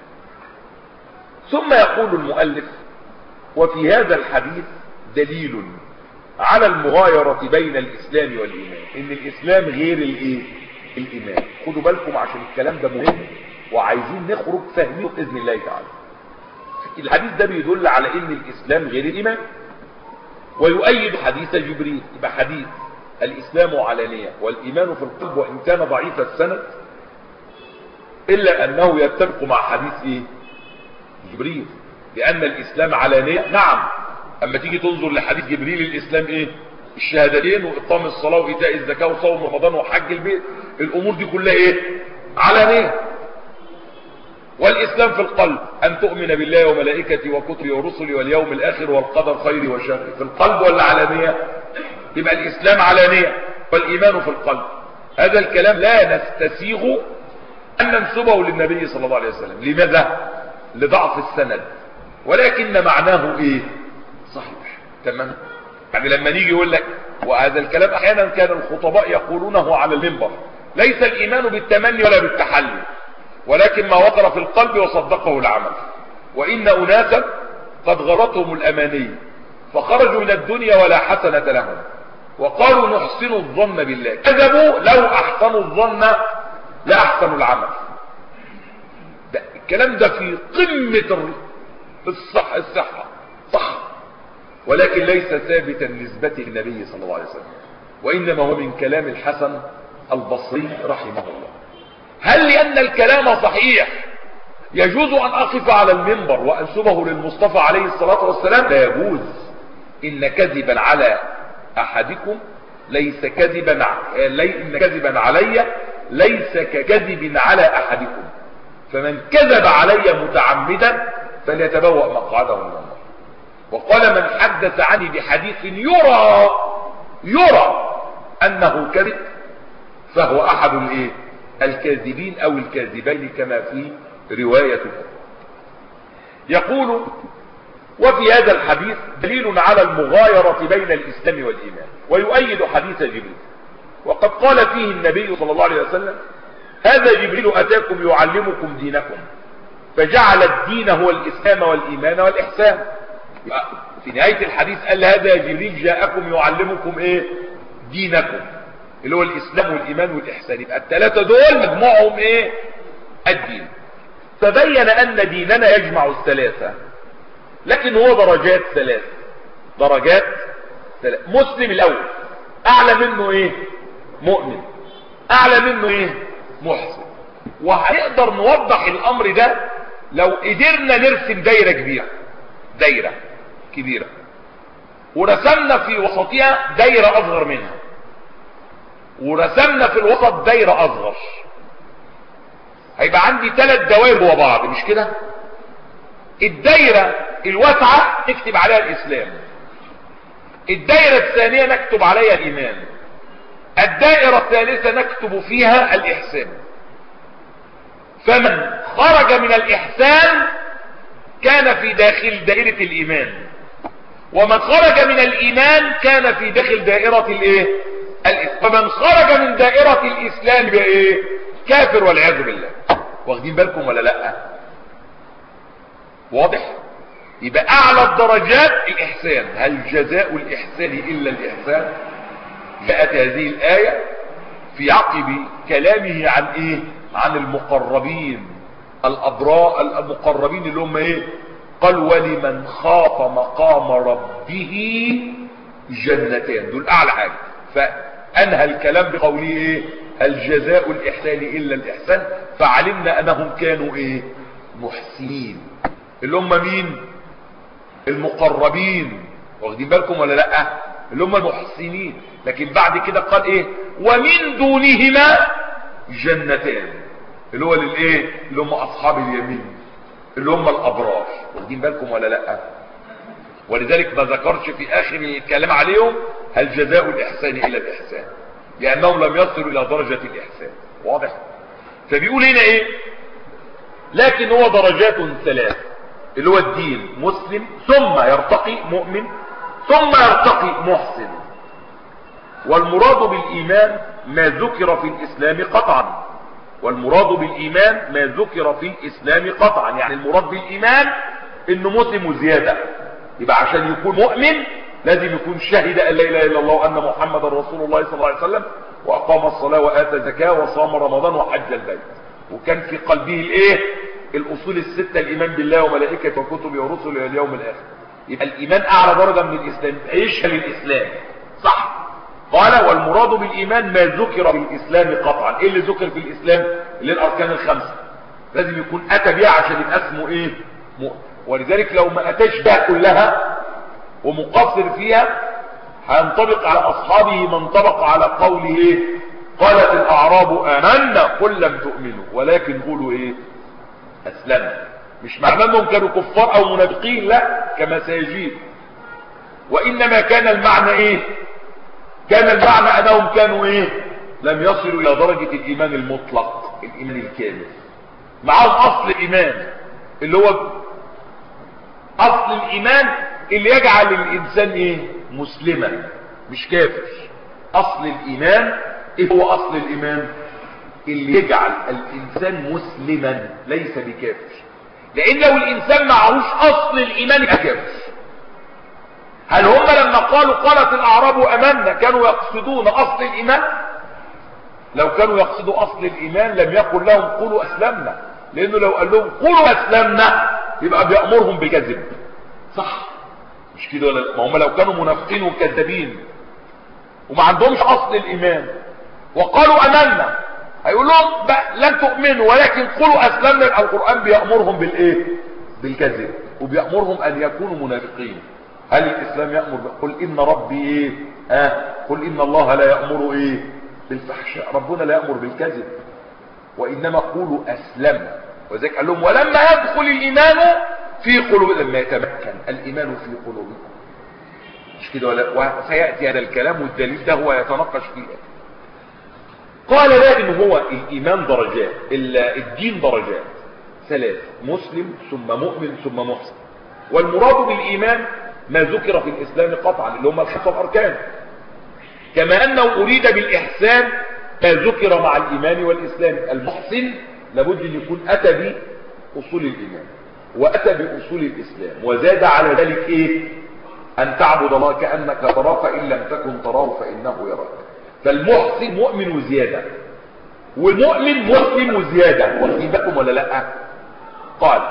ثم يقول المؤلف وفي هذا الحديث دليل على المغايرة بين الإسلام والإيمان إن الإسلام غير الإيه؟ الإيمان خدوا بالكم عشان الكلام ده مهم وعايزين نخرج فاهمينه بإذن الله تعالى الحديث ده بيدل على إن الإسلام غير الإيمان ويؤيد حديث جبريل يبقى حديث الإسلام علانية والإيمان في القلب وإن كان ضعيف السند إلا أنه يتفق مع حديث إيه؟ جبريل لأن الإسلام علانية نعم أما تيجي تنظر لحديث جبريل الإسلام إيه الشهادتين وإقام الصلاة وإيتاء الزكاة وصوم رمضان وحج البيت الأمور دي كلها إيه علانية والإسلام في القلب أن تؤمن بالله وملائكته وكتبه ورسله واليوم الآخر والقدر خير وشر في القلب ولا علانية يبقى الإسلام علانية والإيمان في القلب هذا الكلام لا نستسيغ أن ننسبه للنبي صلى الله عليه وسلم لماذا؟ لضعف السند ولكن معناه إيه؟ صحيح تمام يعني لما نيجي يقول لك وهذا الكلام أحيانا كان الخطباء يقولونه على المنبر ليس الإيمان بالتمني ولا بالتحلي ولكن ما وقر في القلب وصدقه العمل وإن أناسا قد غرتهم الأماني فخرجوا من الدنيا ولا حسنة لهم وقالوا نحسن الظن بالله كذبوا لو أحسنوا الظن لأحسنوا العمل ده الكلام ده في قمة الصح الصحة صح ولكن ليس ثابتا نسبته للنبي صلى الله عليه وسلم وإنما هو من كلام الحسن البصري رحمه الله هل لأن الكلام صحيح يجوز أن أقف على المنبر وأنسبه للمصطفى عليه الصلاة والسلام لا يجوز إن كذبا على أحدكم ليس كذبا لي إن كذبا علي ليس ككذب على أحدكم فمن كذب علي متعمدا فليتبوأ مقعده من النار وقال من حدث عني بحديث يرى يرى أنه كذب فهو أحد الإيه الكاذبين أو الكاذبين كما في رواية يقول وفي هذا الحديث دليل على المغايرة بين الإسلام والإيمان ويؤيد حديث جبريل وقد قال فيه النبي صلى الله عليه وسلم هذا جبريل أتاكم يعلمكم دينكم فجعل الدين هو الإسلام والإيمان والإحسان في نهاية الحديث قال هذا جبريل جاءكم يعلمكم ايه دينكم اللي هو الإسلام والإيمان والإحسان يبقى الثلاثة دول مجموعهم ايه الدين فبين أن ديننا يجمع الثلاثة لكن هو درجات ثلاث درجات ثلاث مسلم الأول أعلى منه إيه مؤمن أعلى منه إيه محسن وهنقدر نوضح الأمر ده لو قدرنا نرسم دايرة كبيرة دايرة كبيرة ورسمنا في وسطها دايرة أصغر منها ورسمنا في الوسط دايرة أصغر هيبقى عندي ثلاث دوائر جوا بعض مش كده الدايرة الواسعة نكتب عليها الاسلام الدائرة الثانية نكتب عليها الايمان الدائرة الثالثة نكتب فيها الاحسان فمن خرج من الاحسان كان في داخل دائرة الايمان ومن خرج من الايمان كان في داخل دائرة الايه ومن خرج من دائرة الاسلام بايه كافر والعياذ بالله واخدين بالكم ولا لا واضح يبقى اعلى الدرجات الاحسان هل جزاء الاحسان الا الاحسان جاءت هذه الايه في عقب كلامه عن ايه عن المقربين الابراء المقربين اللي هم ايه قال ولمن خاف مقام ربه جنتان دول اعلى حاجه فانهى الكلام بقوله ايه الجزاء الاحسان الا الاحسان فعلمنا انهم كانوا ايه محسنين اللي هم مين المقربين واخدين بالكم ولا لا اللي هم المحسنين لكن بعد كده قال ايه ومن دونهما جنتان اللي هو للايه اللي هم اصحاب اليمين اللي هم الابرار واخدين بالكم ولا لا ولذلك ما ذكرش في اخر الكلام عليهم هل جزاء الاحسان الا الاحسان لانهم لم يصلوا الى درجة الاحسان واضح فبيقول هنا ايه لكن هو درجات ثلاث اللي هو الدين مسلم ثم يرتقي مؤمن ثم يرتقي محسن والمراد بالايمان ما ذكر في الاسلام قطعا والمراد بالايمان ما ذكر في الاسلام قطعا يعني المراد بالايمان انه مسلم وزيادة يبقى عشان يكون مؤمن لازم يكون شهد ان لا اله الا الله وان محمدا رسول الله صلى الله عليه وسلم واقام الصلاة واتى الزكاة وصام رمضان وحج البيت وكان في قلبه الايه الاصول الستة الايمان بالله وملائكته وكتبه ورسله واليوم الاخر يبقى الايمان اعلى درجة من الاسلام عيشها للاسلام صح قال والمراد بالايمان ما ذكر في الاسلام قطعا ايه اللي ذكر في الاسلام اللي الاركان الخمسة لازم يكون اتى بها عشان يبقى اسمه ايه مؤمن ولذلك لو ما اتاش بها كلها ومقصر فيها هينطبق على اصحابه ما انطبق على قوله ايه قالت الاعراب امنا قل لم تؤمنوا ولكن قولوا ايه اسلمنا مش معناه انهم كانوا كفار او منافقين لا كما سيجيب وانما كان المعنى ايه كان المعنى انهم كانوا ايه لم يصلوا الى درجة الايمان المطلق الايمان الكامل معاهم اصل الايمان اللي هو اصل الايمان اللي يجعل الانسان ايه مسلما مش كافر اصل الايمان ايه هو اصل الايمان اللي يجعل الانسان مسلما ليس بكافر لان لو الانسان معهوش اصل الايمان يبقى كافر هل هم لما قالوا قالت الاعراب امنا كانوا يقصدون اصل الايمان لو كانوا يقصدوا اصل الايمان لم يقل لهم قولوا اسلمنا لانه لو قال لهم قولوا اسلمنا يبقى بيأمرهم بكذب صح مش كده ولا ما هم لو كانوا منافقين وكذابين وما عندهمش اصل الايمان وقالوا امنا هيقول لهم لن تؤمنوا ولكن قولوا اسلمنا يبقى القران بيامرهم بالايه بالكذب وبيامرهم ان يكونوا منافقين هل الاسلام يامر قل ان ربي ايه اه قل ان الله لا يامر ايه بالفحشاء ربنا لا يامر بالكذب وانما قولوا اسلمنا وذلك قال لهم ولما يدخل الايمان في قلوب لما يتمكن الايمان في قلوبكم مش كده ولا وسياتي هذا الكلام والدليل ده هو يتناقش فيه قال لكن هو الايمان درجات الدين درجات ثلاث مسلم ثم مؤمن ثم محسن والمراد بالايمان ما ذكر في الاسلام قطعا اللي هم الخمسه الاركان كما انه اريد بالاحسان ما ذكر مع الايمان والاسلام المحسن لابد ان يكون اتى باصول الايمان واتى باصول الاسلام وزاد على ذلك ايه ان تعبد الله كانك تراه فان لم تكن تراه فانه يراك فالمحسن مؤمن وزياده والمؤمن مسلم وزياده واخدين بالكم ولا لا قال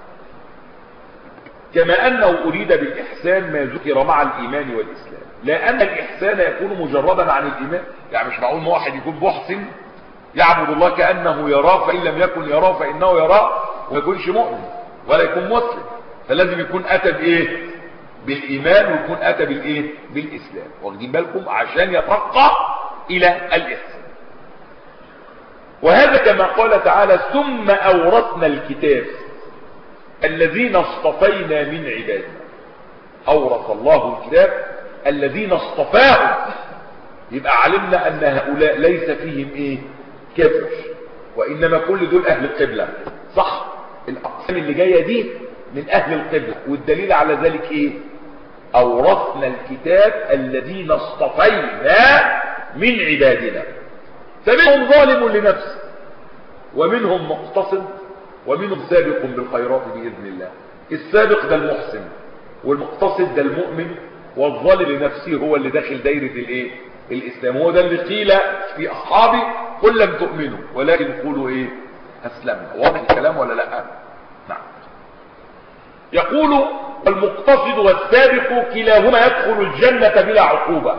كما انه اريد بالاحسان ما ذكر مع الايمان والاسلام لان الاحسان يكون مجردا عن الايمان يعني مش معقول واحد يكون محسن يعبد الله كانه يراه فان لم يكن يراه فانه يراه وما يكونش مؤمن ولا يكون مسلم فلازم يكون اتى بايه بالايمان ويكون اتى بالايه بالاسلام واخدين بالكم عشان يترقى الى الاحسان وهذا كما قال تعالى ثم اورثنا الكتاب الذين اصطفينا من عبادنا اورث الله الكتاب الذين اصطفاهم يبقى علمنا ان هؤلاء ليس فيهم ايه كفر وانما كل دول اهل القبلة صح الاقسام اللي جاية دي من اهل القبلة والدليل على ذلك ايه اورثنا الكتاب الذين اصطفينا من عبادنا فمنهم ظالم لنفسه ومنهم مقتصد ومنهم سابق بالخيرات بإذن الله السابق ده المحسن والمقتصد ده المؤمن والظالم لنفسه هو اللي داخل دايرة الايه الاسلام هو ده اللي قيل في اصحابي قل لم تؤمنوا ولكن قولوا ايه اسلمنا واضح الكلام ولا لا نعم يقول المقتصد والسابق كلاهما يدخل الجنة بلا عقوبة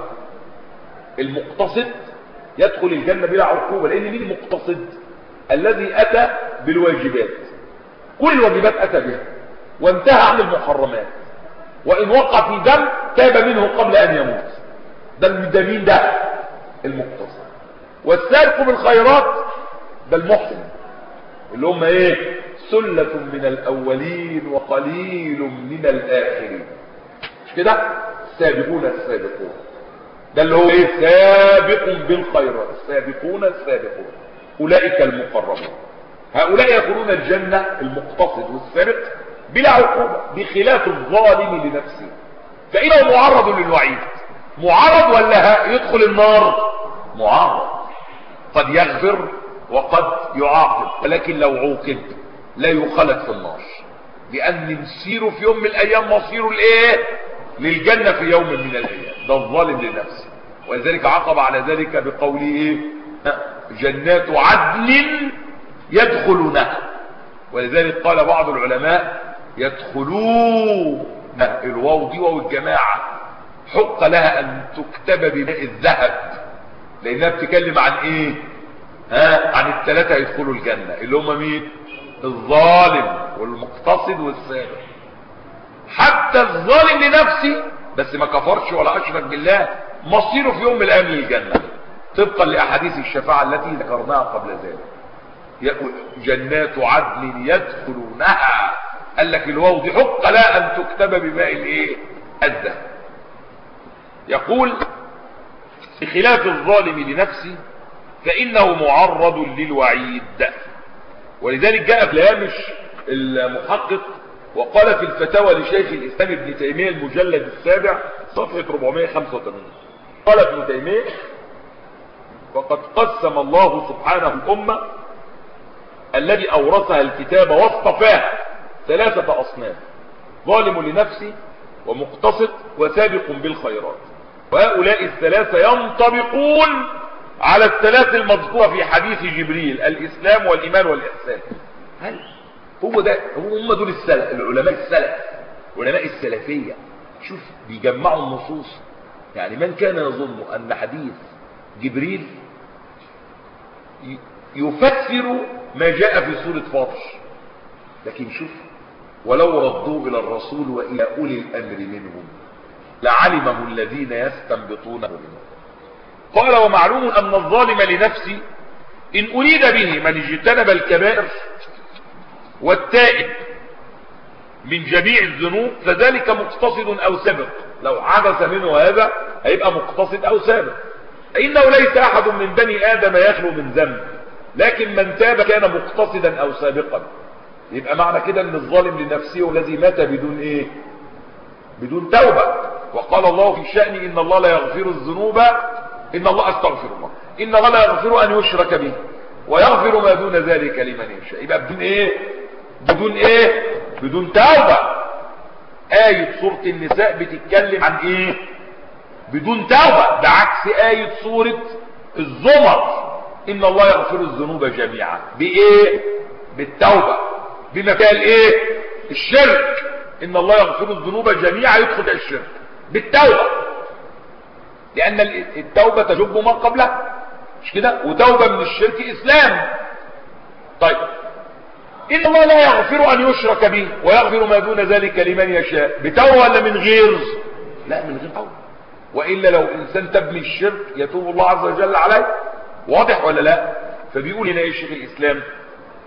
المقتصد يدخل الجنة بلا عقوبة لان مين المقتصد الذي اتى بالواجبات كل الواجبات اتى بها وانتهى عن المحرمات وان وقع في ذنب تاب منه قبل ان يموت ده ده مين ده المقتصد والسابق بالخيرات ده المحسن اللي هم ايه سلة من الاولين وقليل من الاخرين مش كده السابقون السابقون ده اللي هو ايه سابق بالخيرات السابقون السابقون اولئك المقربون هؤلاء يدخلون الجنة المقتصد والسابق بلا عقوبة بخلاف الظالم لنفسه فإنه معرض للوعيد معرض ولا يدخل النار معرض قد يغفر وقد يعاقب ولكن لو عوقب لا يخلد في النار لأن مسيره في يوم من الأيام مصيره لإيه للجنة في يوم من الأيام ده الظالم لنفسه ولذلك عقب على ذلك بقوله إيه جنات عدن يدخلونها ولذلك قال بعض العلماء يدخلون الواو دي واو الجماعة حق لها ان تكتب بماء الذهب لانها بتتكلم عن ايه ها عن الثلاثة يدخلوا الجنة اللي هم مين الظالم والمقتصد والسابق حتى الظالم لنفسه بس ما كفرش ولا اشرك بالله مصيره في يوم من الايام للجنة طبقا لاحاديث الشفاعة التي ذكرناها قبل ذلك جنات عدن يدخلونها قال لك الواو دي حق لا ان تكتب بماء الايه الذهب يقول بخلاف الظالم لنفسه فانه معرض للوعيد ولذلك جاء في الهامش المحقق وقال في الفتاوى لشيخ الاسلام ابن تيميه المجلد السابع صفحه 485 قال ابن تيميه وقد قسم الله سبحانه الامه الذي اورثها الكتاب واصطفاها ثلاثة اصناف ظالم لنفسه ومقتصد وسابق بالخيرات وهؤلاء الثلاثة ينطبقون على الثلاث المذكورة في حديث جبريل الاسلام والايمان والاحسان هل هو ده هم دول السلف العلماء السلف علماء السلفية شوف بيجمعوا النصوص يعني من كان يظن ان حديث جبريل يفسر ما جاء في سورة فاطر لكن شوف ولو ردوا إلى الرسول وإلى أولي الأمر منهم لعلمه الذين يستنبطونه منهم قال ومعلوم أن الظالم لنفسه إن أريد به من اجتنب الكبائر والتائب من جميع الذنوب فذلك مقتصد أو سابق لو حدث منه هذا هيبقى مقتصد أو سابق إنه ليس أحد من بني آدم يخلو من ذنب لكن من تاب كان مقتصدا او سابقا يبقى معنى كده ان الظالم لنفسه الذي مات بدون ايه بدون توبة وقال الله في شأن ان الله لا يغفر الذنوب ان الله استغفر الله ان الله لا يغفر ان يشرك به ويغفر ما دون ذلك لمن يشاء يبقى بدون ايه بدون ايه بدون توبة آية سورة النساء بتتكلم عن ايه بدون توبة بعكس آية سورة الزمر ان الله يغفر الذنوب جميعا بايه بالتوبة بما فيها الايه الشرك ان الله يغفر الذنوب جميعا يدخل الشرك بالتوبة لان التوبة تجب ما قبلها مش كده وتوبة من الشرك اسلام طيب ان الله لا يغفر ان يشرك به ويغفر ما دون ذلك لمن يشاء بتوبة ولا من غير لا من غير توبة وإلا لو إنسان تب من الشرك يتوب الله عز وجل عليه واضح ولا لا فبيقول هنا ايه شيخ الإسلام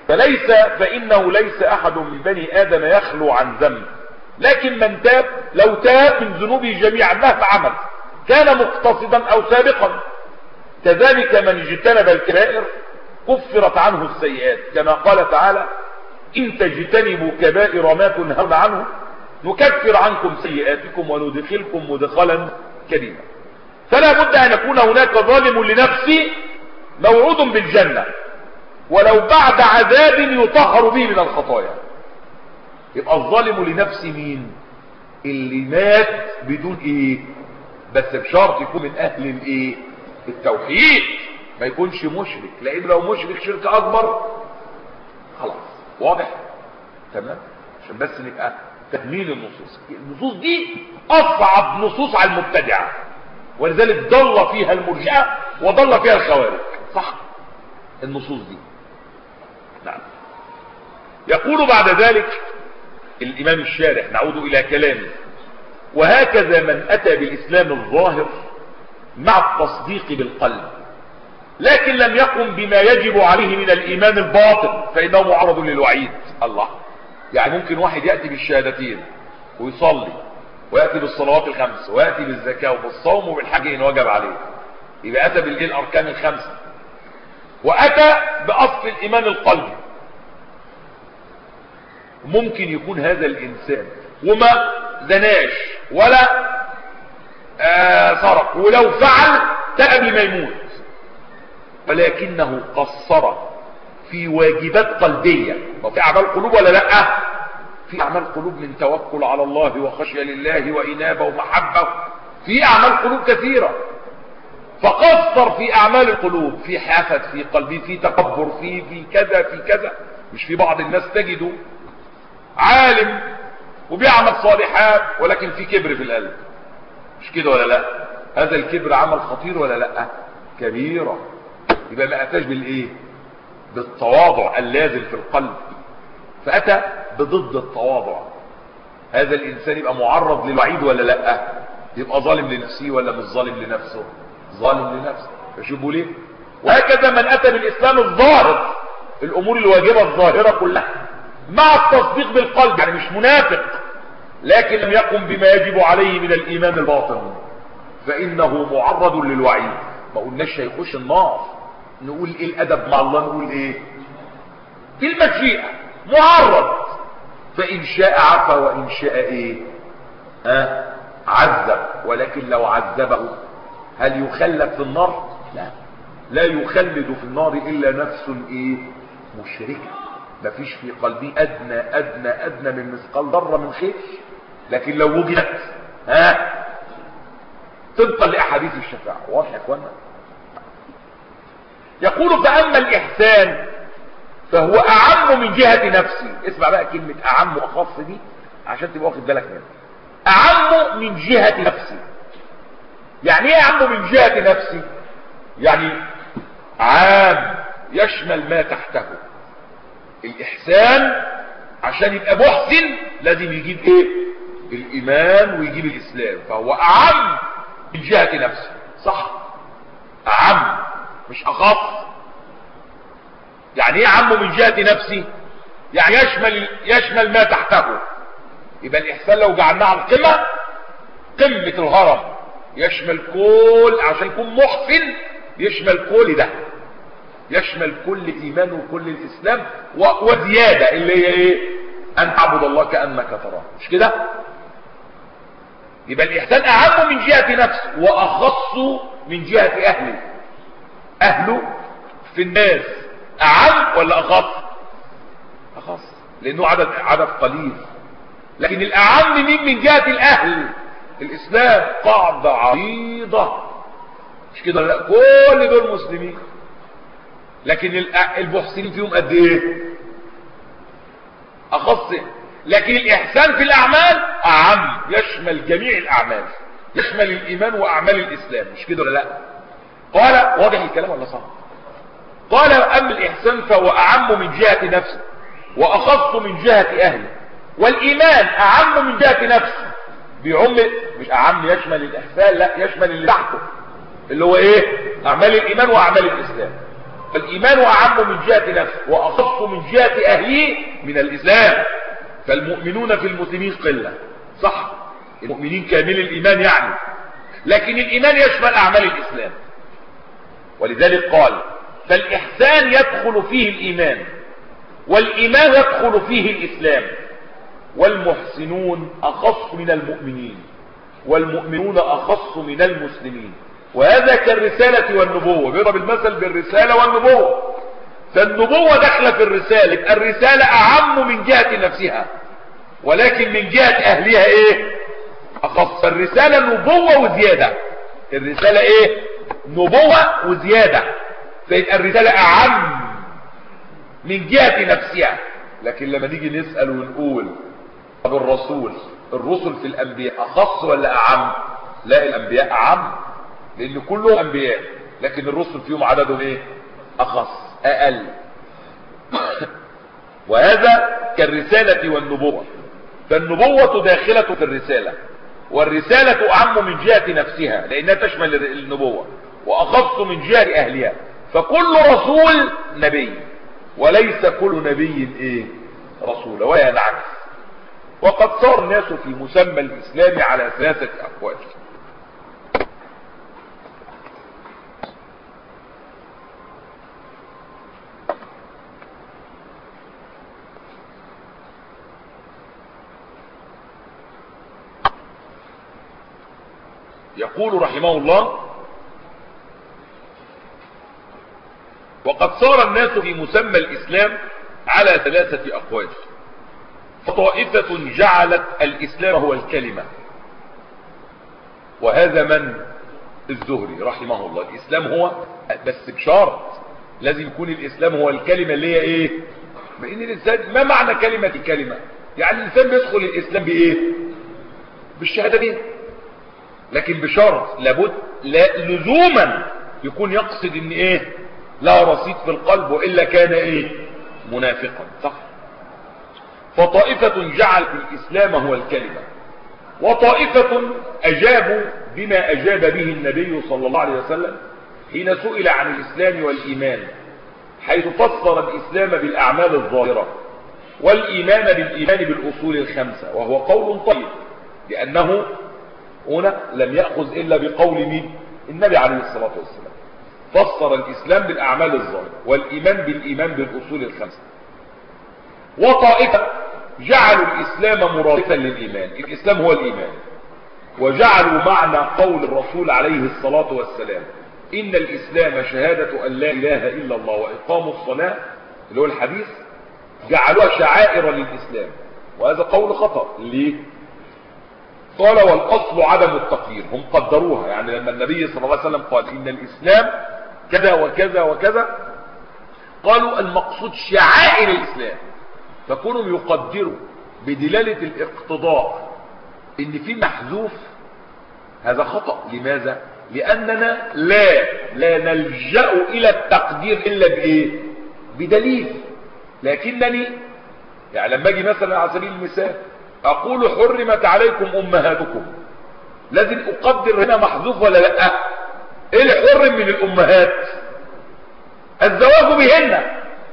فليس فإنه ليس أحد من بني آدم يخلو عن ذنب لكن من تاب لو تاب من ذنوبه جميعا مهما عمل كان مقتصدا أو سابقا كذلك من اجتنب الكبائر كفرت عنه السيئات كما قال تعالى إن تجتنبوا كبائر ما تنهون عنه نكفر عنكم سيئاتكم وندخلكم مدخلا كريما فلا بد أن يكون هناك ظالم لنفسه موعود بالجنة ولو بعد عذاب يطهر به من الخطايا يبقى الظالم لنفسه مين اللي مات بدون ايه بس بشرط يكون من اهل الايه التوحيد ما يكونش مشرك لان لو مشرك شرك اكبر خلاص واضح تمام عشان بس نبقى تهميل النصوص النصوص دي اصعب نصوص على المبتدعه ولذلك ضل فيها المرجئه وضل فيها الخوارج صح النصوص دي نعم يقول بعد ذلك الامام الشارح نعود الى كلامه وهكذا من اتى بالاسلام الظاهر مع التصديق بالقلب لكن لم يقم بما يجب عليه من الايمان الباطن فانه معرض للوعيد الله يعني ممكن واحد ياتي بالشهادتين ويصلي وياتي بالصلوات الخمس وياتي بالزكاه وبالصوم وبالحج ان وجب عليه يبقى اتى بالايه الاركان الخمسه واتى باصل الايمان القلبي ممكن يكون هذا الانسان وما زناش ولا آه سرق ولو فعل تأبي ما يموت ولكنه قصر في واجبات قلبية وفي اعمال قلوب ولا لا في اعمال قلوب من توكل على الله وخشية لله وانابة ومحبة في اعمال قلوب كثيرة فقصر في اعمال القلوب في حافة في قلبي في تكبر في في كذا في كذا مش في بعض الناس تجده عالم وبيعمل صالحات ولكن في كبر في القلب مش كده ولا لا هذا الكبر عمل خطير ولا لا كبيرة يبقى ما اتاش بالايه بالتواضع اللازم في القلب فاتى بضد التواضع هذا الانسان يبقى معرض للوعيد ولا لا يبقى ظالم لنفسه ولا مش ظالم لنفسه ظالم لنفسه فشوفوا ليه وهكذا من اتى بالاسلام الظاهر الامور الواجبة الظاهرة كلها مع التصديق بالقلب يعني مش منافق لكن لم يقم بما يجب عليه من الايمان الباطن فانه معرض للوعيد ما قلناش هيخش النار نقول ايه الادب مع الله نقول ايه في المشيئة معرض فان شاء عفا وان شاء ايه ها عذب ولكن لو عذبه هل يخلد في النار لا لا يخلد في النار الا نفس ايه مشركه مفيش في قلبي ادنى ادنى ادنى من مثقال ذره من خير لكن لو وجدت ها طبقا لاحاديث الشفاعه واضح يا اخوانا يقول فاما الاحسان فهو اعم من جهه نفسي اسمع بقى كلمه اعم واخص دي عشان تبقى واخد بالك منها اعم من جهه نفسي يعني ايه اعم من جهه نفسي يعني عام يشمل ما تحته الاحسان عشان يبقى محسن لازم يجيب ايه الايمان ويجيب الاسلام فهو اعم من جهة نفسه صح اعم مش اخف يعني ايه اعم من جهة نفسي يعني يشمل يشمل ما تحته يبقى الاحسان لو جعلناه على القمة قمة الهرم يشمل كل عشان يكون محسن يشمل كل ده يشمل كل ايمان وكل الاسلام وزيادة اللي هي ايه ان تعبد الله كأنك تراه مش كده يبقى الاحسان اعم من جهة نفسه واخص من جهة اهله اهله في الناس اعم ولا اخص اخص لانه عدد عدد قليل لكن الاعم مين من جهة الاهل الاسلام قاعدة عريضة مش كده لا كل دول مسلمين لكن المحسنين فيهم قد ايه اخص لكن الاحسان في الاعمال اعم يشمل جميع الاعمال يشمل الايمان واعمال الاسلام مش كده ولا لا قال واضح الكلام ولا صح قال اما الاحسان فهو اعم من جهة نفسه واخص من جهة اهله والايمان اعم من جهة نفسه بيعم مش اعم يشمل الاحسان لا يشمل اللي تحته اللي هو ايه اعمال الايمان واعمال الاسلام الإيمان أعم من جهة نفسه وأخص من جهة أهله من الإسلام فالمؤمنون في المسلمين قلة صح المؤمنين كامل الإيمان يعني لكن الإيمان يشمل أعمال الإسلام ولذلك قال فالإحسان يدخل فيه الإيمان والإيمان يدخل فيه الإسلام والمحسنون أخص من المؤمنين والمؤمنون أخص من المسلمين وهذا كالرسالة والنبوة بيضرب المثل بالرسالة والنبوة فالنبوة داخلة في الرسالة الرسالة أعم من جهة نفسها ولكن من جهة أهلها إيه أخص الرسالة نبوة وزيادة الرسالة إيه نبوة وزيادة فيبقى الرسالة أعم من جهة نفسها لكن لما نيجي نسأل ونقول طب الرسول الرسل في الأنبياء أخص ولا أعم لا الأنبياء أعم لأن كلهم أنبياء لكن الرسل فيهم عددهم إيه أخص أقل وهذا كالرسالة والنبوة فالنبوة داخلة في الرسالة والرسالة أعم من جهة نفسها لأنها تشمل النبوة وأخص من جهة أهلها فكل رسول نبي وليس كل نبي إيه رسول ولا العكس وقد صار الناس في مسمى الإسلام على ثلاثة أقوال يقول رحمه الله وقد صار الناس في مسمى الإسلام على ثلاثة أقوال فطائفة جعلت الإسلام هو الكلمة وهذا من الزهري رحمه الله الإسلام هو بس بشرط لازم يكون الإسلام هو الكلمة اللي هي إيه بإن الإنسان ما معنى كلمة كلمة يعني الإنسان بيدخل الإسلام بإيه بالشهادة دي لكن بشرط لابد لا لزوما يكون يقصد ان ايه لا رصيد في القلب وإلا كان ايه منافقا صح فطائفة جعل الإسلام هو الكلمة وطائفة أجابوا بما أجاب به النبي صلى الله عليه وسلم حين سئل عن الإسلام والإيمان حيث فسر الإسلام بالأعمال الظاهرة والإيمان بالإيمان بالأصول الخمسة وهو قول طيب لأنه هنا لم يأخذ إلا بقول مين النبي عليه الصلاة والسلام فسر الإسلام بالأعمال الظاهرة والإيمان بالإيمان بالأصول الخمسة وطائفة جعلوا الإسلام مرادفا للإيمان الإسلام هو الإيمان وجعلوا معنى قول الرسول عليه الصلاة والسلام إن الإسلام شهادة أن لا إله إلا الله وإقام الصلاة اللي هو الحديث جعلوها شعائر للإسلام وهذا قول خطأ ليه قال والأصل عدم التقدير هم قدروها يعني لما النبي صلى الله عليه وسلم قال إن الإسلام كذا وكذا وكذا قالوا المقصود شعائر الإسلام فكونوا يقدروا بدلالة الاقتضاء ان في محذوف هذا خطأ لماذا لأننا لا لا نلجأ إلى التقدير إلا بإيه بدليل لكنني يعني لما أجي مثلا على سبيل المثال أقول حرمت عليكم أمهاتكم لازم أقدر هنا محذوف ولا لا إيه اللي حرم من الأمهات الزواج بهن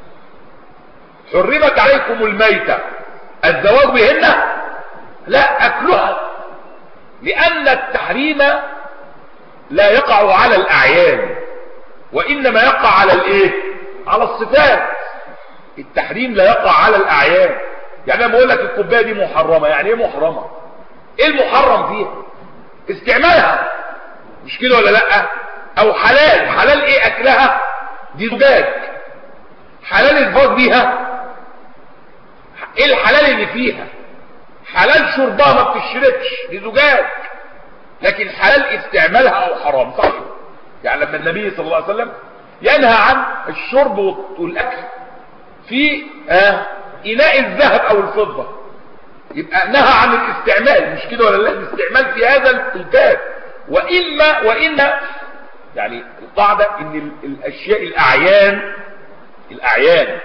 حرمت عليكم الميتة الزواج بهن لا أكلها لأن التحريم لا يقع على الأعيان وإنما يقع على الإيه على الصفات التحريم لا يقع على الأعيان يعني أنا بقول لك الكوبايه دي محرمة يعني إيه محرمة إيه المحرم فيها استعمالها مش كده ولا لأ أو حلال حلال إيه أكلها دي زجاج حلال الفاظ بيها ايه الحلال اللي فيها حلال شربها ما بتشربش دي زجاج لكن حلال استعمالها او حرام صح يعني لما النبي صلى الله عليه وسلم ينهى عن الشرب والاكل في آه اناء الذهب او الفضة يبقى نهى عن الاستعمال مش كده ولا لا الاستعمال في هذا الباب واما وان يعني القاعدة ان الاشياء الاعيان الاعيان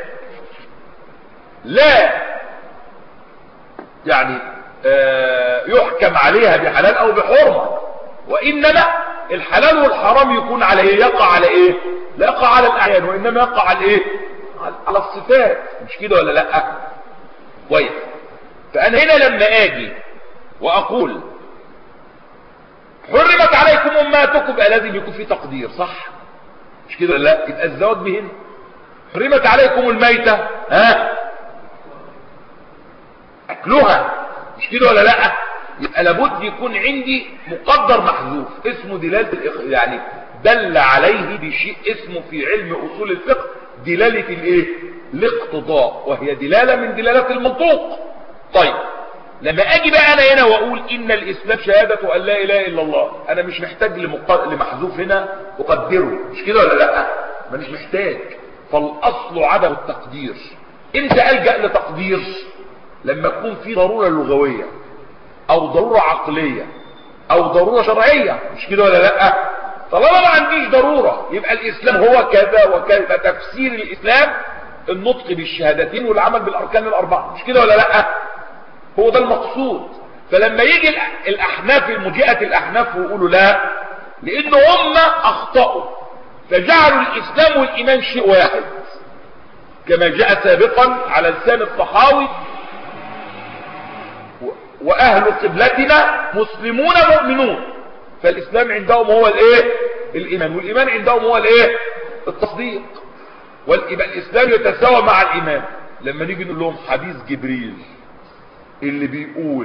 لا يعني آه يحكم عليها بحلال او بحرمة وانما الحلال والحرام يكون على ايه يقع على ايه لا يقع على الاعيان وانما يقع على ايه على الصفات مش كده ولا لا كويس فانا هنا لما اجي واقول حرمت عليكم امهاتكم بقى لازم يكون في تقدير صح مش كده ولا لا يبقى الزواج بهن حرمت عليكم الميتة ها اكلها مش كده ولا لا يبقى لابد يكون عندي مقدر محذوف اسمه دلالة الإخ... يعني دل عليه بشيء اسمه في علم اصول الفقه دلالة الايه الاقتضاء وهي دلالة من دلالات المنطوق طيب لما اجي بقى انا هنا واقول ان الاسلام شهادة ان لا اله الا الله انا مش محتاج لمق... لمحذوف هنا اقدره مش كده ولا لا مانيش محتاج فالاصل عدم التقدير امتى الجا لتقدير لما يكون في ضروره لغويه او ضروره عقليه او ضروره شرعيه مش كده ولا لا طالما ما عنديش ضروره يبقى الاسلام هو كذا وكذا تفسير الاسلام النطق بالشهادتين والعمل بالاركان الاربعه مش كده ولا لا هو ده المقصود فلما يجي الاحناف المجيئه الاحناف ويقولوا لا لان هم اخطاوا فجعلوا الاسلام والايمان شيء واحد كما جاء سابقا على لسان الطحاوي واهل قبلتنا مسلمون مؤمنون فالاسلام عندهم هو الايه الايمان والايمان عندهم هو الايه التصديق والاسلام يتساوى مع الايمان لما نيجي نقول لهم حديث جبريل اللي بيقول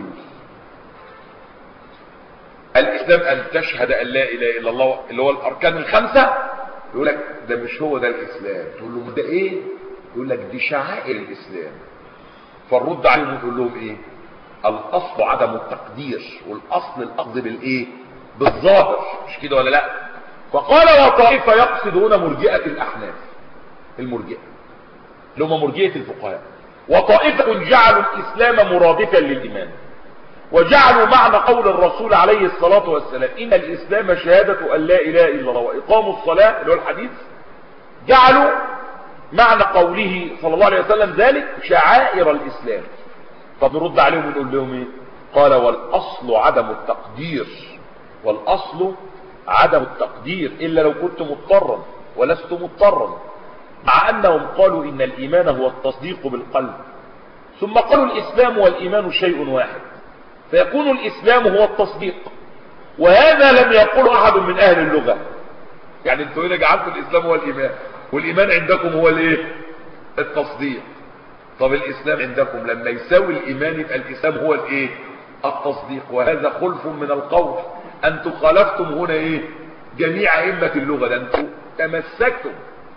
الاسلام ان تشهد ان لا اله الا الله اللي هو الاركان الخمسه يقول لك ده مش هو ده الاسلام تقول له ده ايه يقول لك دي شعائر الاسلام فالرد عليهم وتقول لهم ايه الاصل عدم التقدير والاصل الاخذ بالايه بالظاهر مش كده ولا لا فقال وطائفه يقصد هنا مرجئه الاحناف المرجئه اللي هم مرجئه الفقهاء وطائفه جعلوا الاسلام مرادفا للايمان وجعلوا معنى قول الرسول عليه الصلاة والسلام إن الإسلام شهادة أن لا إله إلا الله وإقام الصلاة اللي هو الحديث جعلوا معنى قوله صلى الله عليه وسلم ذلك شعائر الإسلام طب نرد عليهم ونقول لهم إيه قال والأصل عدم التقدير والأصل عدم التقدير إلا لو كنت مضطرا ولست مضطرا مع أنهم قالوا إن الإيمان هو التصديق بالقلب ثم قالوا الإسلام والإيمان شيء واحد فيكون الإسلام هو التصديق وهذا لم يقول أحد من أهل اللغة يعني انتوا هنا جعلتوا الإسلام هو الإيمان والإيمان عندكم هو الإيه التصديق طب الإسلام عندكم لما يساوي الإيمان يبقى الإسلام هو الإيه التصديق وهذا خلف من القول أنتم خالفتم هنا إيه جميع أئمة اللغة ده أنتم تمسكتم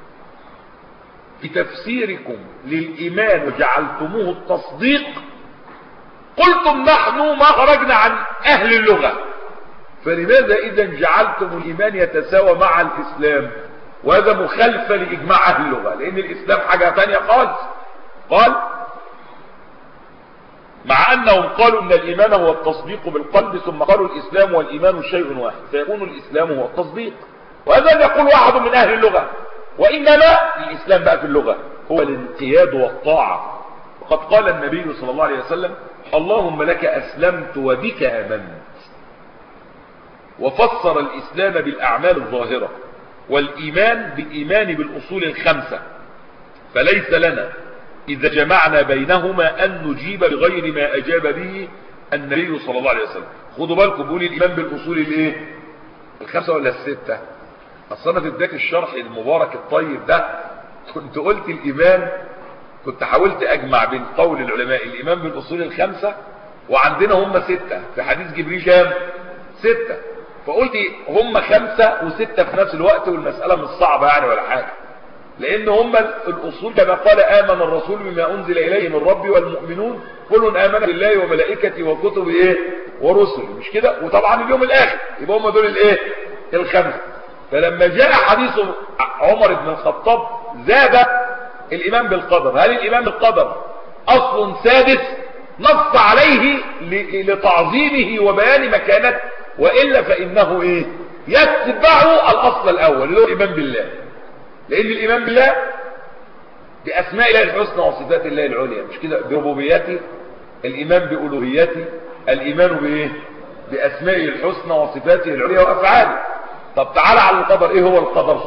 بتفسيركم للإيمان وجعلتموه التصديق قلتم نحن ما خرجنا عن أهل اللغة فلماذا إذا جعلتم الإيمان يتساوى مع الإسلام وهذا مخالفة لإجماع أهل اللغة لأن الإسلام حاجة ثانية خالص قال مع أنهم قالوا أن الإيمان هو التصديق بالقلب ثم قالوا الإسلام والإيمان شيء واحد فيكون الإسلام هو التصديق وهذا يقول واحد من أهل اللغة وإنما الإسلام بقى في اللغة هو الانقياد والطاعة وقد قال النبي صلى الله عليه وسلم اللهم لك أسلمت وبك آمنت وفسر الإسلام بالأعمال الظاهرة والإيمان بالإيمان بالأصول الخمسة فليس لنا إذا جمعنا بينهما أن نجيب بغير ما أجاب به النبي صلى الله عليه وسلم خدوا بالكم بقول الإيمان بالأصول الإيه الخمسة ولا الستة أصلا في بداية الشرح المبارك الطيب ده كنت قلت الإيمان كنت حاولت أجمع بين قول العلماء الإيمان بالأصول الخمسة وعندنا هم ستة في حديث جبريل كام ستة فقلت هم خمسة وستة في نفس الوقت والمسألة مش صعبة يعني ولا حاجة لأن هم الأصول كما قال آمن الرسول بما أنزل إليه من ربي والمؤمنون كل آمن بالله وملائكته وكتبه إيه ورسله مش كده وطبعا اليوم الآخر يبقى هم دول الإيه الخمسة فلما جاء حديث عمر بن الخطاب زاد الإيمان بالقدر هل الإيمان بالقدر أصل سادس نص عليه لتعظيمه وبيان مكانته وإلا فإنه إيه يتبع الأصل الأول اللي هو الإيمان بالله لأن الإيمان بالله بأسماء الله الحسنى وصفات الله العليا مش كده بربوبيته الإيمان بألوهيته الإيمان بإيه بأسمائه الحسنى وصفاته العليا وأفعاله طب تعالى على القدر إيه هو القدر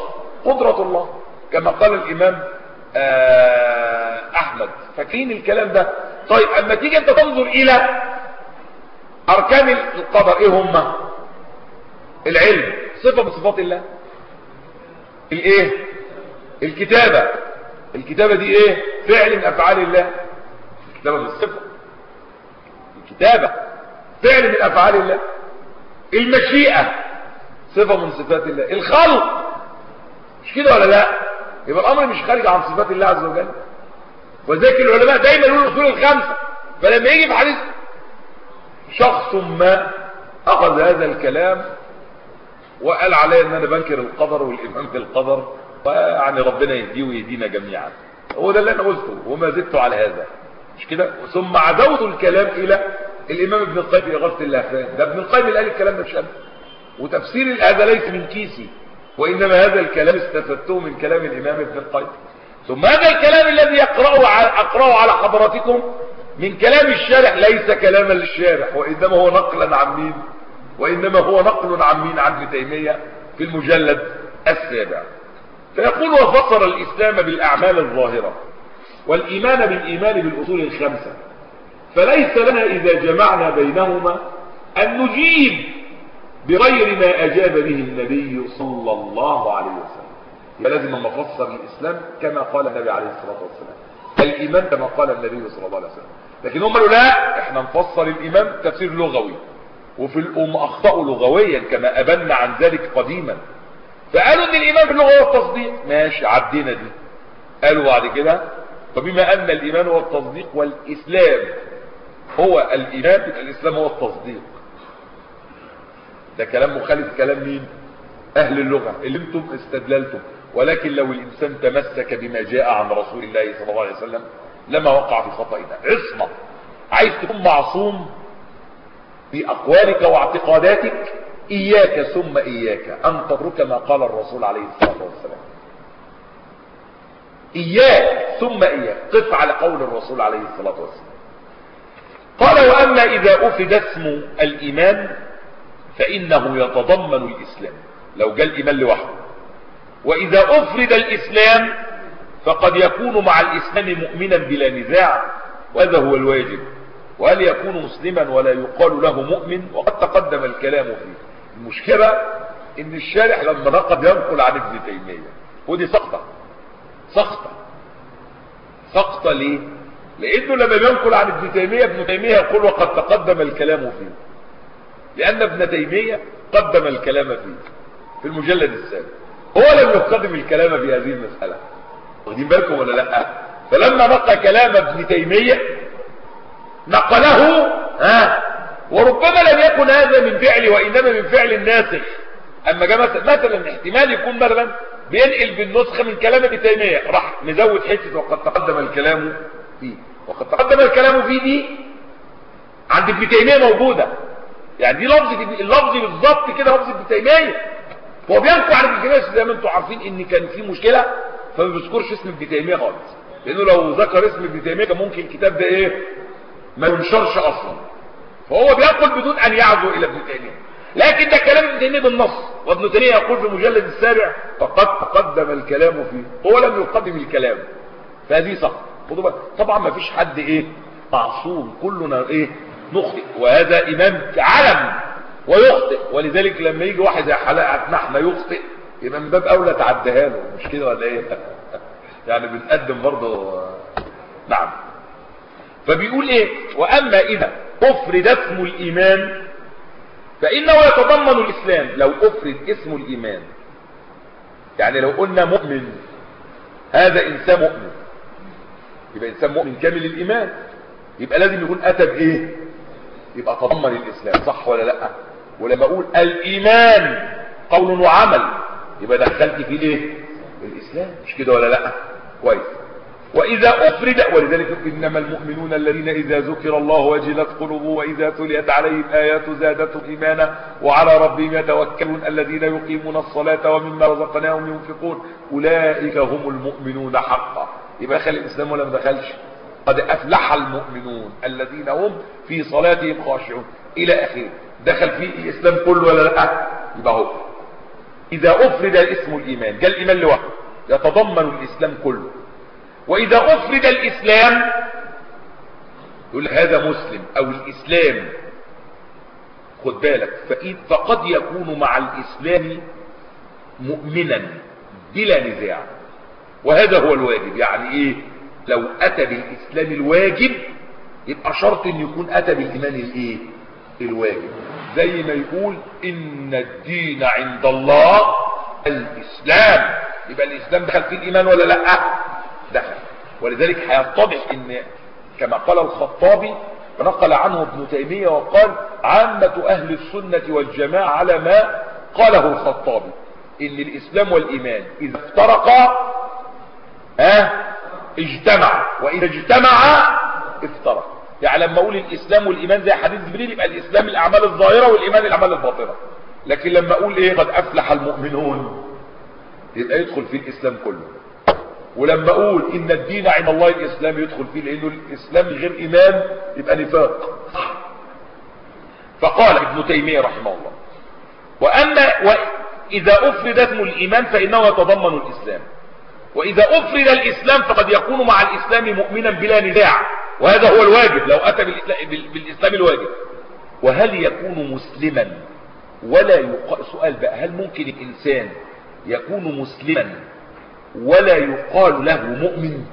قدرة الله كما قال الامام آه احمد فاكرين الكلام ده طيب اما تيجي انت تنظر الى اركان القدر ايه هم العلم صفة من صفات الله الايه الكتابة الكتابة دي ايه فعل من افعال الله الكتابة من الصفة الكتابة فعل من افعال الله المشيئة صفة من صفات الله الخلق مش كده ولا لا يبقى الامر مش خارج عن صفات الله عز وجل وذلك العلماء دايما يقولوا الاصول الخمسة فلما يجي في حديث شخص ما اخذ هذا الكلام وقال علي ان انا بنكر القدر والايمان بالقدر ويعني ربنا يهديه ويهدينا جميعا هو ده اللي انا قلته وما زدت على هذا مش كده ثم عدوت الكلام الى الامام ابن القيم في اغاثه اللهفان ده ابن القيم اللي قال الكلام ده مش انا وتفسير هذا ليس من كيسي وانما هذا الكلام استفدته من كلام الامام ابن القيم ثم هذا الكلام الذي اقراه على اقراه على حضراتكم من كلام الشارح ليس كلاما للشارح وانما هو نقلا عن مين وانما هو نقل عن مين عن ابن تيميه في المجلد السابع فيقول وفصل الاسلام بالاعمال الظاهره والايمان بالايمان بالاصول الخمسه فليس لنا اذا جمعنا بينهما ان نجيب بغير ما اجاب به النبي صلى الله عليه وسلم يبقى لازم نفسر الاسلام كما قال النبي عليه الصلاه والسلام الايمان كما قال النبي صلى الله عليه وسلم لكن هم قالوا لا احنا نفسر الايمان تفسير لغوي وفي الام اخطاوا لغويا كما ابنا عن ذلك قديما فقالوا ان الايمان في اللغه هو التصديق ماشي عدينا دي قالوا بعد كده وبما ان الايمان هو التصديق والاسلام هو الايمان الاسلام هو التصديق ده كلام مخالف كلام مين اهل اللغه اللي انتم استدللتم ولكن لو الانسان تمسك بما جاء عن رسول الله صلى الله عليه وسلم لما وقع في خطأ ده عصمه عايز تكون معصوم في اقوالك واعتقاداتك اياك ثم اياك ان تترك ما قال الرسول عليه الصلاه والسلام اياك ثم اياك قف على قول الرسول عليه الصلاه والسلام قال واما اذا افد اسم الايمان فانه يتضمن الاسلام لو جاء الايمان لوحده واذا افرد الاسلام فقد يكون مع الاسلام مؤمنا بلا نزاع وهذا هو الواجب وهل يكون مسلما ولا يقال له مؤمن وقد تقدم الكلام فيه المشكلة ان الشارح لما نقد ينقل عن ابن تيمية ودي سقطة سقطة سقطة ليه لانه لما بينقل عن ابن تيمية ابن تيمية يقول وقد تقدم الكلام فيه لان ابن تيمية قدم الكلام فيه في المجلد السابق هو لم يقدم الكلام في هذه المسألة واخدين بالكم ولا لا فلما نقل كلام ابن تيمية نقله ها وربما لم يكن هذا من فعل وانما من فعل الناسخ اما جاء مثلا مثلا احتمال يكون مثلا بينقل بالنسخه من كلام ابن تيميه راح مزود حته وقد تقدم الكلام فيه وقد تقدم الكلام فيه دي عند ابن تيميه موجوده يعني دي لفظ اللفظ بالظبط كده لفظ ابن تيميه هو بينقل عن ابن تيميه زي ما انتم عارفين ان كان في مشكله فما بيذكرش اسم ابن تيميه خالص لانه لو ذكر اسم ابن تيميه كان ممكن الكتاب ده ايه ما ينشرش اصلا فهو بيقول بدون ان يعزو الى ابن تيميه لكن ده كلام ابن تيميه بالنص وابن تيميه يقول في المجلد السابع فقد تقدم الكلام فيه هو لم يقدم الكلام فهذه سقط خدوا بالك طبعا ما فيش حد ايه معصوم كلنا ايه نخطئ وهذا امام علم ويخطئ ولذلك لما يجي واحد زي حلقه نحن يخطئ يبقى من باب اولى تعديها له مش كده ولا ايه يعني بنقدم برضه نعم فبيقول ايه واما اذا افرد اسم الايمان فانه يتضمن الاسلام لو افرد اسم الايمان يعني لو قلنا مؤمن هذا انسان مؤمن يبقى انسان مؤمن كامل الايمان يبقى لازم يكون اتى بايه يبقى تضمن الاسلام صح ولا لا ولما اقول الايمان قول وعمل يبقى دخلت فيه ايه الاسلام مش كده ولا لا كويس واذا افرد ولذلك انما المؤمنون الذين اذا ذكر الله وجلت قلوبهم واذا تليت عليهم ايات زادتهم ايمانا وعلى ربهم يتوكلون الذين يقيمون الصلاه ومما رزقناهم ينفقون اولئك هم المؤمنون حقا يبقى دخل الاسلام ولا ما دخلش قد افلح المؤمنون الذين هم في صلاتهم خاشعون الى اخره دخل فيه الاسلام كله ولا لا يبقى هو إذا أفرد اسم الإيمان جاء الإيمان لوحده يتضمن الإسلام كله وإذا أفرد الإسلام يقول هذا مسلم أو الإسلام خد بالك فقد يكون مع الإسلام مؤمنا بلا نزاع وهذا هو الواجب يعني إيه لو أتى بالإسلام الواجب يبقى شرط أن يكون أتى بالإيمان الإيه الواجب زي ما يقول إن الدين عند الله الإسلام يبقى الإسلام دخل في الإيمان ولا لا دخل ولذلك هيتضح ان كما قال الخطابي ونقل عنه ابن تيمية وقال عامة أهل السنة والجماعة على ما قاله الخطابي إن الإسلام والإيمان إذا افترقا اه اجتمع وإذا اجتمع افترق يعني لما أقول الإسلام والإيمان زي حديث جبريل يبقى الإسلام الأعمال الظاهرة والإيمان الأعمال الباطنة لكن لما أقول إيه قد أفلح المؤمنون يبقى يدخل في الإسلام كله ولما اقول ان الدين عند الله الاسلام يدخل فيه لانه الاسلام غير ايمان يبقى نفاق فقال ابن تيمية رحمه الله واما واذا افرد اسم الايمان فانه يتضمن الاسلام واذا افرد الاسلام فقد يكون مع الاسلام مؤمنا بلا نزاع وهذا هو الواجب لو اتى بالإسلام, بالاسلام الواجب وهل يكون مسلما ولا يق... سؤال بقى هل ممكن الانسان يكون مسلما ولا يقال له مؤمن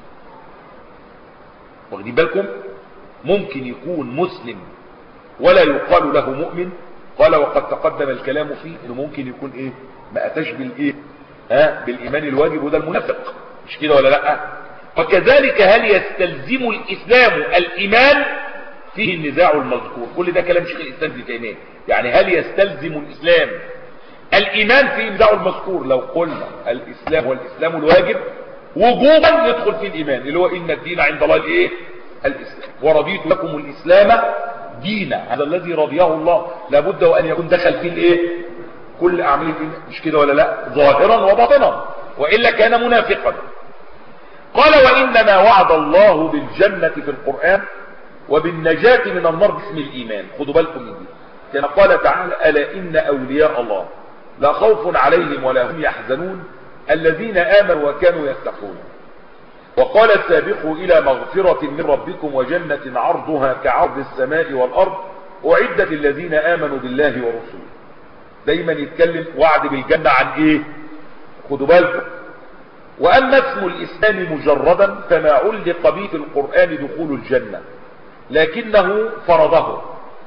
واخدين بالكم ممكن يكون مسلم ولا يقال له مؤمن قال وقد تقدم الكلام فيه انه ممكن يكون ايه ما اتاش بالايه ها بالايمان الواجب وده المنافق مش كده ولا لا وكذلك هل يستلزم الاسلام الايمان فيه النزاع المذكور كل ده كلام شيخ الاسلام ابن تيميه يعني هل يستلزم الاسلام الايمان في النزاع المذكور لو قلنا الاسلام والاسلام الواجب وجوبا يدخل في الايمان اللي هو ان الدين عند الله الايه الاسلام ورضيت لكم الاسلام دينا هذا الذي رضيه الله لابد وان يكون دخل فيه الايه كل اعمال الدين مش كده ولا لا ظاهرا وباطنا والا كان منافقا قال وانما وعد الله بالجنه في القران وبالنجاه من النار باسم الايمان خدوا بالكم من دي كما قال تعالى الا ان اولياء الله لا خوف عليهم ولا هم يحزنون الذين آمنوا وكانوا يتقون وقال سابقوا إلى مغفرة من ربكم وجنة عرضها كعرض السماء والأرض أعدت الذين آمنوا بالله ورسوله دايما يتكلم وعد بالجنة عن إيه خدوا بالكم وأما اسم الإسلام مجردا فما علق به في القرآن دخول الجنة لكنه فرضه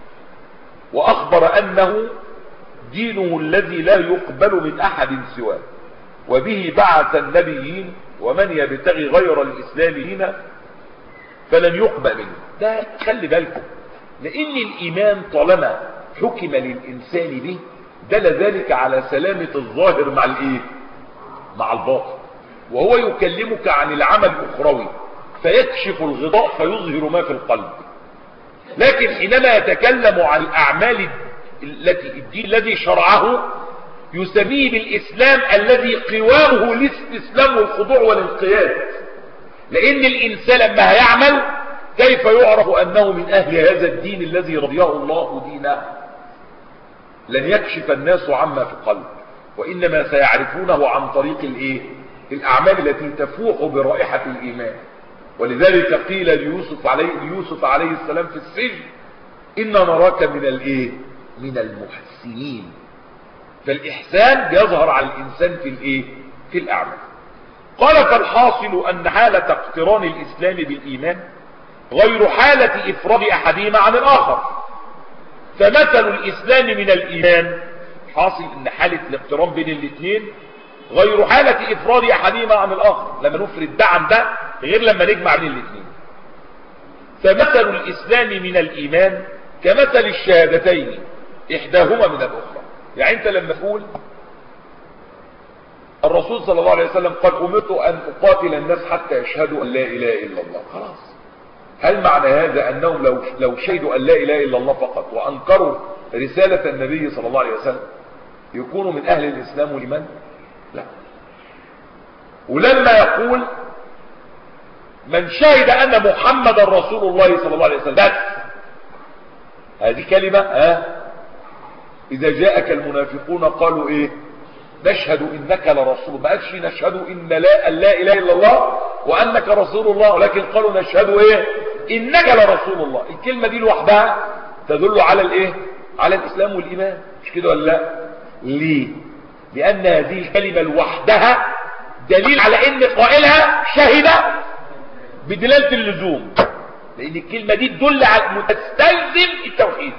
وأخبر أنه دينه الذي لا يقبل من أحد سواه وبه بعث النبيين ومن يبتغي غير الإسلام دينا فلن يقبل منه ده خلي بالكم لأن الإيمان طالما حكم للإنسان به دل ذلك على سلامة الظاهر مع الإيه مع الباطن وهو يكلمك عن العمل الأخروي فيكشف الغطاء فيظهر ما في القلب لكن حينما يتكلم عن الأعمال التي الدين الذي شرعه يسميه بالإسلام الذي قوامه الاستسلام والخضوع والانقياد لأن الإنسان لما هيعمل كيف يعرف أنه من أهل هذا الدين الذي رضيه الله دينا لن يكشف الناس عما في القلب وإنما سيعرفونه عن طريق الإيه؟ الأعمال التي تفوح برائحة الإيمان ولذلك قيل ليوسف عليه, ليوسف عليه السلام في السجن إن نراك من الإيه؟ من المحسنين فالإحسان يظهر على الإنسان في الإيه؟ في الأعمال قال فالحاصل أن حالة اقتران الإسلام بالإيمان غير حالة إفراد أحدهما عن الآخر فمثل الإسلام من الإيمان حاصل أن حالة الاقتران بين الاثنين غير حالة إفراد أحدهما عن الآخر لما نفرد ده عن ده غير لما نجمع بين الاثنين فمثل الإسلام من الإيمان كمثل الشهادتين إحداهما من الأخرى يعني أنت لما تقول الرسول صلى الله عليه وسلم قد أمرت أن أقاتل الناس حتى يشهدوا أن لا إله إلا الله خلاص هل معنى هذا أنهم لو, لو شهدوا أن لا إله إلا الله فقط وأنكروا رسالة النبي صلى الله عليه وسلم يكونوا من أهل الإسلام والإيمان لا ولما يقول من شهد أن محمد رسول الله صلى الله عليه وسلم بس هذه كلمة ها إذا جاءك المنافقون قالوا إيه نشهد انك لرسول ما قالش نشهد ان لا, لا اله الا الله وانك رسول الله ولكن قالوا نشهد ايه انك لرسول الله الكلمة دي لوحدها تدل على الايه على الاسلام والايمان مش كده ولا لا ليه لان هذه الكلمة لوحدها دليل على ان قائلها شهد بدلالة اللزوم لان الكلمة دي تدل على تستلزم التوحيد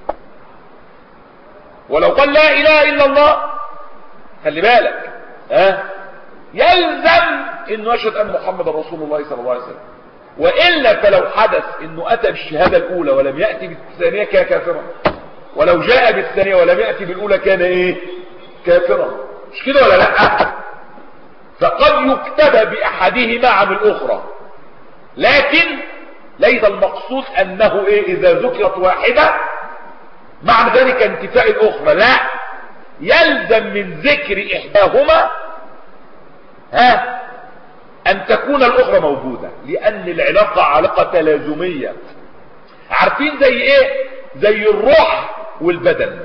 ولو قال لا اله الا الله خلي بالك ها يلزم انه يشهد ان محمد رسول الله صلى الله عليه وسلم والا فلو حدث انه اتى بالشهاده الاولى ولم ياتي بالثانيه كان كافرا ولو جاء بالثانيه ولم ياتي بالاولى كان ايه كافرا مش كده ولا لا فقد يكتب باحدهما عن الاخرى لكن ليس المقصود انه ايه اذا ذكرت واحده معنى ذلك انتفاء الاخرى لا يلزم من ذكر احداهما ها ان تكون الاخرى موجودة لان العلاقة علاقة تلازمية عارفين زي ايه زي الروح والبدن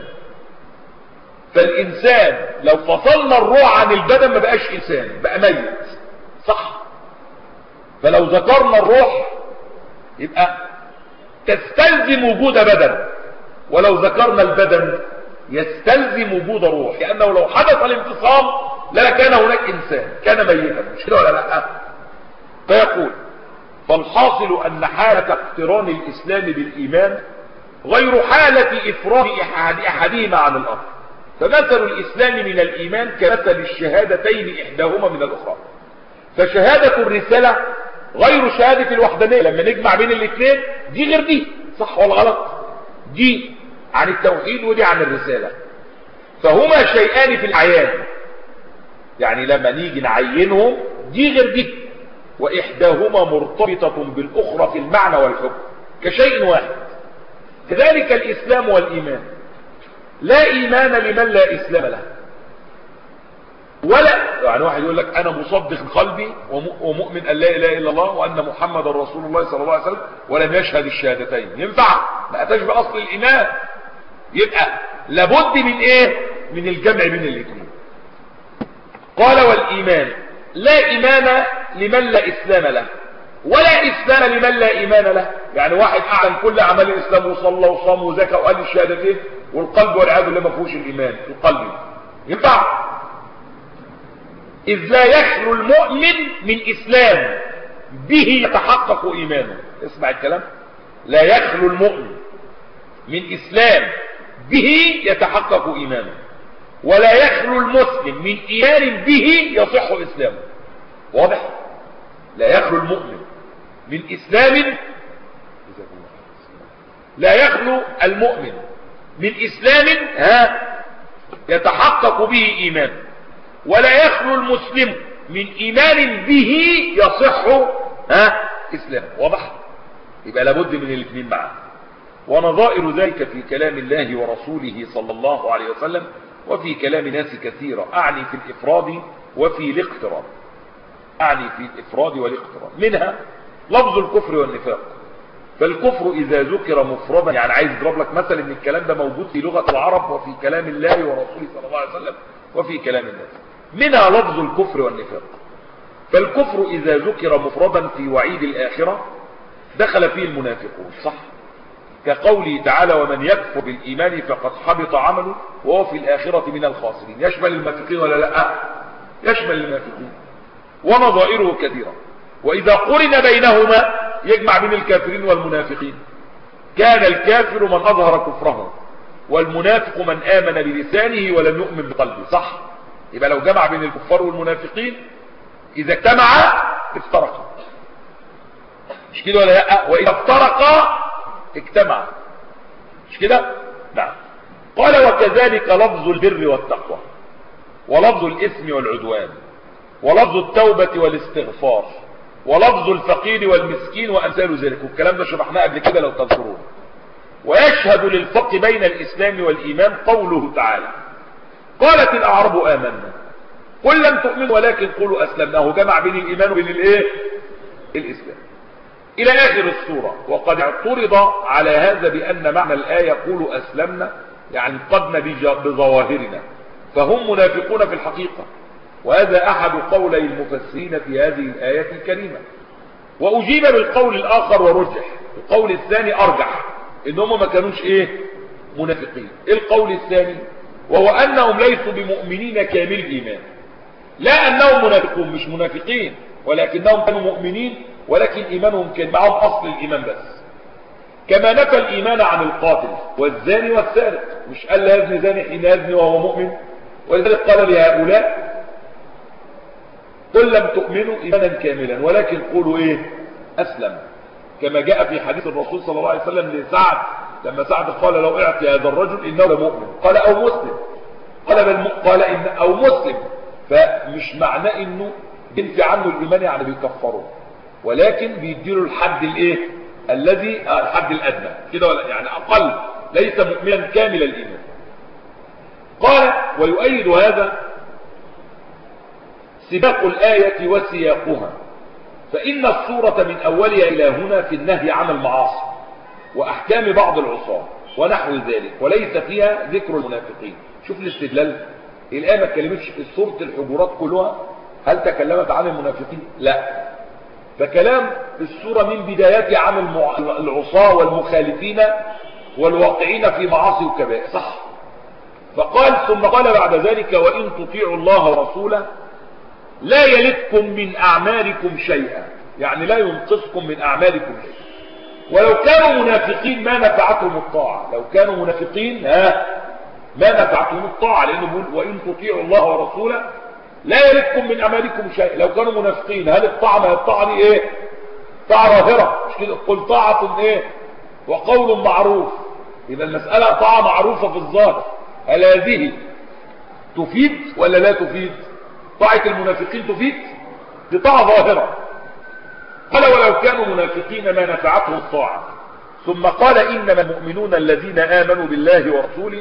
فالانسان لو فصلنا الروح عن البدن ما بقاش انسان بقى ميت صح فلو ذكرنا الروح يبقى تستلزم وجود بدن ولو ذكرنا البدن يستلزم وجود روح لانه لو حدث الانفصام لا كان هناك انسان كان ميتا مش كده ولا لا فيقول فالحاصل ان حالة اقتران الاسلام بالايمان غير حالة افراد احد احدهما عن الاخر فمثل الاسلام من الايمان كمثل الشهادتين احداهما من الاخرى فشهادة الرسالة غير شهادة الوحدانية لما نجمع بين الاثنين دي غير دي صح ولا غلط دي عن التوحيد ودي عن الرسالة فهما شيئان في العيان يعني لما نيجي نعينهم دي غير دي واحداهما مرتبطة بالاخرى في المعنى والحكم كشيء واحد كذلك الاسلام والايمان لا ايمان لمن لا اسلام له ولا يعني واحد يقول لك انا مصدق بقلبي ومؤمن ان لا اله الا الله وان محمد رسول الله صلى الله عليه وسلم ولم يشهد الشهادتين ينفع ما اتاش باصل الايمان يبقى لابد من ايه من الجمع بين الاثنين قال والايمان لا ايمان لمن لا اسلام له ولا اسلام لمن لا ايمان له يعني واحد اعلن كل اعمال الاسلام وصلى وصام وزكى وقال الشهادتين والقلب والعياذ بالله ما فيهوش الايمان في قلبه ينفع إذ لا يخلو المؤمن من إسلام به يتحقق إيمانه اسمع الكلام لا يخلو المؤمن من إسلام به يتحقق إيمانه ولا يخلو المسلم من إيمان به يصح إسلامه واضح لا يخلو المؤمن من إسلام لا يخلو المؤمن من إسلام ها يتحقق به إيمانه ولا يخلو المسلم من ايمان به يصح ها اسلام واضح يبقى لابد من الاثنين معا ونظائر ذلك في كلام الله ورسوله صلى الله عليه وسلم وفي كلام ناس كثيرة اعني في الافراد وفي الاقتران اعني في الافراد والاقتران منها لفظ الكفر والنفاق فالكفر اذا ذكر مفردا يعني عايز اضرب لك مثل ان الكلام ده موجود في لغة العرب وفي كلام الله ورسوله صلى الله عليه وسلم وفي كلام الناس منها لفظ الكفر والنفاق فالكفر إذا ذكر مفردا في وعيد الآخرة دخل فيه المنافقون صح كقوله تعالى ومن يكفر بالإيمان فقد حبط عمله وهو في الآخرة من الخاسرين يشمل المنافقين ولا لا يشمل المنافقين ونظائره كثيرة وإذا قرن بينهما يجمع بين الكافرين والمنافقين كان الكافر من أظهر كفره والمنافق من آمن بلسانه ولم يؤمن بقلبه صح يبقى لو جمع بين الكفار والمنافقين اذا اجتمعا افترقا مش كده ولا لا واذا افترقا اجتمعا مش كده نعم قال وكذلك لفظ البر والتقوى ولفظ الاثم والعدوان ولفظ التوبة والاستغفار ولفظ الفقير والمسكين وامثال ذلك والكلام ده شرحناه قبل كده لو تذكرون ويشهد للفرق بين الاسلام والايمان قوله تعالى قالت الاعراب امنا قل لم تؤمنوا ولكن قولوا اسلمنا هو جمع بين الايمان وبين الايه الاسلام الى اخر السوره وقد اعترض على هذا بان معنى الايه قولوا اسلمنا يعني قدنا بظواهرنا فهم منافقون في الحقيقة وهذا أحد قولي المفسرين في هذه الآية الكريمة وأجيب بالقول الآخر ورجح القول الثاني أرجح إنهم ما كانوش إيه منافقين إيه القول الثاني وهو أنهم ليسوا بمؤمنين كامل الإيمان لا أنهم منافقون مش منافقين ولكنهم كانوا مؤمنين ولكن إيمانهم كان معهم أصل الإيمان بس كما نفى الإيمان عن القاتل والزاني والسارق مش قال لا يزني زاني حين يزني وهو مؤمن ولذلك قال لهؤلاء قل لم تؤمنوا إيمانا كاملا ولكن قولوا إيه أسلم كما جاء في حديث الرسول صلى الله عليه وسلم لسعد لما سعد قال لو اعطي هذا الرجل إنه لمؤمن قال أو مسلم قال بل قال إن أو مسلم فمش معناه إنه ينفي عنه الإيمان يعني بيكفره ولكن بيديله الحد الإيه الذي الحد الأدنى كده ولا يعني أقل ليس مؤمنا كامل الإيمان قال ويؤيد هذا سباق الآية وسياقها فإن الصورة من أولها إلى هنا في النهي عن المعاصي وأحكام بعض العصاة ونحو ذلك وليس فيها ذكر المنافقين شوف الاستدلال الآية ما تكلمتش في سورة الحجرات كلها هل تكلمت عن المنافقين لا فكلام السورة من بدايتها عن المع... العصاة والمخالفين والواقعين في معاصي وكبائر صح فقال ثم قال بعد ذلك وإن تطيعوا الله ورسوله لا يلدكم من أعمالكم شيئا يعني لا ينقصكم من أعمالكم شيئا ولو كانوا منافقين ما نفعتهم الطاعة لو كانوا منافقين ها ما نفعتهم الطاعة لأنه بيقول وإن تطيعوا الله ورسوله لا يلدكم من أعمالكم شيئا لو كانوا منافقين هل الطاعة ما الطاعة دي إيه طاعة ظاهرة مش كده قل طاعة إيه وقول معروف إذا المسألة طاعة معروفة في الظاهر هل هذه تفيد ولا لا تفيد طاعة المنافقين تفيد دي طاعة ظاهرة قال ولو كانوا منافقين ما نفعتهم الطاعة ثم قال إنما المؤمنون الذين آمنوا بالله ورسوله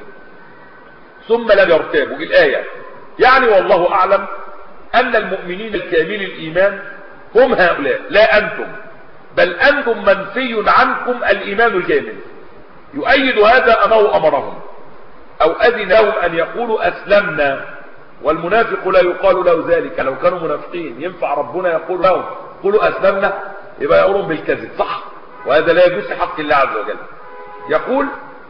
ثم لم يرتابوا الآية يعني والله أعلم أن المؤمنين الكامل الإيمان هم هؤلاء لا أنتم بل أنتم منفي عنكم الإيمان الكامل يؤيد هذا أنه أمرهم أو أذن لهم أن يقولوا أسلمنا والمنافق لا يقال له ذلك لو كانوا منافقين ينفع ربنا يقول لهم قولوا أسلمنا يبقى يقولون بالكذب صح وهذا لا يجوز حق الله عز وجل يقول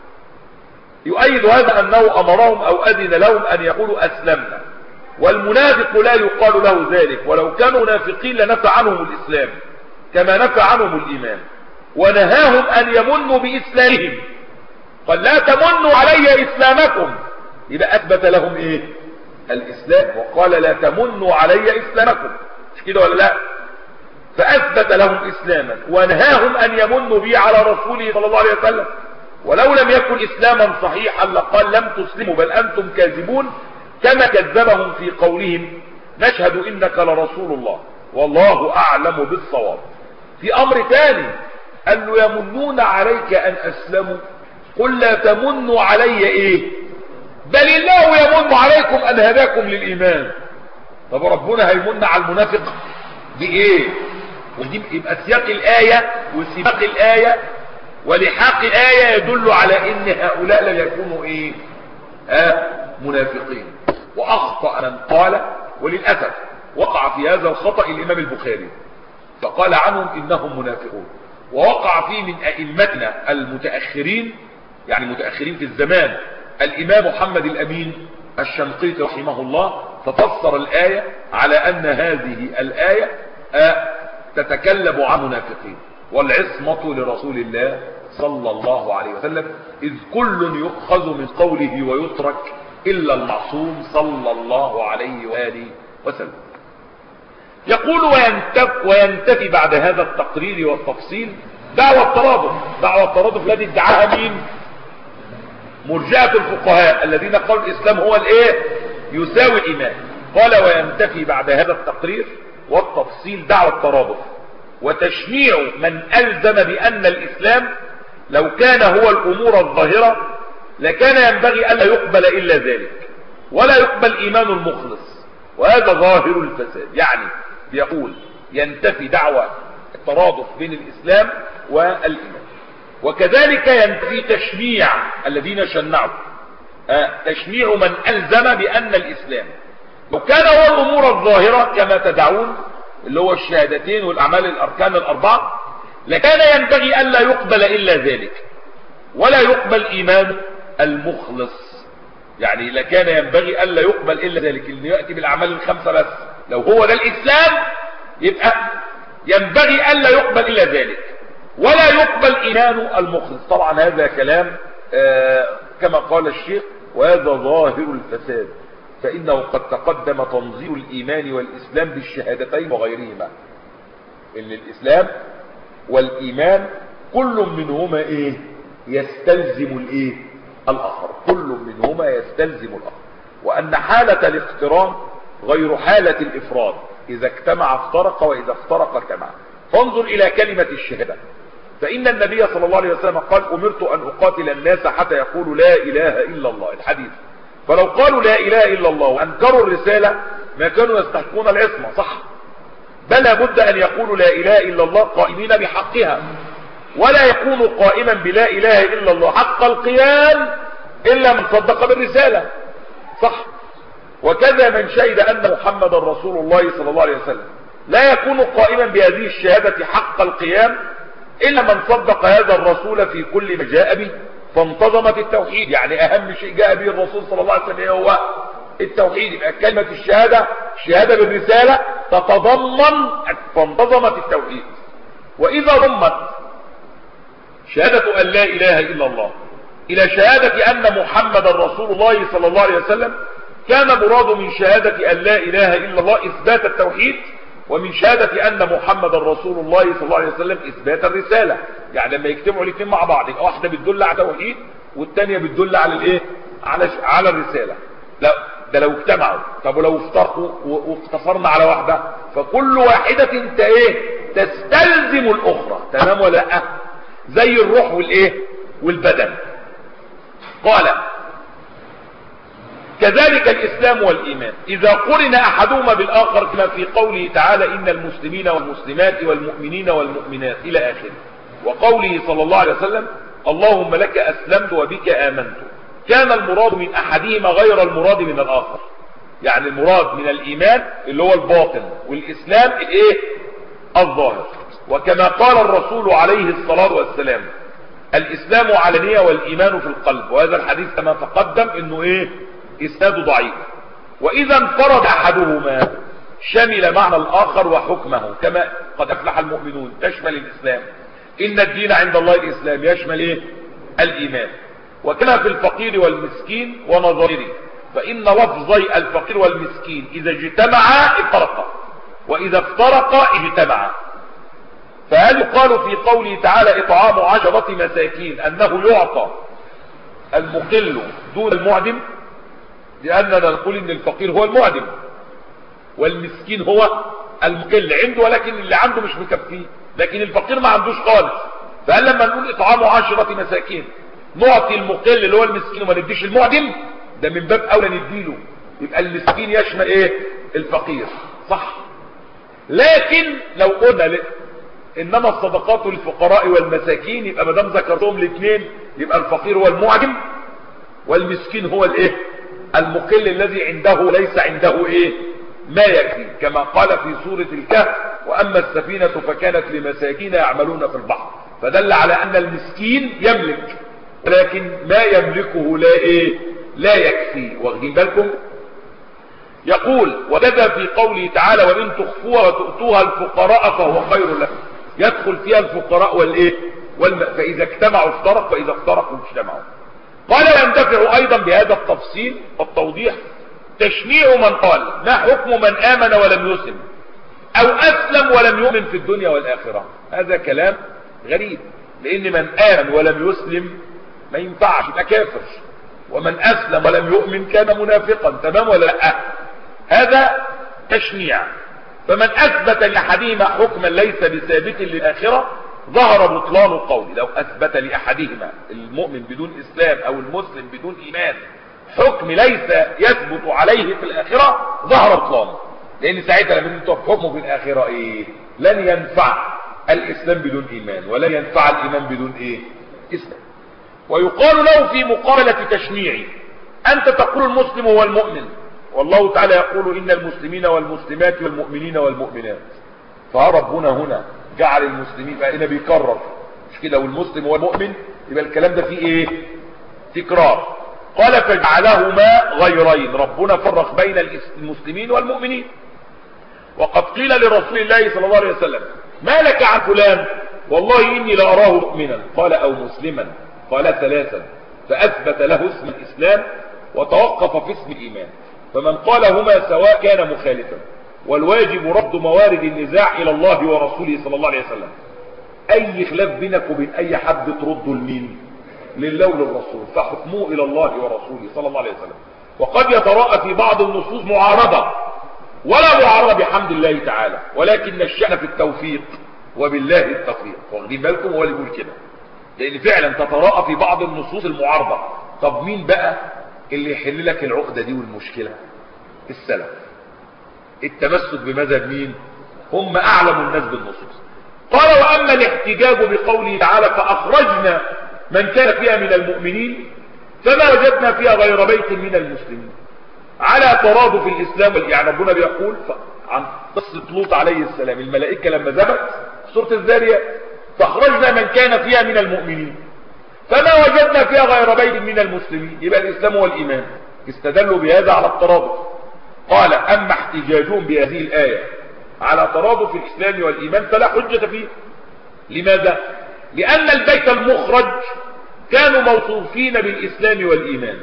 يؤيد هذا أنه أمرهم أو أذن لهم أن يقولوا أسلمنا والمنافق لا يقال له ذلك ولو كانوا منافقين لنفى عنهم الإسلام كما نفى عنهم الإيمان ونهاهم أن يمنوا بإسلامهم قال لا تمنوا علي إسلامكم يبقى أثبت لهم إيه الإسلام وقال لا تمنوا علي إسلامكم مش كده ولا لا فأثبت لهم إسلاما ونهاهم أن يمنوا به على رسوله صلى الله عليه وسلم ولو لم يكن إسلاما صحيحا لقال لم تسلموا بل أنتم كاذبون كما كذبهم في قولهم نشهد إنك لرسول الله والله أعلم بالصواب في أمر ثاني قال له يمنون عليك أن أسلموا قل لا تمنوا علي إيه بل الله يمن عليكم أن هداكم للإيمان طب ربنا هيمن على المنافق بإيه ودي يبقى سياق الآية وسياق الآية ولحاق الآية يدل على ان هؤلاء لم يكونوا ايه آه منافقين واخطأ من قال وللأسف وقع في هذا الخطأ الامام البخاري فقال عنهم انهم منافقون ووقع فيه من ائمتنا المتأخرين يعني متأخرين في الزمان الامام محمد الامين الشنقيطي رحمه الله ففسر الآية على ان هذه الآية آه تتكلم عن منافقين والعصمة لرسول الله صلى الله عليه وسلم إذ كل يؤخذ من قوله ويترك إلا المعصوم صلى الله عليه وآله وسلم يقول وينتف وينتفي بعد هذا التقرير والتفصيل دعوة الترادف دعوة الترادف الذي ادعاها مين مرجعة الفقهاء الذين قالوا الإسلام هو الايه يساوي الإيمان قال وينتفي بعد هذا التقرير والتفصيل دعوة الترادف وتشنيع من ألزم بأن الإسلام لو كان هو الأمور الظاهرة لكان ينبغي ألا يقبل إلا ذلك ولا يقبل إيمان المخلص وهذا ظاهر الفساد يعني بيقول ينتفي دعوة الترادف بين الإسلام والإيمان وكذلك ينتفي تشنيع الذين شنعوا آه تشنيع من ألزم بأن الإسلام لو كان هو الأمور الظاهرة كما تدعون اللي هو الشهادتين والأعمال الأركان الأربعة لكان ينبغي ألا يقبل إلا ذلك ولا يقبل إيمان المخلص يعني لكان ينبغي ألا يقبل إلا ذلك اللي يأتي بالأعمال الخمسة بس لو هو ده الإسلام يبقى ينبغي ألا يقبل إلا ذلك ولا يقبل إيمان المخلص طبعا هذا كلام آه كما قال الشيخ وهذا ظاهر الفساد فإنه قد تقدم تنظير الإيمان والإسلام بالشهادتين وغيرهما إن الإسلام والإيمان كل منهما إيه يستلزم الإيه الآخر كل منهما يستلزم الآخر وأن حالة الاقتران غير حالة الإفراد إذا اجتمع افترق وإذا افترق اجتمع فانظر إلى كلمة الشهادة فإن النبي صلى الله عليه وسلم قال أمرت أن أقاتل الناس حتى يقولوا لا إله إلا الله الحديث فلو قالوا لا إله إلا الله وأنكروا الرسالة ما كانوا يستحقون العصمة صح بل بد أن يقولوا لا إله إلا الله قائمين بحقها ولا يكون قائما بلا إله إلا الله حق القيام إلا من صدق بالرسالة صح وكذا من شهد أن محمد رسول الله صلى الله عليه وسلم لا يكون قائما بهذه الشهادة حق القيام إلا من صدق هذا الرسول في كل ما جاء به فانتظمت التوحيد يعني أهم شيء جاء به الرسول صلى الله عليه وسلم هو التوحيد يبقى كلمة الشهادة الشهادة بالرسالة تتضمن فانتظمت التوحيد وإذا ضمت شهادة أن لا إله إلا الله إلى شهادة أن محمد رسول الله صلى الله عليه وسلم كان مراد من شهادة أن لا إله إلا الله إثبات التوحيد ومن شهادة أن محمد رسول الله صلى الله عليه وسلم إثبات الرسالة يعني لما يجتمعوا الاثنين مع بعض يبقى واحدة بتدل على التوحيد والثانية بتدل على الايه على على الرسالة لا ده لو اجتمعوا طب ولو افترقوا واقتصرنا على واحدة فكل واحدة انت ايه تستلزم الاخرى تمام ولا لا زي الروح والايه والبدن قال كذلك الإسلام والإيمان إذا قرن أحدهما بالآخر كما في قوله تعالى إن المسلمين والمسلمات والمؤمنين والمؤمنات إلى آخره وقوله صلى الله عليه وسلم اللهم لك أسلمت وبك آمنت كان المراد من أحدهما غير المراد من الآخر يعني المراد من الإيمان اللي هو الباطن والإسلام الإيه الظاهر وكما قال الرسول عليه الصلاة والسلام الإسلام علنية والإيمان في القلب وهذا الحديث كما تقدم إنه إيه إسناده ضعيف وإذا انفرد أحدهما شمل معنى الآخر وحكمه كما قد أفلح المؤمنون تشمل الإسلام إن الدين عند الله الإسلام يشمل إيه الإيمان وكما في الفقير والمسكين ونظيره فإن لفظي الفقير والمسكين إذا اجتمعا افترقا وإذا افترقا اجتمعا فهل يقال في قوله تعالى إطعام عشرة مساكين أنه يعطى المقل دون المعدم لأننا نقول إن الفقير هو المعدم والمسكين هو المقل عنده ولكن اللي عنده مش مكفيه لكن الفقير ما عندوش خالص فهل لما نقول إطعام عشرة مساكين نعطي المقل اللي هو المسكين وما نديش المعدم ده من باب أولى نديله يبقى المسكين يشمل إيه الفقير صح لكن لو قلنا لك انما الصدقات للفقراء والمساكين يبقى ما دام ذكرتهم الاثنين يبقى الفقير هو المعجم والمسكين هو الايه المقل الذي عنده ليس عنده ايه ما يكفي كما قال في سورة الكهف واما السفينة فكانت لمساكين يعملون في البحر فدل على ان المسكين يملك ولكن ما يملكه لا ايه لا يكفي واخدين بالكم يقول وكذا في قوله تعالى وإن تخفوها وتؤتوها الفقراء فهو خير لكم يدخل فيها الفقراء والايه والم... فإذا اجتمعوا افترق وإذا افترقوا اجتمعوا قال ينتفع أيضا بهذا التفصيل والتوضيح تشنيع من قال ما حكم من آمن ولم يسلم أو أسلم ولم يؤمن في الدنيا والآخرة هذا كلام غريب لأن من آمن ولم يسلم ما ينفعش يبقى كافر ومن أسلم ولم يؤمن كان منافقا تمام ولا لا هذا تشنيع فمن أثبت لأحدهما حكما ليس بثابت للآخرة ظهر بطلان القول لو أثبت لأحدهما المؤمن بدون إسلام أو المسلم بدون إيمان حكم ليس يثبت عليه في الآخرة ظهر بطلانه لأن ساعتها لما انتوا حكمه في الآخرة إيه لن ينفع الإسلام بدون إيمان ولن ينفع الإيمان بدون إيه إسلام ويقال له في مقابلة تشنيعي انت تقول المسلم هو المؤمن والله تعالى يقول ان المسلمين والمسلمات والمؤمنين والمؤمنات فربنا هنا جعل المسلمين فهنا بيكرر مش كده والمسلم هو المؤمن يبقى الكلام ده فيه ايه تكرار قال فجعلهما غيرين ربنا فرق بين المسلمين والمؤمنين وقد قيل لرسول الله صلى الله عليه وسلم ما لك عن فلان والله إني لأراه مؤمنا قال أو مسلما قال ثلاثا فأثبت له اسم الإسلام وتوقف في اسم الإيمان فمن قالهما سواء كان مخالفا والواجب رد موارد النزاع إلى الله ورسوله صلى الله عليه وسلم أي خلاف بينك وبين أي حد ترده لمين لله وللرسول فحكمه إلى الله ورسوله صلى الله عليه وسلم وقد يتراءى في بعض النصوص معارضة ولا معارضة بحمد الله تعالى ولكن الشأن في التوفيق وبالله التوفيق واخدين بالكم هو اللي بيقول كده لأن فعلا تتراءى في بعض النصوص المعارضة طب مين بقى اللي يحل لك العقدة دي والمشكلة السلف التمسك بمذهب مين هم أعلم الناس بالنصوص قال وأما الاحتجاج بقوله تعالى فأخرجنا من كان فيها من المؤمنين فما وجدنا فيها غير بيت من المسلمين على ترادف الإسلام يعني ربنا بيقول عن قصة لوط عليه السلام الملائكة لما ذبت سورة الذارية فأخرجنا من كان فيها من المؤمنين فما وجدنا فيها غير بيت من المسلمين يبقى الإسلام والإيمان استدلوا بهذا على الترادف قال أما احتجاجهم بهذه الآية على ترادف الإسلام والإيمان فلا حجة فيه لماذا؟ لأن البيت المخرج كانوا موصوفين بالإسلام والإيمان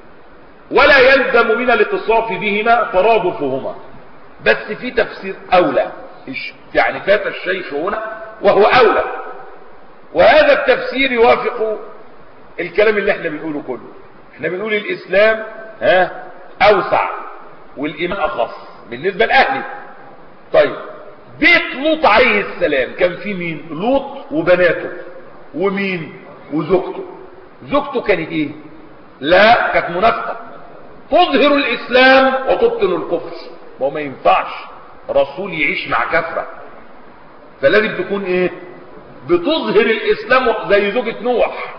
ولا يلزم من الاتصاف بهما ترادفهما بس في تفسير أولى يعني فات الشيخ هنا وهو أولى وهذا التفسير يوافق الكلام اللي احنا بنقوله كله احنا بنقول الإسلام ها أوسع والإيمان أخص بالنسبة لأهله طيب بيت لوط عليه السلام كان فيه مين لوط وبناته ومين وزوجته زوجته كانت ايه لا كانت منافقة تظهر الاسلام وتبطن الكفر ما هو ما ينفعش رسول يعيش مع كفرة فلازم تكون ايه بتظهر الاسلام زي زوجة نوح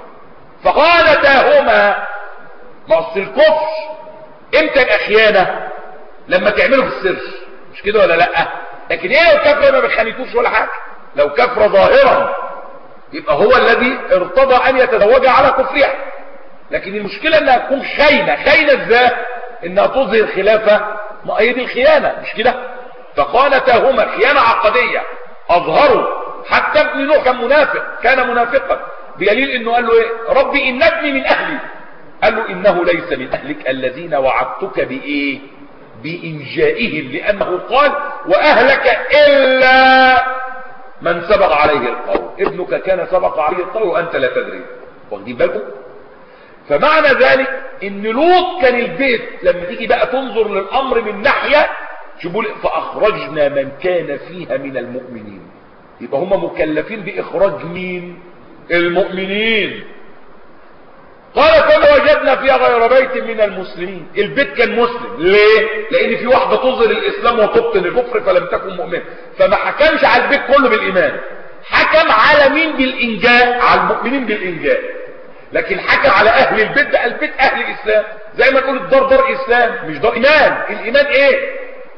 فقالتاهما ما اصل الكفر امتى الاخيانة لما تعمله في السر مش كده ولا لا لكن ايه لو كفر ما بيخانيتوش ولا حاجة لو كفر ظاهرا يبقى هو الذي ارتضى ان يتزوج على كفرها لكن المشكلة انها تكون خاينة خاينة ازاي انها تظهر خلافة ما هي دي الخيانة مش كده فقالتاهما خيانة عقدية اظهروا حتى ابن نوح كان منافق كان منافقا بدليل انه قال له ايه ربي ان ابني من اهلي قال له انه ليس من اهلك الذين وعدتك بايه بانجائهم لانه قال واهلك الا من سبق عليه القول ابنك كان سبق عليه القول وانت لا تدري واخدين بالكم فمعنى ذلك ان لوط كان البيت لما تيجي بقى تنظر للامر من ناحية شوفوا فاخرجنا من كان فيها من المؤمنين يبقى هم مكلفين باخراج مين المؤمنين قال فما وجدنا فيها غير بيت من المسلمين البيت كان مسلم ليه لان في واحدة تظهر الاسلام وتبطن الكفر فلم تكن مؤمنة فما حكمش على البيت كله بالايمان حكم على مين بالانجاء على المؤمنين بالانجاء لكن حكم على اهل البيت ده البيت اهل الاسلام زي ما نقول الدار دار اسلام مش دار ايمان الايمان ايه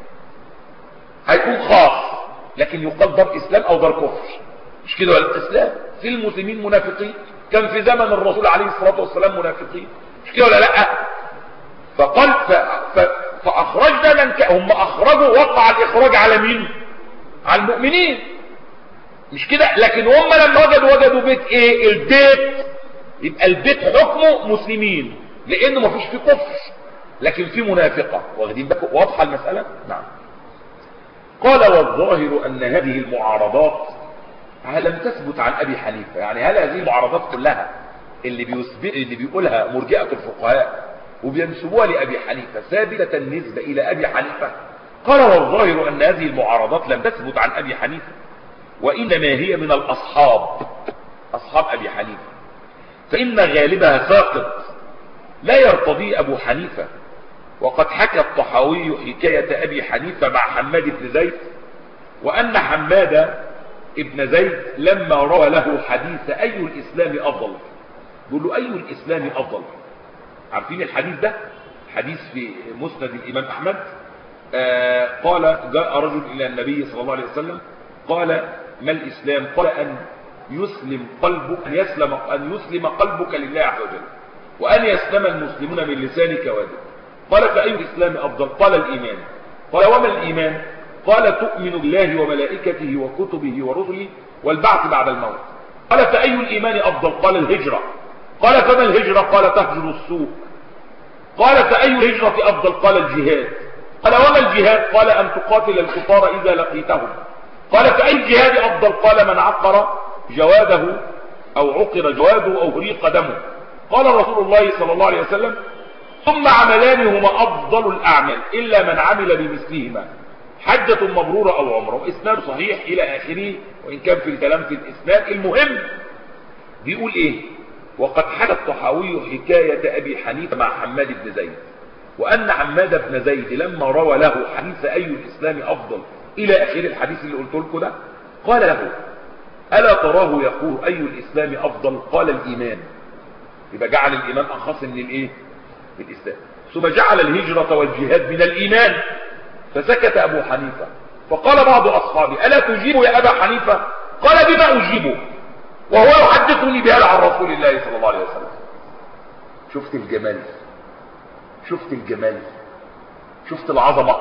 هيكون خاص لكن يقال دار اسلام او دار كفر مش كده ولا الاسلام في المسلمين منافقين كان في زمن الرسول عليه الصلاة والسلام منافقين مش كده ولا لا فقال ف... ف... فاخرجنا من ك... هم اخرجوا وقع الاخراج على مين على المؤمنين مش كده لكن هم لما وجدوا وجدوا بيت ايه البيت يبقى البيت حكمه مسلمين لانه ما فيش فيه كفر لكن فيه منافقة واخدين بالكم واضحة المسألة نعم قال والظاهر ان هذه المعارضات لم تثبت عن ابي حنيفة يعني هل هذه المعارضات كلها اللي بيثبت اللي بيقولها مرجئة الفقهاء وبينسبوها لابي حنيفة ثابتة النسبة الى ابي حنيفة قال والظاهر ان هذه المعارضات لم تثبت عن ابي حنيفة وانما هي من الاصحاب اصحاب ابي حنيفة فإن غالبها ساقط لا يرتضي أبو حنيفة وقد حكى الطحاوي حكاية أبي حنيفة مع حماد بن زيد وأن حماد ابن زيد لما روى له حديث أي الإسلام أفضل يقول له أي الإسلام أفضل عارفين الحديث ده حديث في مسند الامام احمد آه قال جاء رجل الى النبي صلى الله عليه وسلم قال ما الاسلام قال ان يسلم قلبك ان يسلم ان يسلم قلبك لله عز وجل وان يسلم المسلمون من لسانك ويدك قال فاي الاسلام افضل قال الايمان قال وما الايمان قال تؤمن بالله وملائكته وكتبه ورسله والبعث بعد الموت قال فاي الايمان افضل قال الهجره قال فما الهجره قال تهجر السوء قال فاي الهجره افضل قال الجهاد قال وما الجهاد قال ان تقاتل الكفار اذا لقيتهم قال فاي الجهاد افضل قال من عقر جواده او عقر جواده او هريق دمه قال رسول الله صلى الله عليه وسلم ثم عملان هما افضل الاعمال الا من عمل بمثلهما حجة مبرورة او عمره واسناد صحيح الى اخره وان كان في الكلام في الاسناد المهم بيقول ايه وقد حكى الطحاوي حكاية ابي حنيفة مع حماد بن زيد وان حماد بن زيد لما روى له حديث اي الاسلام افضل الى اخر الحديث اللي قلت لكم ده قال له الا تراه يقول اي الاسلام افضل قال الايمان يبقى جعل الايمان اخص من الايه من الاسلام ثم جعل الهجرة والجهاد من الايمان فسكت ابو حنيفة فقال بعض اصحابي الا تجيب يا ابا حنيفة قال بما اجيبه وهو يحدثني بهذا عن رسول الله صلى الله عليه وسلم شفت الجمال شفت الجمال شفت العظمة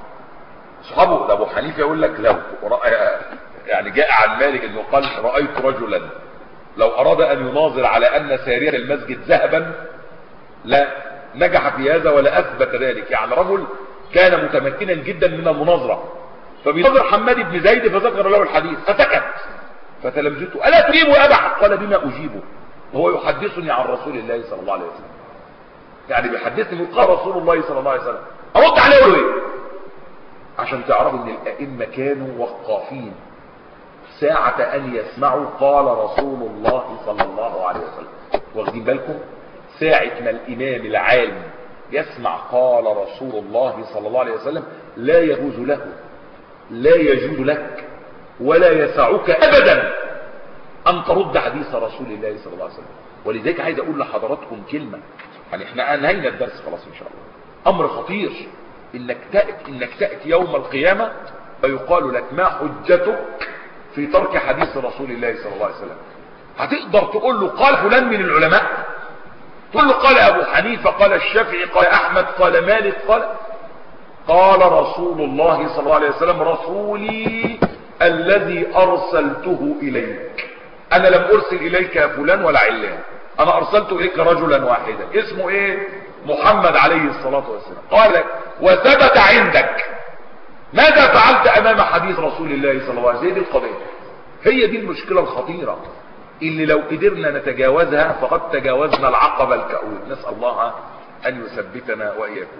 صحابه ابو حنيفة يقول لك لو يعني جاء عن مالك انه قال رأيت رجلا لو اراد ان يناظر على ان سارية المسجد ذهبا لا نجح في هذا ولا اثبت ذلك يعني رجل كان متمكنا جدا من المناظرة فبينظر حماد بن زيد فذكر له الحديث فسكت فتلمذته الا تجيب ابا قال بما اجيبه وهو يحدثني عن رسول الله صلى الله عليه وسلم يعني بيحدثني قال رسول الله صلى الله عليه وسلم ارد عليه اقول ايه عشان تعرفوا ان الائمه كانوا وقافين ساعة ان يسمعوا قال رسول الله صلى الله عليه وسلم واخدين بالكم ساعة ما الامام العالم يسمع قال رسول الله صلى الله عليه وسلم لا يجوز له لا يجوز لك ولا يسعك ابدا ان ترد حديث رسول الله صلى الله عليه وسلم ولذلك عايز اقول لحضراتكم كلمة يعني احنا انهينا الدرس خلاص ان شاء الله امر خطير انك تأتي, إنك تأتي يوم القيامة فيقال لك ما حجتك في ترك حديث رسول الله صلى الله عليه وسلم هتقدر تقول له قال فلان من العلماء تقول له قال ابو حنيفة قال الشافعي قال احمد قال مالك قال قال رسول الله صلى الله عليه وسلم رسولي الذي ارسلته اليك انا لم ارسل اليك يا فلان ولا علان انا ارسلت اليك رجلا واحدا اسمه ايه محمد عليه الصلاة والسلام قال لك وثبت عندك ماذا فعلت امام حديث رسول الله صلى الله عليه وسلم هي دي القضية هي دي المشكلة الخطيرة اللي لو قدرنا نتجاوزها فقد تجاوزنا العقبة الكؤود نسأل الله ان يثبتنا واياكم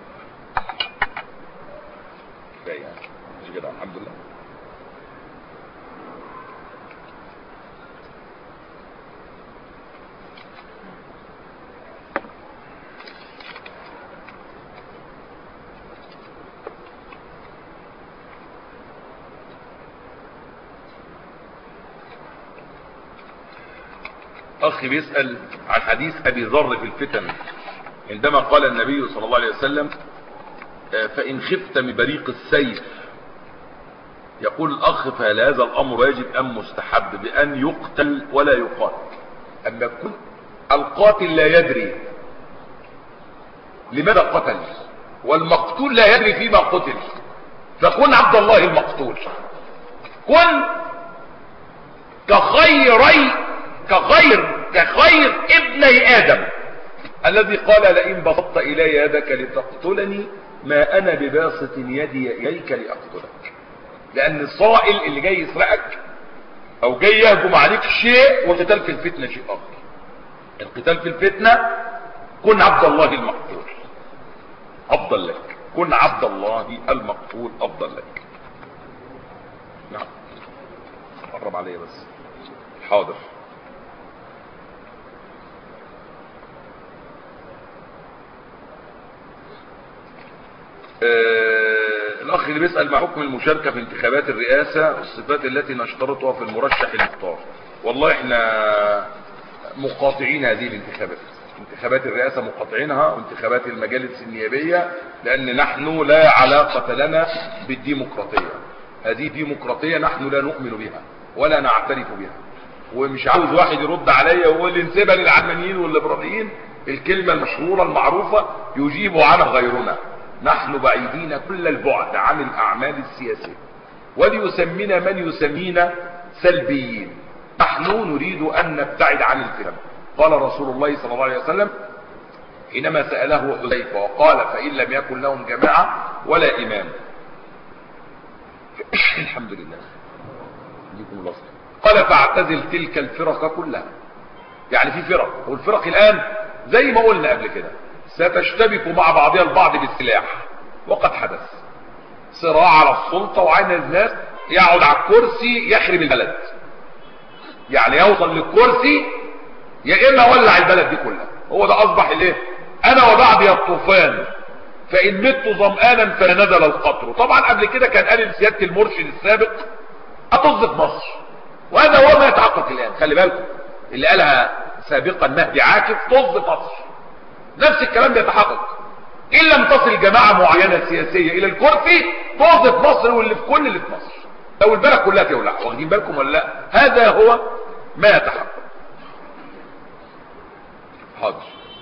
مش كده الحمد لله اخي بيسأل عن حديث ابي ذر في الفتن عندما قال النبي صلى الله عليه وسلم فان خفت من بريق السيف يقول الاخ فهل هذا الامر يجب ام مستحب بان يقتل ولا يقاتل اما يكون القاتل لا يدري لماذا قتل والمقتول لا يدري فيما قتل فكن عبد الله المقتول كن كخيري كخير كخير ابني ادم الذي قال لئن بسطت الي يدك لتقتلني ما انا بباسط يدي اليك لاقتلك لان الصائل اللي جاي يسرقك او جاي يهجم عليك شيء والقتال في الفتنه شيء اخر القتال في الفتنه كن عبد الله المقتول افضل لك كن عبد الله المقتول افضل لك نعم قرب عليا بس حاضر آه الاخ اللي بيسأل ما حكم المشاركة في انتخابات الرئاسة والصفات التي نشترطها في المرشح المختار والله احنا مقاطعين هذه الانتخابات انتخابات الرئاسة مقاطعينها وانتخابات المجالس النيابية لأن نحن لا علاقة لنا بالديمقراطية هذه ديمقراطية نحن لا نؤمن بها ولا نعترف بها ومش عاوز واحد يرد عليا ويقول لي نسيبها للعلمانيين والليبراليين الكلمة المشهورة المعروفة يجيب عنها غيرنا نحن بعيدين كل البعد عن الأعمال السياسية وليسمينا من يسمينا سلبيين نحن نريد أن نبتعد عن الفتن قال رسول الله صلى الله عليه وسلم حينما سأله حذيفة وقال فإن لم يكن لهم جماعة ولا إمام الحمد لله يجيكم الله قال فاعتزل تلك الفرق كلها يعني في فرق والفرق الآن زي ما قلنا قبل كده ستشتبك مع بعضها البعض بالسلاح وقد حدث صراع على السلطة وعين الناس يقعد على الكرسي يخرب البلد يعني يوصل للكرسي يا اما ولع البلد دي كلها هو ده اصبح الايه انا وبعدي الطوفان فان مت ظمآنا فنزل القطر طبعا قبل كده كان قال لسياده المرشد السابق اطز في مصر وهذا هو ما يتحقق الان خلي بالكم اللي قالها سابقا مهدي عاكف طز في مصر نفس الكلام بيتحقق ان لم تصل جماعه معينه سياسيه الى الكرسي طز في مصر واللي في كل اللي في مصر لو البلد كلها تولع واخدين بالكم ولا لا هذا هو ما يتحقق حاضر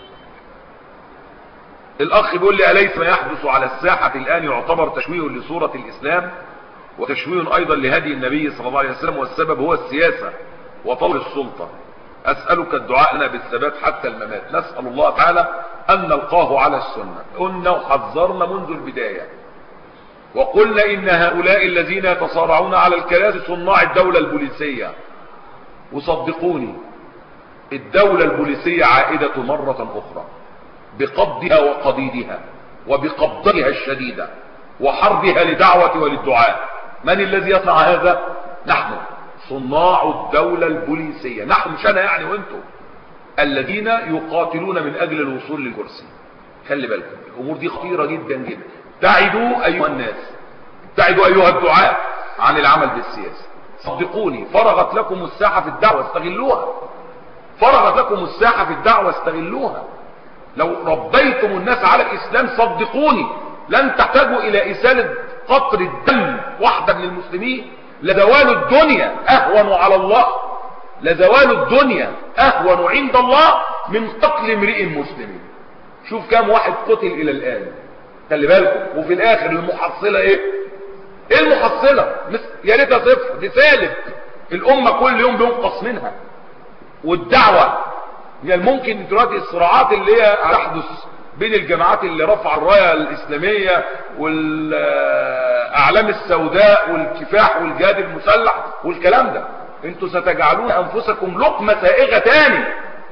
الاخ بيقول لي اليس ما يحدث على الساحه الان يعتبر تشويه لصوره الاسلام وتشويه ايضا لهدي النبي صلى الله عليه وسلم والسبب هو السياسه وطول السلطه اسالك الدعاء لنا بالثبات حتى الممات نسال الله تعالى ان نلقاه على السنه قلنا وحذرنا منذ البدايه وقلنا ان هؤلاء الذين يتصارعون على الكراسي صناع الدوله البوليسيه وصدقوني الدولة البوليسية عائدة مرة أخرى بقبضها وقضيدها وبقبضتها الشديدة وحربها لدعوة وللدعاء من الذي يصنع هذا نحن صناع الدولة البوليسية نحن مش أنا يعني وانتم الذين يقاتلون من أجل الوصول للكرسي خلي بالكم الأمور دي خطيرة جدا جدا ابتعدوا أيها الناس ابتعدوا أيها الدعاء عن العمل بالسياسة صدقوني فرغت لكم الساحة في الدعوة استغلوها فرغت لكم الساحة في الدعوة استغلوها لو ربيتم الناس على الإسلام صدقوني لن تحتاجوا إلى إسالة قطر الدم واحدة من المسلمين لزوال الدنيا أهون على الله لزوال الدنيا أهون عند الله من قتل امرئ مسلم شوف كام واحد قتل إلى الآن خلي بالكم وفي الآخر المحصلة إيه إيه المحصلة يا ريتها صفر دي سالب الأمة كل يوم بينقص منها والدعوة من الممكن دلوقتي الصراعات اللي هي تحدث بين الجماعات اللي رفع الراية الإسلامية والأعلام السوداء والكفاح والجهاد المسلح والكلام ده انتوا ستجعلون أنفسكم لقمة سائغة تاني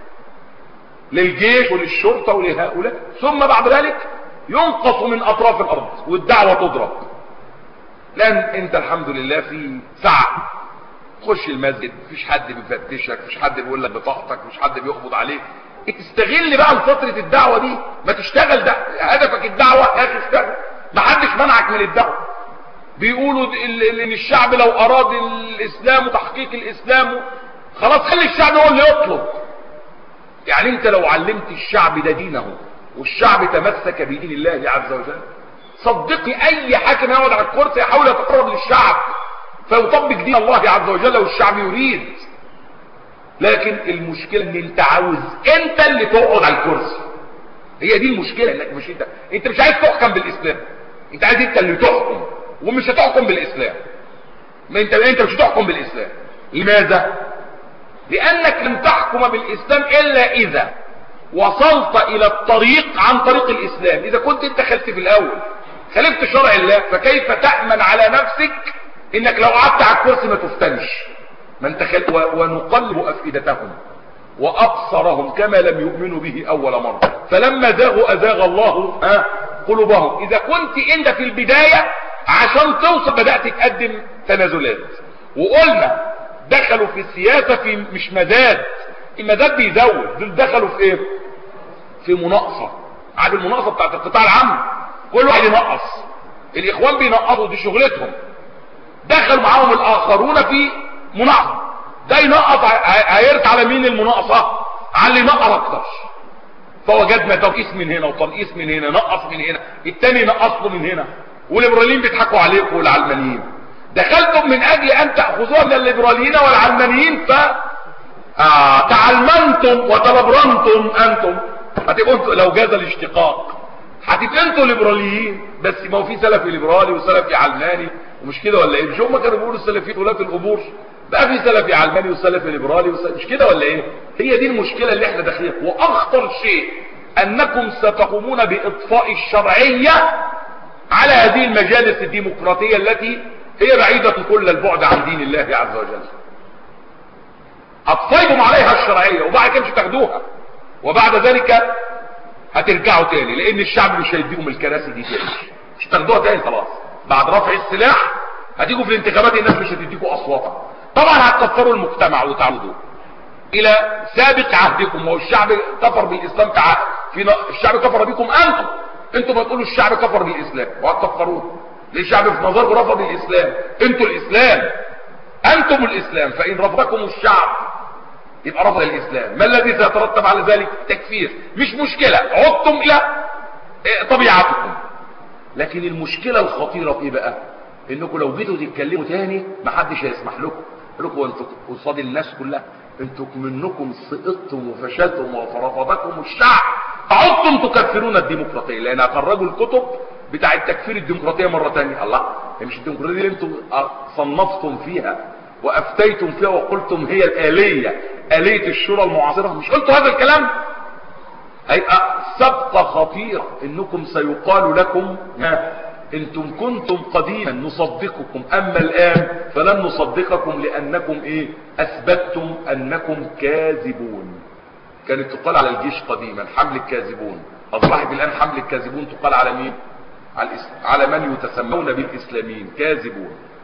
للجيش وللشرطة ولهؤلاء ثم بعد ذلك ينقص من أطراف الأرض والدعوة تضرب لأن انت الحمد لله في سعة خش المسجد مفيش حد بيفتشك مفيش حد بيقول لك بطاقتك مفيش حد بيقبض عليك استغل بقى فترة الدعوة دي ما تشتغل ده هدفك الدعوة يا اخي اشتغل ما حدش منعك من الدعوة بيقولوا ان الشعب لو اراد الاسلام وتحقيق الاسلام خلاص خلي الشعب هو اللي يطلب يعني انت لو علمت الشعب ده دينه والشعب تمسك بدين الله عز وجل صدقني اي حاكم يقعد على الكرسي يحاول يتقرب للشعب فيطبق دين الله عز وجل والشعب يريد لكن المشكلة ان انت عاوز انت اللي تقعد على الكرسي هي دي المشكلة انك مش انت انت مش عايز تحكم بالاسلام انت عايز انت اللي تحكم ومش هتحكم بالاسلام ما انت انت مش هتحكم بالاسلام لماذا لانك لن تحكم بالاسلام الا اذا وصلت الى الطريق عن طريق الاسلام اذا كنت انت خلت في الاول خالفت شرع الله فكيف تأمن على نفسك انك لو قعدت على الكرسي ما تفتنش ما انت خل... و... ونقلب افئدتهم وابصرهم كما لم يؤمنوا به اول مرة فلما زاغوا ازاغ الله ها قلوبهم اذا كنت انت في البداية عشان توصل بدأت تقدم تنازلات وقلنا دخلوا في السياسة في مش مزاد المزاد بيزود دول دخلوا في ايه في مناقصة عارف المناقصة بتاعت القطاع العام كل واحد ينقص الاخوان بينقصوا دي شغلتهم دخل معاهم الاخرون في مناقصه ده ينقص هيرت على مين المناقصه على اللي نقر اكتر فوجدنا تنقيص من هنا وتنقيص من هنا نقص من هنا التاني نقص له من هنا والليبراليين بيضحكوا عليكم والعلمانيين دخلتم من اجل ان تاخذوها من الليبراليين والعلمانيين ف آه تعلمنتم وتلبرنتم انتم هتبقوا انتوا لو جاز الاشتقاق هتبقى انتوا ليبراليين بس ما هو في سلفي ليبرالي وسلفي علماني ومش كده ولا ايه مش هم كانوا بيقولوا السلفيين ولاة القبور بقى في سلفي علماني وسلفي ليبرالي وسلفي مش كده ولا ايه هي دي المشكله اللي احنا داخلين واخطر شيء انكم ستقومون باطفاء الشرعيه على هذه المجالس الديمقراطيه التي هي بعيده كل البعد عن دين الله عز وجل اطفيتم عليها الشرعيه وبعد كده مش تاخدوها وبعد ذلك هترجعوا تاني لان الشعب مش هيديكم الكراسي دي تاني مش تاخدوها تاني خلاص بعد رفع السلاح هتيجوا في الانتخابات الناس مش هتديكوا اصواتها طبعا هتكفروا المجتمع وتعودوا الى سابق عهدكم هو الشعب كفر بالاسلام كعهد في ن... الشعب كفر بكم انتم انتم بتقولوا الشعب كفر بالاسلام وهتكفروه ليه الشعب في نظركم رفض الاسلام انتوا الاسلام انتم الاسلام فان رفضكم الشعب يبقى رفض الاسلام ما الذي سيترتب على ذلك تكفير مش مشكلة عدتم الى طبيعتكم لكن المشكلة الخطيرة في ايه بقى انكم لو جيتوا تتكلموا تاني محدش هيسمح لكم لكم انتوا قصاد الناس كلها انتوا منكم سقطتم وفشلتم ورفضكم الشعب عدتم تكفرون الديمقراطية لان اخرجوا الكتب بتاع التكفير الديمقراطية مرة تانية الله هي مش الديمقراطية اللي انتم صنفتم فيها وافتيتم فيها وقلتم هي الالية الية الشورى المعاصرة مش قلتوا هذا الكلام هيبقى سبقة خطيرة انكم سيقال لكم ها انتم كنتم قديما نصدقكم اما الان فلن نصدقكم لانكم ايه اثبتتم انكم كاذبون كانت تقال على الجيش قديما حمل الكاذبون اصبحت الان حمل الكاذبون تقال على مين على, الإس... على من يتسمون بالاسلاميين كاذبون